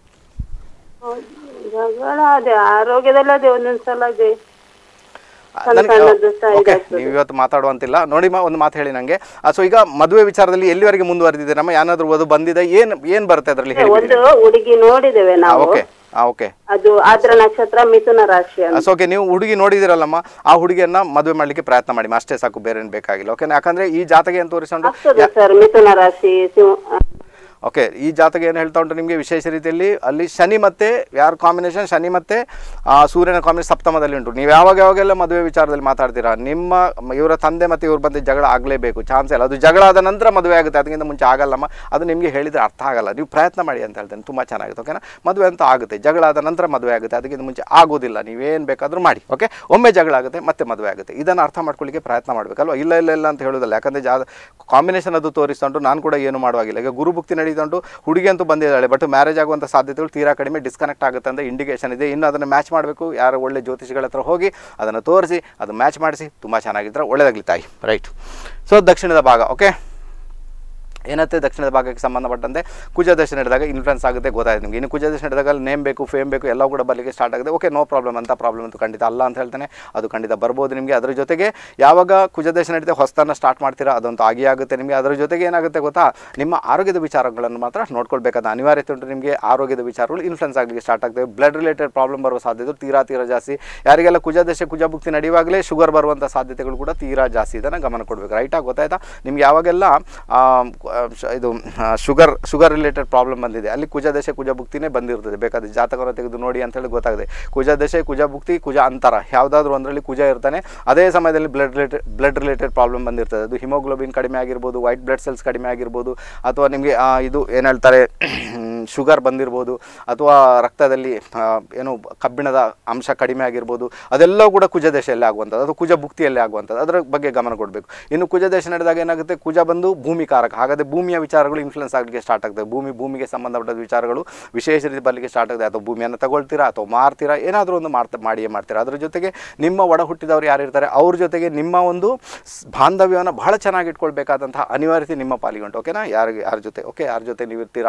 ಜಗಳ ಅದೇ ಆರೋಗ್ಯದಲ್ಲಿ ಅದೇ ಒಂದೊಂದ್ಸಲ ಅದೇ ಸಣ್ಣ ನನಗೆ ಸಣ್ಣದು ಸಹ ಓಕೆ ಇದಾಗ್ತದೆ. ನೀವು ಇವತ್ತು ಮಾತಾಡುವಂತಿಲ್ಲ ನೋಡಿ ಮಾ ಒಂದು ಮಾತು ಹೇಳಿ ನನಗೆ ಸೊ ಈಗ ಮದುವೆ ವಿಚಾರದಲ್ಲಿ ಎಲ್ಲಿವರೆಗೆ ಮುಂದುವರೆದಿದೆ ನಮ್ಮ ಏನಾದರೂ ಓದು ಬಂದಿದೆ ಏನು ಏನು ಬರುತ್ತೆ ಅದರಲ್ಲಿ ಹೇಳಿ ಒಂದು ಹುಡುಗಿ ನೋಡಿದ್ದೇವೆ ನಾವು ಓಕೆ ಹಾಂ ಓಕೆ ಅದು ಆದ್ರ ನಕ್ಷತ್ರ ಮಿಥುನ ರಾಶಿ ಅಂತ ಸೊ ಓಕೆ ನೀವು ಹುಡುಗಿ ನೋಡಿದಿರಲ್ಲಮ್ಮ ಆ ಹುಡುಗಿಯನ್ನ ಮದುವೆ ಮಾಡ್ಲಿಕ್ಕೆ ಪ್ರಯತ್ನ ಮಾಡಿ ಅಷ್ಟೇ ಸಾಕು ಬೇರೆ ಏನು ಬೇಕಾಗಿಲ್ಲ ಓಕೆ ಯಾಕಂದ್ರೆ ಈ ಜಾತಕ ಏನು ತೋರಿಸ್ಕೊಂಡು ಆಗ್ತದೆ ಸರ್ ಮಿಥುನ ರಾಶಿ ಸಿಂಹ- ಓಕೆ ಈ ಜಾತಕ ಏನು ಹೇಳ್ತಾ ಉಂಟು ನಿಮಗೆ ವಿಶೇಷ ರೀತಿಯಲ್ಲಿ ಅಲ್ಲಿ ಶನಿ ಮತ್ತು ಯಾರ ಕಾಂಬಿನೇಷನ್ ಶನಿ ಮತ್ತು ಸೂರ್ಯನ ಕಾಂಬಿನೇಷನ್ ಸಪ್ತಮದಲ್ಲಿ ಉಂಟು ನೀವು ಯಾವಾಗ ಯಾವಾಗೆಲ್ಲ ಮದುವೆ ವಿಚಾರದಲ್ಲಿ ಮಾತಾಡ್ತೀರಾ ನಿಮ್ಮ ಮ- ಇವರ ತಂದೆ ಮತ್ತು ಇವ್ರ ಬಂದು ಜಗಳ ಆಗಲೇಬೇಕು ಚಾನ್ಸ್ ಇಲ್ಲ ಅದು ಜಗಳ ಆದ ನಂತರ ಮದುವೆ ಆಗುತ್ತೆ ಅದಕ್ಕಿಂತ ಮುಂಚೆ ಆಗಲ್ಲಮ್ಮ ಅದು ನಿಮಗೆ ಹೇಳಿದರೆ ಅರ್ಥ ಆಗಲ್ಲ ನೀವು ಪ್ರಯತ್ನ ಮಾಡಿ ಅಂತ ಹೇಳ್ತೇನೆ ತುಂಬ ಚೆನ್ನಾಗುತ್ತೆ ಓಕೆನಾ ಮದುವೆ ಅಂತ ಆಗುತ್ತೆ ಜಗಳ ಆದ ನಂತರ ಮದುವೆ ಆಗುತ್ತೆ ಅದಕ್ಕಿಂತ ಮುಂಚೆ ಆಗೋದಿಲ್ಲ ನೀವೇನು ಬೇಕಾದರೂ ಮಾಡಿ ಓಕೆ ಒಮ್ಮೆ ಜಗಳ ಆಗುತ್ತೆ ಮತ್ತೆ ಮದುವೆ ಆಗುತ್ತೆ ಇದನ್ನು ಅರ್ಥ ಮಾಡ್ಕೊಳ್ಳಿಕ್ಕೆ ಪ್ರಯತ್ನ ಮಾಡಬೇಕಲ್ವ ಇಲ್ಲ ಇಲ್ಲ ಇಲ್ಲ ಅಂತ ಹೇಳೋದಲ್ಲ ಯಾಕಂದರೆ ಜಾ ಕಾಂಬಿನೇಷನ್ ಅದು ತೋರಿಸ್ತಾ ಉಂಟು ನಾನು ಕೂಡ ಏನು ಮಾಡುವಾಗಿಲ್ಲ ಈಗ ಗುರುಭುಕ್ತಿ ನಡೀತಾ ಉಂಟು ಹುಡುಗಿ ಅಂತೂ ಬಂದಿದ್ದಾಳೆ ಬಟ್ ಮ್ಯಾರೇಜ್ ಆಗುವಂಥ ಸಾಧ್ಯತೆಗಳು ತೀರಾ ಕಡಿಮೆ ಡಿಸ್ಕನೆಕ್ಟ್ ಆಗುತ್ತೆ ಅಂತ ಇಂಡಿಕೇಶನ್ ಇದೆ ಇನ್ನು ಅದನ್ನು ಮ್ಯಾಚ್ ಮಾಡಬೇಕು ಯಾರು ಒಳ್ಳೆ ಜ್ಯೋತಿಷಿಗಳ ಹತ್ರ ಹೋಗಿ ಅದನ್ನು ತೋರಿಸಿ ಅದು ಮ್ಯಾಚ್ ಮಾಡಿಸಿ ತುಂಬ ಚೆನ್ನಾಗಿದ್ದರೆ ಒಳ್ಳೆಯದಾಗಲಿ ತಾಯಿ ರೈಟ್ ಸೊ ದಕ್ಷಿಣದ ಭಾಗ ಓಕೆ ಏನತ್ತೆ ದಕ್ಷಿಣದ ಭಾಗಕ್ಕೆ ಸಂಬಂಧಪಟ್ಟಂತೆ ಕುಜ ದಶ ನಡೆದಾಗ ಇನ್ಫ್ಲುಯೆನ್ಸ್ ಆಗುತ್ತೆ ಗೊತ್ತಾಯ್ತು ನಿಮಗೆ ಇನ್ನು ಕುಜ ದಶ ನಡೆದಾಗ ನೇಮ್ ಬೇಕು ಫೇಮ್ ಬೇಕು ಎಲ್ಲ ಕೂಡ ಬರಲಿಕ್ಕೆ ಸ್ಟಾರ್ಟ್ ಆಗುತ್ತೆ ಓಕೆ ನೋ ಪ್ರಾಬ್ಲಮ್ ಅಂತ ಪ್ರಾಬ್ಲಮ್ ಅಂತೂ ಖಂಡಿತ ಅಲ್ಲ ಅಂತ ಹೇಳ್ತಾನೆ ಅದು ಖಂಡಿತ ಬರ್ಬೋದು ನಿಮಗೆ ಅದರ ಜೊತೆಗೆ ಯಾವಾಗ ಕುಜ ದಶ ನಡೀತೆ ಹೊಸತನ್ನ ಸ್ಟಾರ್ಟ್ ಮಾಡ್ತೀರಾ ಅದಂತೂ ಆಗಿ ಆಗುತ್ತೆ ನಿಮಗೆ ಅದರ ಜೊತೆಗೆ ಏನಾಗುತ್ತೆ ಗೊತ್ತಾ ನಿಮ್ಮ ಆರೋಗ್ಯದ ವಿಚಾರಗಳನ್ನು ಮಾತ್ರ ನೋಡ್ಕೊಳ್ಬೇಕಾದ ಅನಿವಾರ್ಯತೆ ಉಂಟು ನಿಮಗೆ ಆರೋಗ್ಯದ ವಿಚಾರಗಳು ಇನ್ಫ್ಲುಯೆನ್ಸ್ ಆಗಲಿಕ್ಕೆ ಸ್ಟಾರ್ಟ್ ಆಗ್ತವೆ ಬ್ಲಡ್ ರಿಲೇಟೆಡ್ ಪ್ರಾಬ್ಲಮ್ ಬರುವ ಸಾಧ್ಯತೆ ತೀರಾ ತೀರಾ ಜಾಸ್ತಿ ಯಾರಿಗೆಲ್ಲ ಕುಜ ದಶೆ ಕುಜ ಭುಕ್ತಿ ನಡೆಯುವಾಗಲೇ ಶುಗರ್ ಬರುವಂಥ ಸಾಧ್ಯತೆಗಳು ಕೂಡ ತೀರಾ ಜಾಸ್ತಿ ಇದನ್ನು ಗಮನ ಕೊಡಬೇಕು ರೈಟಾಗಿ ಗೊತ್ತಾಯ್ತಾ ನಿಮ್ಗೆ ಯಾವಾಗೆಲ್ಲ ಆ, ಶ- ಇದು ಶುಗರ್ ಶುಗರ್ ರಿಲೇಟೆಡ್ ಪ್ರಾಬ್ಲಮ್ ಬಂದಿದೆ ಅಲ್ಲಿ ಕುಜ ದಶೆ ಕುಜ ಭುಕ್ತಿನೇ ಬಂದಿರ್ತದೆ ಬೇಕಾದ್ರೆ ಜಾತಕವನ್ನು ತೆಗೆದು ನೋಡಿ ಅಂತ ಹೇಳಿ ಗೊತ್ತಾಗಿದೆ ಕುಜ ದಶೆ ಕುಜ ಭುಕ್ತಿ ಕುಜ ಅಂತರ ಯಾವುದಾದ್ರೂ ಒಂದರಲ್ಲಿ ಕುಜ ಇರ್ತಾನೆ ಅದೇ ಸಮಯದಲ್ಲಿ blood related blood related problem ಬಂದಿರ್ತದೆ ಅದು ಹಿಮೋಗ್ಲೋಬಿನ್ ಕಡಿಮೆ ಆಗಿರ್ಬೋದು ವೈಟ್ ಬ್ಲಡ್ ಸೆಲ್ಸ್ ಕಡಿಮೆ ಆಗಿರ್ಬೋದು ಅಥವಾ ನಿಮಗೆ ಆ, ಇದು ಏನು ಹೇಳ್ತಾರೆ ಶುಗರ್ ಬಂದಿರ್ಬೋದು ಅಥವಾ ರಕ್ತದಲ್ಲಿ ಆ, ಏನು ಕಬ್ಬಿಣದ ಅಂಶ ಕಡಿಮೆ ಆಗಿರ್ಬೋದು ಅದೆಲ್ಲವೂ ಕೂಡ ಕುಜ ದಶೆಯಲ್ಲಿ ಆಗುವಂಥದ್ದು ಅದು ಕುಜ ಭುಕ್ತಿಯಲ್ಲಿ ಆಗುವಂಥದ್ದು ಅದರ ಬಗ್ಗೆ ಗಮನ ಕೊಡಬೇಕು ಇನ್ನು ಕುಜ ದೇಶ ನಡೆದಾಗ ಏನಾಗುತ್ತೆ ಕುಜ ಬಂದು ಭೂಮಿ ಕಾರಕ ಹಾಗಾದರೆ ಭೂಮಿಯ ವಿಚಾರಗಳು ಇನ್ಫ್ಲುಯೆನ್ಸ್ ಆಗಲಿಕ್ಕೆ ಸ್ಟಾರ್ಟ್ ಆಗ್ತದೆ ಭೂಮಿ ಭೂಮಿಗೆ ಸಂಬಂಧಪಟ್ಟ ವಿಚಾರಗಳು ವಿಶೇಷ ರೀತಿ ಬರಲಿಕ್ಕೆ ಸ್ಟಾರ್ಟ್ ಆಗುತ್ತೆ ಅಥವಾ ಭೂಮಿಯನ್ನು ತಗೊಳ್ತೀರಾ ಅಥವಾ ಮಾರ್ತೀರಾ ಏನಾದರೂ ಒಂದು ಮಾಡ್ತಾ ಮಾಡಿಯೇ ಮಾಡ್ತೀರಾ ಅದ್ರ ಜೊತೆಗೆ ನಿಮ್ಮ ಒಡ ಹುಟ್ಟಿದವರು ಯಾರಿರ್ತಾರೆ ಅವ್ರ ಜೊತೆಗೆ ನಿಮ್ಮ ಒಂದು ಸ್- ಬಾಂಧವ್ಯವನ್ನು ಬಹಳ ಚೆನ್ನಾಗಿ ಇಟ್ಕೊಳ್ಬೇಕಾದಂತಹ ಅನಿವಾರ್ಯತೆ ನಿಮ್ಮ ಪಾಲಿಗೆ ಉಂಟು ಓಕೆನಾ ಯಾರಿಗೆ ಯಾರ ಜೊತೆ ಓಕೆ ಯಾರ ಜೊತೆ ನೀವು ಇರ್ತೀರಾ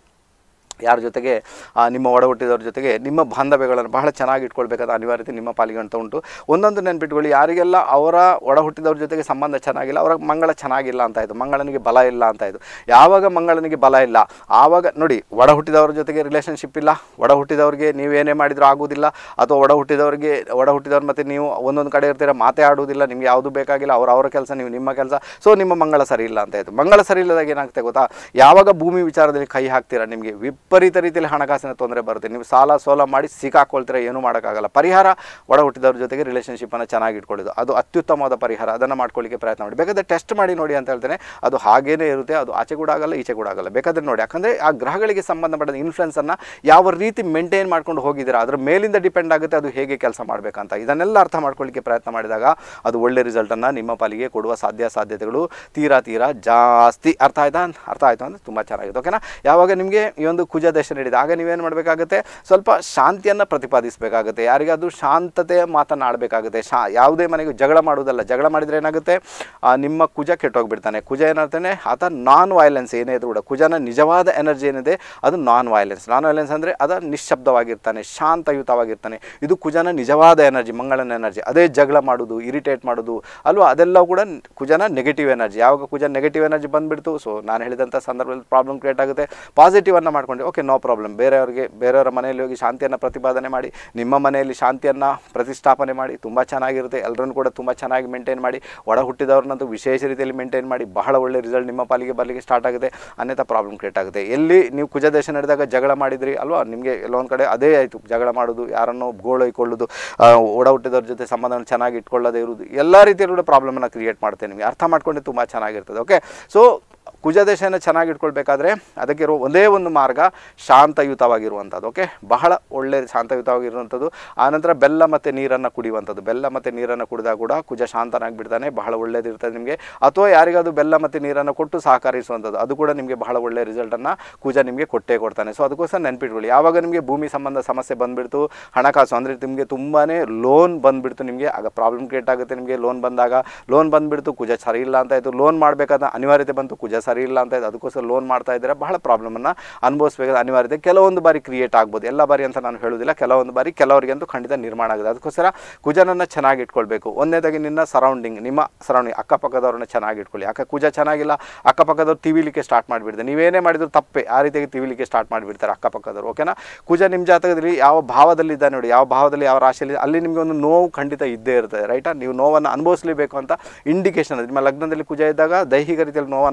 ಯಾರ ಜೊತೆಗೆ ಆ, ನಿಮ್ಮ ಒಡ ಹುಟ್ಟಿದವ್ರ ಜೊತೆಗೆ ನಿಮ್ಮ ಬಾಂಧವ್ಯಗಳನ್ನು ಬಹಳ ಚೆನ್ನಾಗಿ ಇಟ್ಕೊಳ್ಬೇಕಾದ ಅನಿವಾರ್ಯತೆ ನಿಮ್ಮ ಪಾಲಿಗೆ ಅಂತ ಉಂಟು ಒಂದೊಂದು ನೆನ್ಪಿಟ್ಕೊಳ್ಳಿ ಯಾರಿಗೆಲ್ಲ ಅವರ ಒಡ ಹುಟ್ಟಿದವ್ರ ಜೊತೆಗೆ ಸಂಬಂಧ ಚೆನ್ನಾಗಿಲ್ಲ ಅವರ ಮಂಗಳ ಚೆನ್ನಾಗಿಲ್ಲ ಅಂತ ಆಯಿತು ಮಂಗಳನಿಗೆ ಬಲ ಇಲ್ಲ ಅಂತ ಆಯಿತು ಯಾವಾಗ ಮಂಗಳನಿಗೆ ಬಲ ಇಲ್ಲ ಆವಾಗ ನೋಡಿ ಒಡ ಹುಟ್ಟಿದವ್ರ ಜೊತೆಗೆ ರಿಲೇಷನ್ಶಿಪ್ ಇಲ್ಲ ಒಡ ಹುಟ್ಟಿದವ್ರಿಗೆ ನೀವೇನೇ ಮಾಡಿದರೂ ಆಗೋದಿಲ್ಲ ಅಥವಾ ಒಡ ಹುಟ್ಟಿದವ್ರಿಗೆ ಒಡ ಹುಟ್ಟಿದವ್ರು ಮತ್ತು ನೀವು ಒಂದೊಂದು ಕಡೆ ಇರ್ತೀರ ಮಾತೇ ಆಡುವುದಿಲ್ಲ ನಿಮ್ಗೆ ಯಾವುದು ಬೇಕಾಗಿಲ್ಲ ಅವ್ರ ಅವರ ಕೆಲಸ ನೀವು ನಿಮ್ಮ ಕೆಲಸ ಸೊ ನಿಮ್ಮ ಮಂಗಳ ಸರಿ ಇಲ್ಲ ಅಂತ ಆಯಿತು ಮಂಗಳ ಸರಿ ಇಲ್ಲದಾಗ ಏನಾಗುತ್ತೆ ಗೊತ್ತಾ ಯಾವಾಗ ಭೂಮಿ ವಿಚಾರದಲ್ಲಿ ಕೈ ಹಾಕ್ತೀರಾ ನಿಮಗೆ ವಿಪರೀತ ರೀತಿಯಲ್ಲಿ ಹಣಕಾಸಿನ ತೊಂದರೆ ಬರುತ್ತೆ ನೀವು ಸಾಲ ಸೋಲ ಮಾಡಿ ಸಿಕ್ಕಾಕೊಳ್ತೀರಾ ಏನೂ ಮಾಡೋಕ್ಕಾಗಲ್ಲ ಪರಿಹಾರ ಒಡ ಹುಟ್ಟಿದವ್ರ ಜೊತೆಗೆ ರಿಲೇಷನ್ಶಿಪ್ಪನ್ನು ಚೆನ್ನಾಗಿ ಇಟ್ಕೊಳ್ಳೋದು ಅದು ಅತ್ಯುತ್ತಮವಾದ ಪರಿಹಾರ ಅದನ್ನು ಮಾಡ್ಕೊಳ್ಳಿಕ್ಕೆ ಪ್ರಯತ್ನ ಮಾಡಿ ಬೇಕಾದ್ರೆ ಟೆಸ್ಟ್ ಮಾಡಿ ನೋಡಿ ಅಂತ ಹೇಳ್ತೇನೆ ಅದು ಹಾಗೇನೇ ಇರುತ್ತೆ ಅದು ಆಚೆ ಕೂಡ ಆಗಲ್ಲ ಈಚೆ ಕೂಡ ಆಗಲ್ಲ ಬೇಕಾದ್ರೆ ನೋಡಿ ಯಾಕಂದರೆ ಆ ಗ್ರಹಗಳಿಗೆ ಸಂಬಂಧಪಟ್ಟ ಇನ್ಫ್ಲುಯೆನ್ಸನ್ನು ಯಾವ ರೀತಿ ಮೇಂಟೈನ್ ಮಾಡ್ಕೊಂಡು ಹೋಗಿದ್ದೀರಾ ಅದ್ರ ಮೇಲಿಂದ ಡಿಪೆಂಡ್ ಆಗುತ್ತೆ ಅದು ಹೇಗೆ ಕೆಲಸ ಮಾಡಬೇಕಂತ ಇದನ್ನೆಲ್ಲ ಅರ್ಥ ಮಾಡ್ಕೊಳ್ಳಿಕ್ಕೆ ಪ್ರಯತ್ನ ಮಾಡಿದಾಗ ಅದು ಒಳ್ಳೆ ರಿಸಲ್ಟನ್ನು ನಿಮ್ಮ ಪಾಲಿಗೆ ಕೊಡುವ ಸಾಧ್ಯ ಸಾಧ್ಯತೆಗಳು ತೀರಾ ತೀರಾ ಜಾಸ್ತಿ ಅರ್ಥ ಆಯ್ತಾ ಅರ್ಥ ಆಯಿತು ಅಂದರೆ ತುಂಬ ಚೆನ್ನಾಗಿದೆ ಓಕೆನಾ ಯಾವಾಗ ನಿಮಗೆ ಈ ಒಂದು ಕುಜ ದಶ ನಡೆದಿದೆ ಆಗ ನೀವೇನು ಮಾಡಬೇಕಾಗುತ್ತೆ ಸ್ವಲ್ಪ ಶಾಂತಿಯನ್ನು ಪ್ರತಿಪಾದಿಸಬೇಕಾಗುತ್ತೆ ಯಾರಿಗಾದ್ರೂ ಶಾಂತತೆ ಮಾತನಾಡಬೇಕಾಗುತ್ತೆ ಶಾ ಯಾವುದೇ ಮನೆಗೂ ಜಗಳ ಮಾಡುವುದಲ್ಲ ಜಗಳ ಮಾಡಿದರೆ ಏನಾಗುತ್ತೆ ಆ, ನಿಮ್ಮ ಕುಜ ಕೆಟ್ಟೋಗ್ಬಿಡ್ತಾನೆ ಕುಜ ಏನಾಗ್ತಾನೆ ಆತ ನಾನ್ ವೈಲೆನ್ಸ್ ಏನೇ ಇದ್ರೂ ಕೂಡ ಕುಜನ ನಿಜವಾದ ಎನರ್ಜಿ ಏನಿದೆ ಅದು ನಾನ್ ವೈಲೆನ್ಸ್ ನಾನ್ ವೈಲೆನ್ಸ್ ಅಂದರೆ ಅದ ನಿಶ್ಶಬ್ದವಾಗಿರ್ತಾನೆ ಶಾಂತಯುತವಾಗಿರ್ತಾನೆ ಇದು ಕುಜನ ನಿಜವಾದ ಎನರ್ಜಿ ಮಂಗಳನ ಎನರ್ಜಿ ಅದೇ ಜಗಳ ಮಾಡೋದು ಇರಿಟೇಟ್ ಮಾಡೋದು ಅಲ್ವಾ ಅದೆಲ್ಲ ಕೂಡ ಕುಜನ ನೆಗೆಟಿವ್ ಎನರ್ಜಿ ಯಾವಾಗ ಕುಜ ನೆಗೆಟಿವ್ ಎನರ್ಜಿ ಬಂದುಬಿಡ್ತು ಸೊ ನಾನು ಹೇಳಿದಂಥ ಸಂದರ್ಭದಲ್ಲಿ ಪ್ರಾಬ್ಲಮ್ ಕ್ರಿಯೇಟ್ ಆಗುತ್ತೆ ಪಾಸಿಟಿವನ್ನು ಮಾಡ್ಕೊಂಡೆ ಓಕೆ ನೋ ಪ್ರಾಬ್ಲಮ್ ಬೇರೆಯವರಿಗೆ ಬೇರೆಯವರ ಮನೆಯಲ್ಲಿ ಹೋಗಿ ಶಾಂತಿಯನ್ನು ಪ್ರತಿಪಾದನೆ ಮಾಡಿ ನಿಮ್ಮ ಮನೆಯಲ್ಲಿ ಶಾಂತಿಯನ್ನು ಪ್ರತಿಷ್ಠಾಪನೆ ಮಾಡಿ ತುಂಬ ಚೆನ್ನಾಗಿರುತ್ತೆ ಎಲ್ಲರನ್ನು ಕೂಡ ತುಂಬ ಚೆನ್ನಾಗಿ ಮೇಂಟೈನ್ ಮಾಡಿ ಒಡ ಹುಟ್ಟಿದವ್ರನ್ನಂತೂ ವಿಶೇಷ ರೀತಿಯಲ್ಲಿ ಮೇಂಟೈನ್ ಮಾಡಿ ಬಹಳ ಒಳ್ಳೆ ರಿಸಲ್ಟ್ ನಿಮ್ಮ ಪಾಲಿಗೆ ಬರಲಿಕ್ಕೆ ಸ್ಟಾರ್ಟ್ ಆಗುತ್ತೆ ಅನ್ಯಥ ಪ್ರಾಬ್ಲಮ್ ಕ್ರಿಯೇಟ್ ಆಗುತ್ತೆ ಎಲ್ಲಿ ನೀವು ಕುಜ ದೇಶ ನಡೆದಾಗ ಜಗಳ ಮಾಡಿದ್ರಿ ಅಲ್ವಾ ನಿಮಗೆ ಎಲ್ಲೊಂದು ಕಡೆ ಅದೇ ಆಯಿತು ಜಗಳ ಮಾಡೋದು ಯಾರನ್ನೋ ಗೋಳೊಯ್ಕೊಳ್ಳೋದು ಆ, ಒಡ ಹುಟ್ಟಿದವ್ರ ಜೊತೆ ಸಂಬಂಧವನ್ನು ಚೆನ್ನಾಗಿ ಇಟ್ಕೊಳ್ಳೋದೇ ಇರುವುದು ಎಲ್ಲ ರೀತಿಯಲ್ಲೂ ಕೂಡ ಪ್ರಾಬ್ಲಮನ್ನು ಕ್ರಿಯೇಟ್ ಮಾಡ್ತೇನೆ ನಿಮಗೆ ಅರ್ಥ ಮಾಡ್ಕೊಂಡೆ ತುಂಬ ಚೆನ್ನಾಗಿರ್ತದೆ ಓಕೆ ಸೊ ಕುಜ ದೇಶನ ಚೆನ್ನಾಗಿ ಇಟ್ಕೊಳ್ಬೇಕಾದ್ರೆ ಅದಕ್ಕೆ ಇರೋ ಒಂದೇ ಒಂದು ಮಾರ್ಗ ಶಾಂತಯುತವಾಗಿರುವಂಥದ್ದು ಓಕೆ ಬಹಳ ಒಳ್ಳೆ ಶಾಂತಯುತವಾಗಿರುವಂಥದ್ದು ಆನಂತರ ಬೆಲ್ಲ ಮತ್ತು ನೀರನ್ನು ಕುಡಿಯುವಂಥದ್ದು ಬೆಲ್ಲ ಮತ್ತು ನೀರನ್ನು ಕುಡಿದಾಗ ಕೂಡ ಕುಜ ಶಾಂತನಾಗಿ ಬಿಡ್ತಾನೆ ಬಹಳ ಒಳ್ಳೇದಿರ್ತದೆ ನಿಮಗೆ ಅಥವಾ ಯಾರಿಗಾದ್ರೂ ಬೆಲ್ಲ ಮತ್ತು ನೀರನ್ನು ಕೊಟ್ಟು ಸಹಕರಿಸುವಂಥದ್ದು ಅದು ಕೂಡ ನಿಮಗೆ ಬಹಳ ಒಳ್ಳೆ ರಿಸಲ್ಟನ್ನು ಕುಜ ನಿಮಗೆ ಕೊಟ್ಟೇ ಕೊಡ್ತಾನೆ ಸೊ ಅದಕ್ಕೋಸ್ಕರ ನೆನ್ಪಿಟ್ಕೊಳ್ಳಿ ಯಾವಾಗ ನಿಮಗೆ ಭೂಮಿ ಸಂಬಂಧ ಸಮಸ್ಯೆ ಬಂದುಬಿಡ್ತು ಹಣಕಾಸು ಅಂದರೆ ನಿಮಗೆ ತುಂಬಾ ಲೋನ್ ಬಂದುಬಿಡ್ತು ನಿಮಗೆ ಆಗ ಪ್ರಾಬ್ಲಮ್ ಕ್ರಿಯೇಟ್ ಆಗುತ್ತೆ ನಿಮಗೆ ಲೋನ್ ಬಂದಾಗ ಲೋನ್ ಬಂದುಬಿಡ್ತು ಕುಜ ಸರಿ ಇಲ್ಲ ಅಂತ ಆಯಿತು ಲೋನ್ ಮಾಡಬೇಕಾದ ಅನಿವಾರ್ಯತೆ ಬಂತು ಕುಜ ಸರಿ ಇಲ್ಲ ಅಂತ ಆಯ್ತು ಅದಕ್ಕೋಸ್ಕರ ಲೋನ್ ಮಾಡ್ತಾ ಇದ್ದಾರೆ ಬಹಳ ಪ್ರಾಬ್ಲಮನ್ನು ಅನುಭವಿಸಬೇಕಾದ ಅನಿವಾರ್ಯತೆ ಕೆಲವೊಂದು ಬಾರಿ ಕ್ರಿಯೇಟ್ ಆಗ್ಬೋದು ಎಲ್ಲ ಬಾರಿ ಅಂತ ನಾನು ಹೇಳೋದಿಲ್ಲ ಕೆಲವೊಂದು ಬಾರಿ ಕೆಲವರಿಗಂತೂ ಖಂಡಿತ ನಿರ್ಮಾಣ ಆಗುತ್ತೆ ಅದಕ್ಕೋಸ್ಕರ ಕುಜನನ್ನು ಚೆನ್ನಾಗಿ ಇಟ್ಕೊಳ್ಬೇಕು ಒಂದನೇದಾಗಿ ನಿನ್ನ ಸರೌಂಡಿಂಗ್ ನಿಮ್ಮ ಸರೌಂಡಿಂಗ್ ಅಕ್ಕಪಕ್ಕದವ್ರನ್ನ ಚೆನ್ನಾಗಿ ಇಟ್ಕೊಳ್ಳಿ ಯಾಕೆ ಕುಜ ಚೆನ್ನಾಗಿಲ್ಲ ಅಕ್ಕಪಕ್ಕದವ್ರು ತಿವಿಲಿಕ್ಕೆ ಸ್ಟಾರ್ಟ್ ಮಾಡಿಬಿಡ್ತಾರೆ ನೀವೇನೇ ಮಾಡಿದ್ರು ತಪ್ಪೆ ಆ ರೀತಿಯಾಗಿ ತಿವಿಲಿಕ್ಕೆ ಸ್ಟಾರ್ಟ್ ಮಾಡಿಬಿಡ್ತಾರೆ ಅಕ್ಕಪಕ್ಕದವ್ರು ಓಕೆನಾ ಕುಜ ನಿಮ್ಮ ಜಾತಕದಲ್ಲಿ ಯಾವ ಭಾವದಲ್ಲಿ ಇದ್ದಾನೆ ನೋಡಿ ಯಾವ ಭಾವದಲ್ಲಿ ಯಾವ ರಾಶಿಯಲ್ಲಿ ಅಲ್ಲಿ ನಿಮಗೆ ಒಂದು ನೋವು ಖಂಡಿತ ಇದ್ದೇ ಇರ್ತದೆ ರೈಟಾ ನೀವು ನೋವನ್ನು ಅನುಭವಿಸಲೇಬೇಕು ಅಂತ ಇಂಡಿಕೇಶನ್ ಅದು ನಿಮ್ಮ ಲಗ್ನದಲ್ಲಿ ಕುಜ ಇದ್ದಾಗ ದೈಹಿಕ ರೀತಿಯಲ್ಲಿ ನೋವನ್ನು ಅನುಭವಿಸ್ತೀರಿ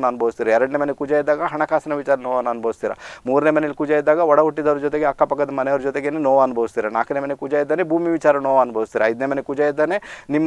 ಅನುಭವಿಸ್ತೀರಾ ಎರಡನೇ ಮನೆ ಕುಜ ಇದ್ದಾಗ ಹಣಕಾಸಿನ ವಿಚಾರ ನೋವನ್ನು ಅನುಭವಿಸ್ತೀರಾ ಮೂರನೇ ಮನೇಲಿ ಕುಜ ಇದ್ದಾಗ ಒಡ ಹುಟ್ಟಿದವ್ರ ಜೊತೆಗೆ ಅಕ್ಕಪಕ್ಕದ ಮನೆಯವ್ರ ಜೊತೆಗೆ ನೋವು ಅನುಭವಿಸ್ತೀರಾ ನಾಲ್ಕನೇ ಮನೆ ಕುಜ ಇದ್ದಾನೆ ಭೂಮಿ ವಿಚಾರ ನೋವು ಅನುಭವಿಸ್ತೀರಾ ಐದನೇ ಮನೆ ಕುಜ ಇದ್ದಾನೆ ನಿಮ್ಮ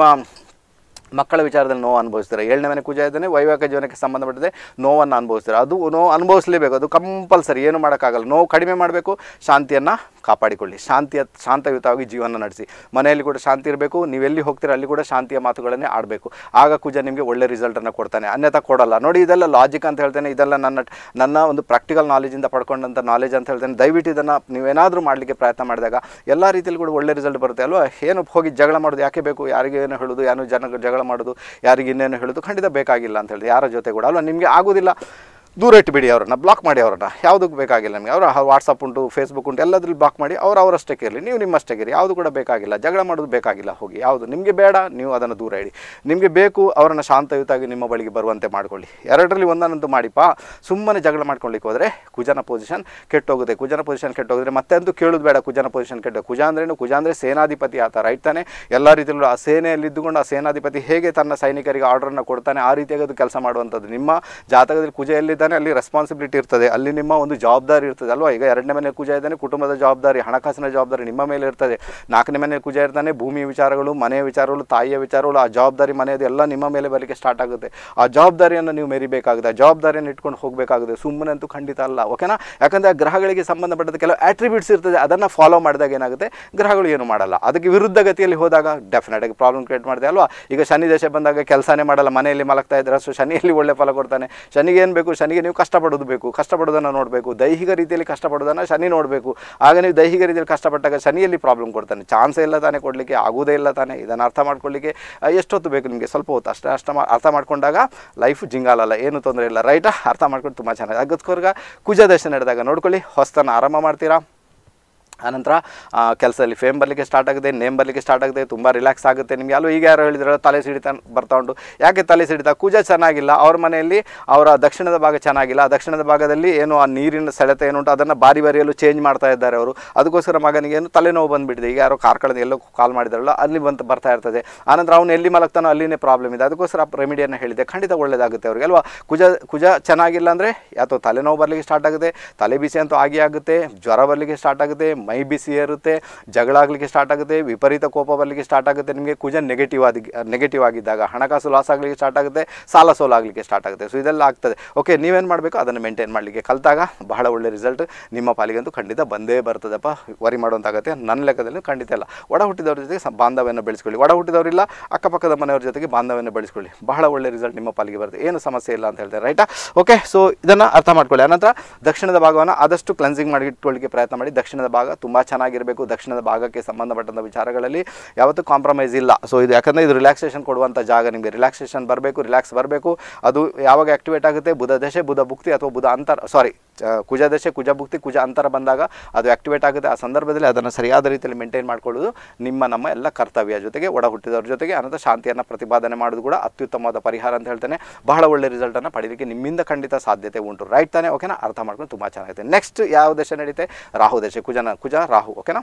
ಮಕ್ಕಳ ವಿಚಾರದಲ್ಲಿ ನೋವು ಅನುಭವಿಸ್ತಾರೆ ಏಳನೇ ಮನೆ ಕುಜ ಇದ್ದಾನೆ ವೈವಾಹಿಕ ಜೀವನಕ್ಕೆ ಸಂಬಂಧಪಟ್ಟದೆ ನೋವನ್ನು ಅನುಭವಿಸ್ತಾರೆ ಅದು ನೋವು ಅನುಭವಿಸಲೇಬೇಕು ಅದು ಕಂಪಲ್ಸರಿ ಏನು ಮಾಡೋಕ್ಕಾಗಲ್ಲ ನೋವು ಕಡಿಮೆ ಮಾಡಬೇಕು ಶಾಂತಿಯನ್ನು ಕಾಪಾಡಿಕೊಳ್ಳಿ ಶಾಂತಿಯ ಶಾಂತಯುತವಾಗಿ ಜೀವನ ನಡೆಸಿ ಮನೆಯಲ್ಲಿ ಕೂಡ ಶಾಂತಿ ಇರಬೇಕು ನೀವೆಲ್ಲಿ ಹೋಗ್ತೀರ ಅಲ್ಲಿ ಕೂಡ ಶಾಂತಿಯ ಮಾತುಗಳನ್ನೇ ಆಡಬೇಕು ಆಗ ಕುಜ ನಿಮಗೆ ಒಳ್ಳೆ ರಿಸಲ್ಟನ್ನು ಕೊಡ್ತಾನೆ ಅನ್ಯथा ಕೊಡಲ್ಲ ನೋಡಿ ಇದೆಲ್ಲ ಲಾಜಿಕ್ ಅಂತ ಹೇಳ್ತೇನೆ ಇದೆಲ್ಲ ನನ್ನ ನನ್ನ ಒಂದು ಪ್ರಾಕ್ಟಿಕಲ್ ನಾಲೆಜಿಂದ ಪಡ್ಕೊಂಡಂಥ ನಾಲೆಜ್ ಅಂತ ಹೇಳ್ತೇನೆ ದಯವಿಟ್ಟು ಇದನ್ನು ನೀವೇನಾದರೂ ಮಾಡಲಿಕ್ಕೆ ಪ್ರಯತ್ನ ಮಾಡಿದಾಗ ಎಲ್ಲ ರೀತಿಯಲ್ಲಿ ಕೂಡ ಒಳ್ಳೆ ರಿಸಲ್ಟ್ ಬರುತ್ತೆ ಅಲ್ವಾ ಏನು ಹೋಗಿ ಜಗಳ ಮಾಡೋದು ಯಾಕೆ ಬೇಕು ಯಾರಿಗೆ ಏನು ಹೇಳೋದು ಏನು ಜನ ಜಗಳ ಮಾಡೋದು ಯಾರಿಗೆ ಇನ್ನೇನು ಹೇಳೋದು ಖಂಡಿತ ಬೇಕಾಗಿಲ್ಲ ಅಂತ ಹೇಳಿದೆ ಯಾರ ಜೊತೆ ಕೂಡ ಅಲ್ವಾ ನಿಮಗೆ ಆಗೋದಿಲ್ಲ ದೂರ ಇಟ್ಟುಬಿಡಿ ಅವ್ರನ್ನ ಬ್ಲಾಕ್ ಮಾಡಿ ಅವ್ರನ್ನ ಯಾವುದಕ್ಕೂ ಬೇಕಾಗಿಲ್ಲ ನಿಮಗೆ ಅವರ ವಾಟ್ಸಪ್ ಉಂಟು ಫೇಸ್ಬುಕ್ ಉಂಟು ಎಲ್ಲದ್ರಲ್ಲಿ ಬ್ಲಾಕ್ ಮಾಡಿ ಅವ್ರು ಅವರಷ್ಟಕ್ಕೆ ಇರಲಿ ನೀವು ನಿಮ್ಮಷ್ಟಕ್ಕೆ ಇರಿ ಯಾವುದು ಕೂಡ ಬೇಕಾಗಿಲ್ಲ ಜಗಳ ಮಾಡೋದು ಬೇಕಾಗಿಲ್ಲ ಹೋಗಿ ಯಾವುದು ನಿಮಗೆ ಬೇಡ ನೀವು ಅದನ್ನು ದೂರ ಇಡಿ ನಿಮಗೆ ಬೇಕು ಅವರನ್ನು ಶಾಂತಯುತವಾಗಿ ನಿಮ್ಮ ಬಳಿಗೆ ಬರುವಂತೆ ಮಾಡ್ಕೊಳ್ಳಿ ಎರಡರಲ್ಲಿ ಒಂದನ್ನಂತೂ ಮಾಡಿಪ್ಪ ಸುಮ್ಮನೆ ಜಗಳ ಮಾಡ್ಕೊಳ್ಳಿಕ್ಕೆ ಹೋದರೆ ಕುಜನ ಪೊಸಿಷನ್ ಕೆಟ್ಟೋಗುತ್ತೆ ಕುಜನ ಪೊಸಿಷನ್ ಕೆಟ್ಟೋಗಿದ್ರೆ ಮತ್ತೆ ಅಂತೂ ಕೇಳೋದು ಬೇಡ ಕುಜನ ಪೊಸಿಷನ್ ಕೆಟ್ಟ ಕುಜ ಅಂದ್ರೇನು ಕುಜ ಅಂದರೆ ಸೇನಾಧಿಪತಿ ಆತ ರೈಟ್ ತಾನೆ ಎಲ್ಲ ರೀತಿಯಲ್ಲೂ ಆ ಸೇನೆಯಲ್ಲಿ ಇದ್ದುಕೊಂಡು ಆ ಸೇನಾಧಿಪತಿ ಹೇಗೆ ತನ್ನ ಸೈನಿಕರಿಗೆ ಆರ್ಡರನ್ನು ಕೊಡ್ತಾನೆ ಆ ರೀತಿಯಾಗಿ ಅದು ಕೆಲಸ ಮಾಡುವಂಥದ್ದು ನಿಮ್ಮ ಜಾತಕದಲ್ಲಿ ಕುಜ ಎಲ್ಲಿದ್ದಾನೆ ಅಲ್ಲಿ ರೆಸ್ಪಾನ್ಸಿಬಿಲಿಟಿ ಇರ್ತದೆ ಅಲ್ಲಿ ನಿಮ್ಮ ಒಂದು ಜವಾಬ್ದಾರಿ ಇರ್ತದೆ ಅಲ್ವಾ ಈಗ ಎರಡನೇ ಮನೆ ಕುಜ ಇದ್ದಾನೆ ಕುಟುಂಬದ ಜವಾಬ್ದಾರಿ ಹಣಕಾಸಿನ ಜವಾಬ್ದಾರಿ ನಿಮ್ಮ ಮೇಲೆ ಇರ್ತದೆ ನಾಲ್ಕನೇ ಮನೆ ಕುಜ ಇರ್ತಾನೆ ಭೂಮಿ ವಿಚಾರಗಳು ಮನೆಯ ವಿಚಾರಗಳು ತಾಯಿಯ ವಿಚಾರಗಳು ಆ ಜವಾಬ್ದಾರಿ ಮನೆಯದು ಎಲ್ಲ ನಿಮ್ಮ ಮೇಲೆ ಬರಲಿಕ್ಕೆ ಸ್ಟಾರ್ಟ್ ಆಗುತ್ತೆ ಆ ಜವಾಬ್ದಾರಿಯನ್ನು ನೀವು ಮೆರಿಬೇಕಾಗುತ್ತೆ ಆ ಜವಾಬ್ದಾರಿಯನ್ನು ಇಟ್ಕೊಂಡು ಹೋಗಬೇಕಾಗುತ್ತೆ ಸುಮ್ಮನೆ ಅಂತೂ ಖಂಡಿತ ಅಲ್ಲ ಓಕೆನಾ ಯಾಕಂದರೆ ಆ ಗ್ರಹಗಳಿಗೆ ಸಂಬಂಧಪಟ್ಟಂಥ ಕೆಲವು ಆಟ್ರಿಬ್ಯೂಟ್ಸ್ ಇರ್ತದೆ ಅದನ್ನು ಫಾಲೋ ಮಾಡಿದಾಗ ಏನಾಗುತ್ತೆ ಗ್ರಹಗಳು ಏನು ಮಾಡಲ್ಲ ಅದಕ್ಕೆ ವಿರುದ್ಧ ಗತಿಯಲ್ಲಿ ಹೋದಾಗ ಡೆಫಿನೆಟ್ ಆಗಿ ಪ್ರಾಬ್ಲಮ್ ಕ್ರಿಯೇಟ್ ಮಾಡಿದೆ ಅಲ್ವಾ ಈಗ ಶನಿ ದಶೆ ಬಂದಾಗ ಕೆಲಸನೇ ಮಾಡಲ್ಲ ಮನೆಯಲ್ಲಿ ಮಲಗ್ತಾ ಇದ್ರೆ ಸೊ ಶನಿಯಲ್ಲಿ ಒಳ್ಳೆ ಫಲ ಕೊಡ್ತಾನೆ ಶನಿಗೆ ಏನು ಬೇಕು ಶನಿಗೆ ನೀವು ಕಷ್ಟಪಡೋದು ಬೇಕು ಕಷ್ಟಪಡೋದನ್ನು ನೋಡಬೇಕು ದೈಹಿಕ ರೀತಿಯಲ್ಲಿ ಕಷ್ಟಪಡೋದನ್ನು ಶನಿ ನೋಡಬೇಕು ಆಗ ನೀವು ದೈಹಿಕ ರೀತಿಯಲ್ಲಿ ಕಷ್ಟಪಟ್ಟಾಗ ಶನಿಯಲ್ಲಿ ಪ್ರಾಬ್ಲಮ್ ಕೊಡ್ತಾನೆ ಚಾನ್ಸೇ ಇಲ್ಲ ತಾನೇ ಕೊಡಲಿಕ್ಕೆ ಆಗೋದೇ ಇಲ್ಲ ತಾನೇ ಇದನ್ನು ಅರ್ಥ ಮಾಡ್ಕೊಳ್ಳಿಕ್ಕೆ ಆ, ಎಷ್ಟೊತ್ತು ಬೇಕು ನಿಮಗೆ ಸ್ವಲ್ಪ ಹೊತ್ತು ಅಷ್ಟೇ ಅಷ್ಟ ಮಾ ಅರ್ಥ ಮಾಡ್ಕೊಂಡಾಗ ಲೈಫ್ ಜಿಂಗಾಲಲ್ಲ ಏನು ತೊಂದರೆ ಇಲ್ಲ ರೈಟಾ ಅರ್ಥ ಮಾಡ್ಕೊಂಡು ತುಂಬ ಚೆನ್ನಾಗಿ ಅದಕ್ಕೋಸ್ಕರ ಕುಜ ದಶೆ ನಡೆದಾಗ ನೋಡ್ಕೊಳ್ಳಿ ಹೊಸ್ತನ್ನು ಆರಂಭ ಮಾಡ್ತೀರಾ ಆನಂತರ ಕೆಲಸದಲ್ಲಿ ಫೇಮ್ ಬರಲಿಕ್ಕೆ ಸ್ಟಾರ್ಟ್ ಆಗುತ್ತೆ ನೇಮ್ ಬರಲಿಕ್ಕೆ ಸ್ಟಾರ್ಟ್ ಆಗುತ್ತೆ ತುಂಬ ರಿಲ್ಯಾಕ್ಸ್ ಆಗುತ್ತೆ ನಿಮಗೆ ಅಲ್ಲೂ ಈಗ ಯಾರೋ ಹೇಳಿದ್ರಲ್ಲ ತಲೆ ಸಿಡಿತ ಬರ್ತಾ ಉಂಟು ಯಾಕೆ ತಲೆ ಸಿಡಿತ ಕುಜ ಚೆನ್ನಾಗಿಲ್ಲ ಅವ್ರ ಮನೆಯಲ್ಲಿ ಅವರ ದಕ್ಷಿಣದ ಭಾಗ ಚೆನ್ನಾಗಿಲ್ಲ ಆ ದಕ್ಷಿಣದ ಭಾಗದಲ್ಲಿ ಏನು ಆ ನೀರಿನ ಸೆಳೆತ ಏನುಂಟು ಅದನ್ನು ಬಾರಿ ಬಾರಿಯಲ್ಲೂ ಚೇಂಜ್ ಮಾಡ್ತಾ ಇದ್ದಾರೆ ಅವರು ಅದಕ್ಕೋಸ್ಕರ ಮಗನಿಗೆ ಏನು ತಲೆನೋವು ಬಂದುಬಿಟ್ಟಿದೆ ಈಗ ಯಾರೋ ಕಾರ್ಕಳದ ಎಲ್ಲೋ ಕಾಲ್ ಮಾಡಿದಾರಲ್ಲ ಅಲ್ಲಿ ಬಂತು ಬರ್ತಾ ಇರ್ತದೆ ಆನಂತರ ಅವನು ಎಲ್ಲಿ ಮಲಗ್ತಾನೋ ಅಲ್ಲಿನೇ ಪ್ರಾಬ್ಲಮ್ ಇದೆ ಅದಕ್ಕೋಸ್ಕರ ರೆಮಿಡಿಯನ್ನು ಹೇಳಿದೆ ಖಂಡಿತ ಒಳ್ಳೆಯದಾಗುತ್ತೆ ಅವ್ರಿಗೆ ಅಲ್ವಾ ಕುಜ ಕುಜ ಚೆನ್ನಾಗಿಲ್ಲ ಅಂದರೆ ಯಾತೋ ತಲೆನೋವು ಬರಲಿಕ್ಕೆ ಸ್ಟಾರ್ಟ್ ಆಗುತ್ತೆ ತಲೆ ಬಿಸಿ ಅಂತೂ ಆಗೇ ಆಗುತ್ತೆ ಜ್ವರ ಬರಲಿಕ್ಕೆ ಸ್ಟಾರ್ಟ್ ಆಗುತ್ತೆ ಮೈ ಬಿಸಿ ಏರುತ್ತೆ ಜಗಳ ಆಗಲಿಕ್ಕೆ ಸ್ಟಾರ್ಟ್ ಆಗುತ್ತೆ ವಿಪರೀತ ಕೋಪ ಬರಲಿಕ್ಕೆ ಸ್ಟಾರ್ಟ್ ಆಗುತ್ತೆ ನಿಮಗೆ ಕುಜ ನೆಗೆಟಿವ್ ಆಗಿ ನೆಗೆಟಿವ್ ಆಗಿದ್ದಾಗ ಹಣಕಾಸು ಲಾಸ್ ಆಗಲಿಕ್ಕೆ ಸ್ಟಾರ್ಟ್ ಆಗುತ್ತೆ ಸಾಲ ಸೋಲು ಆಗಲಿಕ್ಕೆ ಸ್ಟಾರ್ಟ್ ಆಗುತ್ತೆ ಸೊ ಇದೆಲ್ಲ ಆಗ್ತದೆ ಓಕೆ ನೀವೇನು ಮಾಡಬೇಕು ಅದನ್ನು ಮೇಂಟೈನ್ ಮಾಡಲಿಕ್ಕೆ ಕಲಿತಾಗ ಬಹಳ ಒಳ್ಳೆ ರಿಸಲ್ಟ್ ನಿಮ್ಮ ಪಾಲಿಗಂತೂ ಖಂಡಿತ ಬಂದೇ ಬರ್ತದಪ್ಪ ವರಿ ಮಾಡುವಂತಾಗತ್ತೆ ನನ್ನ ಲೆಕ್ಕದಲ್ಲಿ ಖಂಡಿತ ಇಲ್ಲ ಒಡ ಹುಟ್ಟಿದವ್ರ ಜೊತೆಗೆ ಸ- ಬಾಂಧವ್ಯನ ಬೆಳೆಸ್ಕೊಳ್ಳಿ ಒಡ ಹುಟ್ಟಿದವರಿಲ್ಲ ಅಕ್ಕಪಕ್ಕದ ಮನೆಯವ್ರ ಜೊತೆಗೆ ಬಾಂಧವ್ಯನ ಬೆಳೆಸ್ಕೊಳ್ಳಿ ಬಹಳ ಒಳ್ಳೆ ರಿಸಲ್ಟ್ ನಿಮ್ಮ ಪಾಲಿಗೆ ಬರುತ್ತೆ ಏನು ಸಮಸ್ಯೆ ಇಲ್ಲ ಅಂತ ಹೇಳ್ತಾರೆ ರೈಟಾ ಓಕೆ ಸೊ ಇದನ್ನು ಅರ್ಥ ಮಾಡ್ಕೊಳ್ಳಿ ಅನಂತರ ದಕ್ಷಿಣದ ಭಾಗವನ್ನು ಆದಷ್ಟು ಕ್ಲೆನ್ಸಿಂಗ್ ಮಾಡಿ ಇಟ್ಕೊಳ್ಳಿಕ್ಕೆ ಪ್ರಯತ್ನ ಮಾಡಿ ದಕ್ಷಿಣದ ಭಾಗ ತುಂಬ ಚೆನ್ನಾಗಿರಬೇಕು ದಕ್ಷಿಣದ ಭಾಗಕ್ಕೆ ಸಂಬಂಧಪಟ್ಟಂಥ ವಿಚಾರಗಳಲ್ಲಿ ಯಾವತ್ತೂ ಕಾಂಪ್ರಮೈಸ್ ಇಲ್ಲ ಸೊ ಇದು ಯಾಕಂದರೆ ಇದು ರಿಲ್ಯಾಕ್ಸೇಷನ್ ಕೊಡುವಂಥ ಜಾಗ ನಿಮಗೆ ರಿಲ್ಯಾಕ್ಸೇಷನ್ ಬರಬೇಕು ರಿಲ್ಯಾಕ್ಸ್ ಬರಬೇಕು ಅದು ಯಾವಾಗ ಆಕ್ಟಿವೇಟ್ ಆಗುತ್ತೆ ಬುಧ ದಶೆ ಬುಧ ಭುಕ್ತಿ ಅಥವಾ ಬುಧ ಅಂತರ ಸಾರಿ ಕುಜ ದಶೆ ಕುಜ ಭುಕ್ತಿ ಕುಜ ಅಂತರ ಬಂದಾಗ ಅದು ಆಕ್ಟಿವೇಟ್ ಆಗುತ್ತೆ ಆ ಸಂದರ್ಭದಲ್ಲಿ ಅದನ್ನು ಸರಿಯಾದ ರೀತಿಯಲ್ಲಿ ಮೇಂಟೈನ್ ಮಾಡ್ಕೊಳ್ಳೋದು ನಿಮ್ಮ ನಮ್ಮ ಎಲ್ಲ ಕರ್ತವ್ಯ ಜೊತೆಗೆ ಒಡ ಹುಟ್ಟಿದವ್ರ ಜೊತೆಗೆ ಅನಂತರ ಶಾಂತಿಯನ್ನು ಪ್ರತಿಪಾದನೆ ಮಾಡೋದು ಕೂಡ ಅತ್ಯುತ್ತಮವಾದ ಪರಿಹಾರ ಅಂತ ಹೇಳ್ತೇನೆ ಬಹಳ ಒಳ್ಳೆ ರಿಸಲ್ಟನ್ನು ಪಡೀಲಿಕ್ಕೆ ನಿಮ್ಮಿಂದ ಖಂಡಿತ ಸಾಧ್ಯತೆ ಉಂಟು ರೈಟ್ ತಾನೇ ಓಕೆನಾ ಅರ್ಥ ಮಾಡ್ಕೊಂಡು ತುಂಬ ಚೆನ್ನಾಗಿದೆ ನೆಕ್ಸ್ಟ್ ಯಾವ ದಶೆ ನಡೀತೆ ರಾಹು ದಶೆ ಕುಜನ ಕುಜ ರಾಹು ಓಕೆನಾ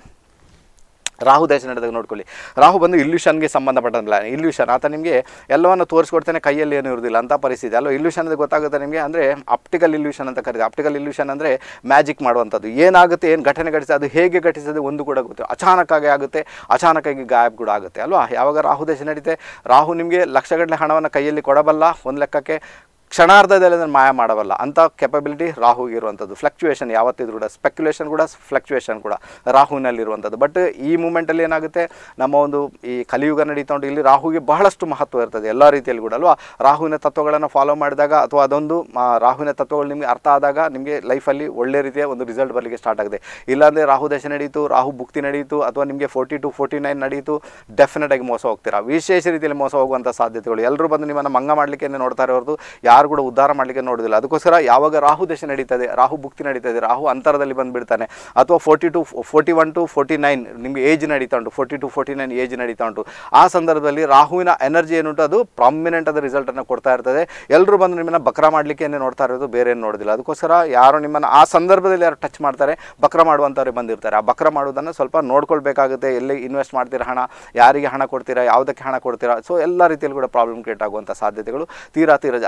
ರಾಹು ದೇಶ ನಡೆದಾಗ ನೋಡ್ಕೊಳ್ಳಿ ರಾಹು ಬಂದು ಇಲ್ಯೂಷನ್ಗೆ ಸಂಬಂಧಪಟ್ಟಂಗಿಲ್ಲ ಇಲ್ಯೂಷನ್ ಆತ ನಿಮಗೆ ಎಲ್ಲವನ್ನು ತೋರಿಸ್ಕೊಡ್ತಾನೆ ಕೈಯಲ್ಲಿ ಏನು ಇರೋದಿಲ್ಲ ಅಂತ ಪರಿಸ್ಥಿತಿ ಅಲ್ವಾ ಇಲ್ಯೂಷನ್ ಅಂದರೆ ಗೊತ್ತಾಗುತ್ತೆ ನಿಮಗೆ ಅಂದರೆ ಆಪ್ಟಿಕಲ್ ಇಲ್ಯೂಷನ್ ಅಂತ ಕರೀತಾರೆ ಆಪ್ಟಿಕಲ್ ಇಲ್ಯೂಷನ್ ಅಂದರೆ ಮ್ಯಾಜಿಕ್ ಮಾಡುವಂಥದ್ದು ಏನಾಗುತ್ತೆ ಏನು ಘಟನೆ ಘಟಿಸಿ ಅದು ಹೇಗೆ ಘಟಿಸೋದು ಒಂದು ಕೂಡ ಗೊತ್ತು ಅಚಾನಕ್ಕಾಗಿ ಆಗುತ್ತೆ ಅಚಾನಕ್ಕಾಗಿ ಗಾಯಬ್ ಕೂಡ ಆಗುತ್ತೆ ಅಲ್ವಾ ಯಾವಾಗ ರಾಹು ದೇಶ ನಡೀತೆ ರಾಹು ನಿಮಗೆ ಲಕ್ಷಗಟ್ಟಲೆ ಹಣವನ್ನು ಕೈಯಲ್ಲಿ ಕೊಡಬಲ್ಲ ಒಂದು ಲೆಕ್ಕಕ್ಕೆ ಕ್ಷಣಾರ್ಧದಲ್ಲಿ ಅದನ್ನು ಮಾಯ ಮಾಡಬಲ್ಲ ಅಂಥ ಕೆಪಬಿಲಿಟಿ ರಾಹು ಇರುವಂಥದ್ದು ಫ್ಲಕ್ಚುಯೇಷನ್ ಯಾವತ್ತಿದ್ರು ಕೂಡ ಸ್ಪೆಕ್ಯುಲೇಷನ್ ಕೂಡ ಫ್ಲಕ್ಚುಯೇಷನ್ ಕೂಡ ರಾಹುವಿನಲ್ಲಿರುವಂಥದ್ದು ಬಟ್ ಈ ಮೂಮೆಂಟಲ್ಲಿ ಏನಾಗುತ್ತೆ ನಮ್ಮ ಒಂದು ಈ ಕಲಿಯುಗ ನಡೀತಾ ಉಂಟು ಇಲ್ಲಿ ರಾಹುಗೆ ಬಹಳಷ್ಟು ಮಹತ್ವ ಇರ್ತದೆ ಎಲ್ಲ ರೀತಿಯಲ್ಲಿ ಕೂಡ ಅಲ್ವಾ ರಾಹುವಿನ ತತ್ವಗಳನ್ನು ಫಾಲೋ ಮಾಡಿದಾಗ ಅಥವಾ ಅದೊಂದು ಆ, ರಾಹುವಿನ ತತ್ವಗಳು ನಿಮಗೆ ಅರ್ಥ ಆದಾಗ ನಿಮಗೆ ಲೈಫಲ್ಲಿ ಒಳ್ಳೆ ರೀತಿಯ ಒಂದು ರಿಸಲ್ಟ್ ಬರಲಿಕ್ಕೆ ಸ್ಟಾರ್ಟ್ ಆಗಿದೆ ಇಲ್ಲಾಂದರೆ ರಾಹು ದಶೆ ನಡೀತು ರಾಹು ಭುಕ್ತಿ ನಡೀತು ಅಥವಾ ನಿಮಗೆ ಫೋರ್ಟಿ ಟು ಫೋರ್ಟಿ ನೈನ್ ನಡೀತು ಡೆಫಿನೆಟ್ ಆಗಿ ಮೋಸ ಹೋಗ್ತೀರಾ ವಿಶೇಷ ರೀತಿಯಲ್ಲಿ ಮೋಸ ಹೋಗುವಂಥ ಸಾಧ್ಯತೆಗಳು ಎಲ್ಲರೂ ಬಂದು ನಿಮ್ಮನ್ನು ಮಂಗ ಮಾಡಲಿಕ್ಕೆ ನೋಡ್ತಾರೆ ಹೊರತು ಯಾರು ಕೂಡ ಉದ್ಧಾರ ಮಾಡಲಿಕ್ಕೆ ನೋಡೋದಿಲ್ಲ ಅದಕ್ಕೋಸ್ಕರ ಯಾವಾಗ ರಾಹು ದಶೆ ನಡೀತದೆ ರಾಹು ಭುಕ್ತಿ ನಡೀತದೆ ರಾಹು ಅಂತರದಲ್ಲಿ ಬಂದುಬಿಡ್ತಾನೆ ಅಥವಾ forty to forty one to forty nine ನಿಮಗೆ ಏಜ್ ನಡೀತಾ ಉಂಟು forty to forty nine age ನಡೀತಾ ಉಂಟು ಆ ಸಂದರ್ಭದಲ್ಲಿ ರಾಹುವಿನ ಎನರ್ಜಿ ಏನುಂಟು ಅದು ಪ್ರಾಮಿನೆಂಟ್ ಆದ ರಿಸಲ್ಟನ್ನು ಕೊಡ್ತಾ ಇರ್ತದೆ ಎಲ್ಲರೂ ಬಂದು ನಿಮ್ಮನ್ನು ಬಕ್ರ ಮಾಡಲಿಕ್ಕೆ ನೋಡ್ತಾ ಇರೋದು ಬೇರೆ ಏನು ನೋಡೋದಿಲ್ಲ ಅದಕ್ಕೋಸ್ಕರ ಯಾರು ನಿಮ್ಮನ್ನು ಆ ಸಂದರ್ಭದಲ್ಲಿ ಯಾರು ಟಚ್ ಮಾಡ್ತಾರೆ ಬಕ್ರ ಮಾಡುವಂಥವ್ರು ಬಂದಿರ್ತಾರೆ ಆ ಬಕ್ರ ಮಾಡೋದನ್ನು ಸ್ವಲ್ಪ ನೋಡ್ಕೊಳ್ಬೇಕಾಗುತ್ತೆ ಎಲ್ಲಿ ಇನ್ವೆಸ್ಟ್ ಮಾಡ್ತೀರಾ ಹಣ ಯಾರಿಗೆ ಹಣ ಕೊಡ್ತೀರಾ ಯಾವುದಕ್ಕೆ ಹಣ ಕೊಡ್ತೀರಾ ಸೊ ಎಲ್ಲ ರೀತಿಯಲ್ಲಿ ಕೂಡ ಪ್ರಾಬ್ಲಮ್ ಕ್ರಿಯೇಟ್ ಆಗುವಂಥ ಸಾಧ್ಯತೆಗಳು ತೀರಾ ತೀರಾ ಜಾ- ಅದೆಷ್ಟೋ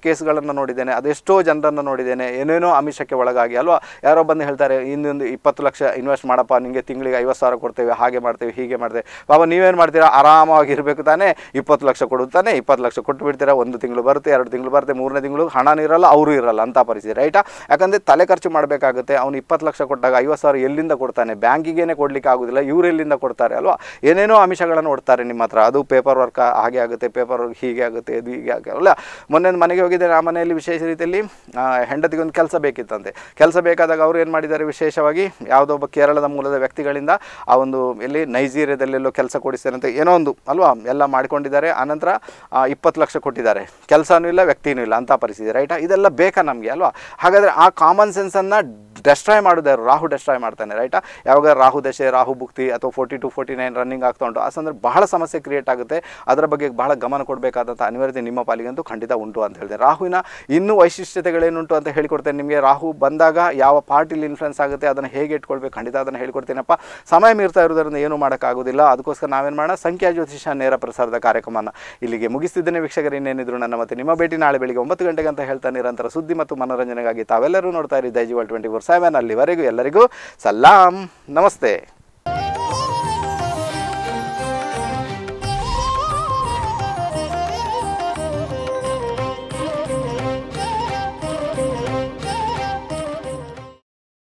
ಕೇಸ್ಗಳನ್ನು ನೋಡಿದ್ದೇನೆ ಅದೆಷ್ಟೋ ಜನರನ್ನು ನೋಡಿದ್ದೇನೆ ಏನೇನೋ ಆಮಿಷಕ್ಕೆ ಒಳಗಾಗಿ ಅಲ್ವಾ ಯಾರೋ ಬಂದು ಹೇಳ್ತಾರೆ ಇನ್ನೊಂದು ಇಪ್ಪತ್ತು ಲಕ್ಷ ಇನ್ವೆಸ್ಟ್ ಮಾಡಪ್ಪ ನಿಮಗೆ ತಿಂಗಳಿಗೆ ಐವತ್ತು ಸಾವಿರ ಕೊಡ್ತೇವೆ ಹಾಗೆ ಮಾಡ್ತೇವೆ ಹೀಗೆ ಮಾಡ್ತೇವೆ ಪಾಪ ನೀವೇನು ಮಾಡ್ತೀರಾ ಆರಾಮಾಗಿ ಇರಬೇಕು ತಾನೇ ಇಪ್ಪತ್ತು ಲಕ್ಷ ಕೊಡುತ್ತಾನೆ ಇಪ್ಪತ್ತು ಲಕ್ಷ ಕೊಟ್ಟು ಬಿಡ್ತೀರಾ ಒಂದು ತಿಂಗಳು ಬರುತ್ತೆ ಎರಡು ತಿಂಗಳು ಬರುತ್ತೆ ಮೂರನೇ ತಿಂಗಳು ಹಣನೂ ಇರಲ್ಲ ಅವರು ಇರಲ್ಲ ಅಂತ ಪರಿಸ್ಥಿತಿ ರೈಟಾ ಯಾಕಂದರೆ ತಲೆ ಖರ್ಚು ಮಾಡಬೇಕಾಗುತ್ತೆ ಅವ್ನು ಇಪ್ಪತ್ತು ಲಕ್ಷ ಕೊಟ್ಟಾಗ ಐವತ್ತು ಸಾವಿರ ಎಲ್ಲಿಂದ ಕೊಡ್ತಾನೆ ಬ್ಯಾಂಕಿಗೇನೆ ಕೊಡಲಿಕ್ಕೆ ಆಗೋದಿಲ್ಲ ಇವ್ರು ಎಲ್ಲಿಂದ ಕೊಡ್ತಾರೆ ಅಲ್ವಾ ಏನೇನೋ ಆಮಿಷಗಳನ್ನು ಕೊಡ್ತಾರೆ ನಿಮ್ಮ ಹತ್ರ ಅದು ಪೇಪರ್ ವರ್ಕ್ ಹಾಗೆ ಆಗುತ್ತೆ ಪೇಪರ್ ವರ್ಕ್ ಹೀಗೆ ಆಗುತ್ತೆ ಇದು ಹೀಗೆ ಆಗುತ್ತೆ ಅಲ್ಲ ಮೊನ್ನೆ ಒಂದು ಮನೆಗೆ ಹೋಗಿದ್ದೆ ಆ ಮನೆಯಲ್ಲಿ ವಿಶೇಷ ರೀತಿಯಲ್ಲಿ ಆ, ಹೆಂಡತಿಗೆ ಒಂದು ಕೆಲಸ ಬೇಕಿತ್ತಂತೆ ಕೆಲಸ ಬೇಕಾದಾಗ ಅವರು ಏನು ಮಾಡಿದ್ದಾರೆ ವಿಶೇಷವಾಗಿ ಯಾವುದೋ ಒಬ್ಬ ಕೇರಳದ ಮೂಲದ ವ್ಯಕ್ತಿಗಳಿಂದ ಆ ಒಂದು ಎಲ್ಲಿ ನೈಜೀರಿಯಾದಲ್ಲೆಲ್ಲೋ ಕೆಲಸ ಕೊಡಿಸ್ತೇನೆ ಅಂತ ಏನೋ ಒಂದು ಅಲ್ವಾ ಎಲ್ಲ ಮಾಡಿಕೊಂಡಿದ್ದಾರೆ ಆನಂತರ ಇಪ್ಪತ್ತು ಲಕ್ಷ ಕೊಟ್ಟಿದ್ದಾರೆ ಕೆಲಸನೂ ಇಲ್ಲ ವ್ಯಕ್ತಿನೂ ಇಲ್ಲ ಅಂತ ಪರಿಸ್ಥಿತಿ ರೈಟಾ ಇದೆಲ್ಲ ಬೇಕಾ ನಮಗೆ ಅಲ್ವಾ ಹಾಗಾದರೆ ಆ ಕಾಮನ್ ಸೆನ್ಸನ್ನು ಡೆಸ್ಟ್ರಾಯ್ ಮಾಡೋದಾರು ರಾಹು ಡೆಸ್ಟ್ರಾಯ್ ಮಾಡ್ತಾನೆ ರೈಟಾ ಯಾವಾಗ ರಾಹು ದಶೆ ರಾಹು ಭುಕ್ತಿ ಅಥವಾ forty to forty nine running ಆಗ್ತಾ ಉಂಟು ಆ ಸಂದರ್ಭ ಬಹಳ ಸಮಸ್ಯೆ ಕ್ರಿಯೇಟ್ ಆಗುತ್ತೆ ಅದರ ಬಗ್ಗೆ ಬಹಳ ಗಮನ ಕೊಡಬೇಕಾದಂಥ ಅನಿವಾರ್ಯತೆ ನಿಮ್ಮ ಪಾಲಿಗಂತೂ ಖಂಡಿತ ಉಂಟು ಅಂತ ಹೇಳಿದೆ ರಾಹುವಿನ ಇನ್ನೂ ವೈಶಿಷ್ಟ್ಯತೆಗಳೇನುಂಟು ಅಂತ ಹೇಳಿಕೊಡ್ತೇನೆ ನಿಮಗೆ ರಾಹು ಬಂದಾಗ ಯಾವ ಪಾರ್ಟಿಲಿ ಇನ್ಫ್ಲುಯೆನ್ಸ್ ಆಗುತ್ತೆ ಅದನ್ನು ಹೇಗೆ ಇಟ್ಕೊಳ್ಬೇಕು ಖಂಡಿತ ಅದನ್ನು ಹೇಳ್ಕೊಡ್ತೀನಪ್ಪ ಸಮಯ ಮೀರ್ತಾ ಇರೋದ್ರಿಂದ ಏನು ಮಾಡೋಕ್ಕಾಗೋದಿಲ್ಲ ಅದಕ್ಕೋಸ್ಕರ ನಾವೇನು ಮಾಡೋಣ ಸಂಖ್ಯಾ ಜ್ಯೋತಿಷ ನೇರ ಪ್ರಸಾರದ ಕಾರ್ಯಕ್ರಮನ ಇಲ್ಲಿಗೆ ಮುಗಿಸ್ತಿದ್ದೇನೆ ವೀಕ್ಷಕರು ಇನ್ನೇನಿದ್ರು ನನ್ನ ಮತ್ತೆ ನಿಮ್ಮ ಭೇಟಿ ನಾಳೆ ಬೆಳಿಗ್ಗೆ ಒಂಬತ್ತು ಗಂಟೆಗೆ ಅಂತ ಹೇಳ್ತಾ ನಿರಂತರ ಸುದ್ದಿ ಮತ್ತು ಮನೋರಂಜನೆಗಾಗಿ ತಾವೆಲ್ಲರೂ ನೋಡ್ತಾ ಇರಿ ದೈಜಿವಲ್ ಟ್ವೆಂಟಿ ಫೋರ್ ಸೆವೆನ್ ಅಲ್ಲಿವರೆಗೂ ಎಲ್ಲರಿಗೂ ಸಲಾಂ ನಮಸ್ತೆ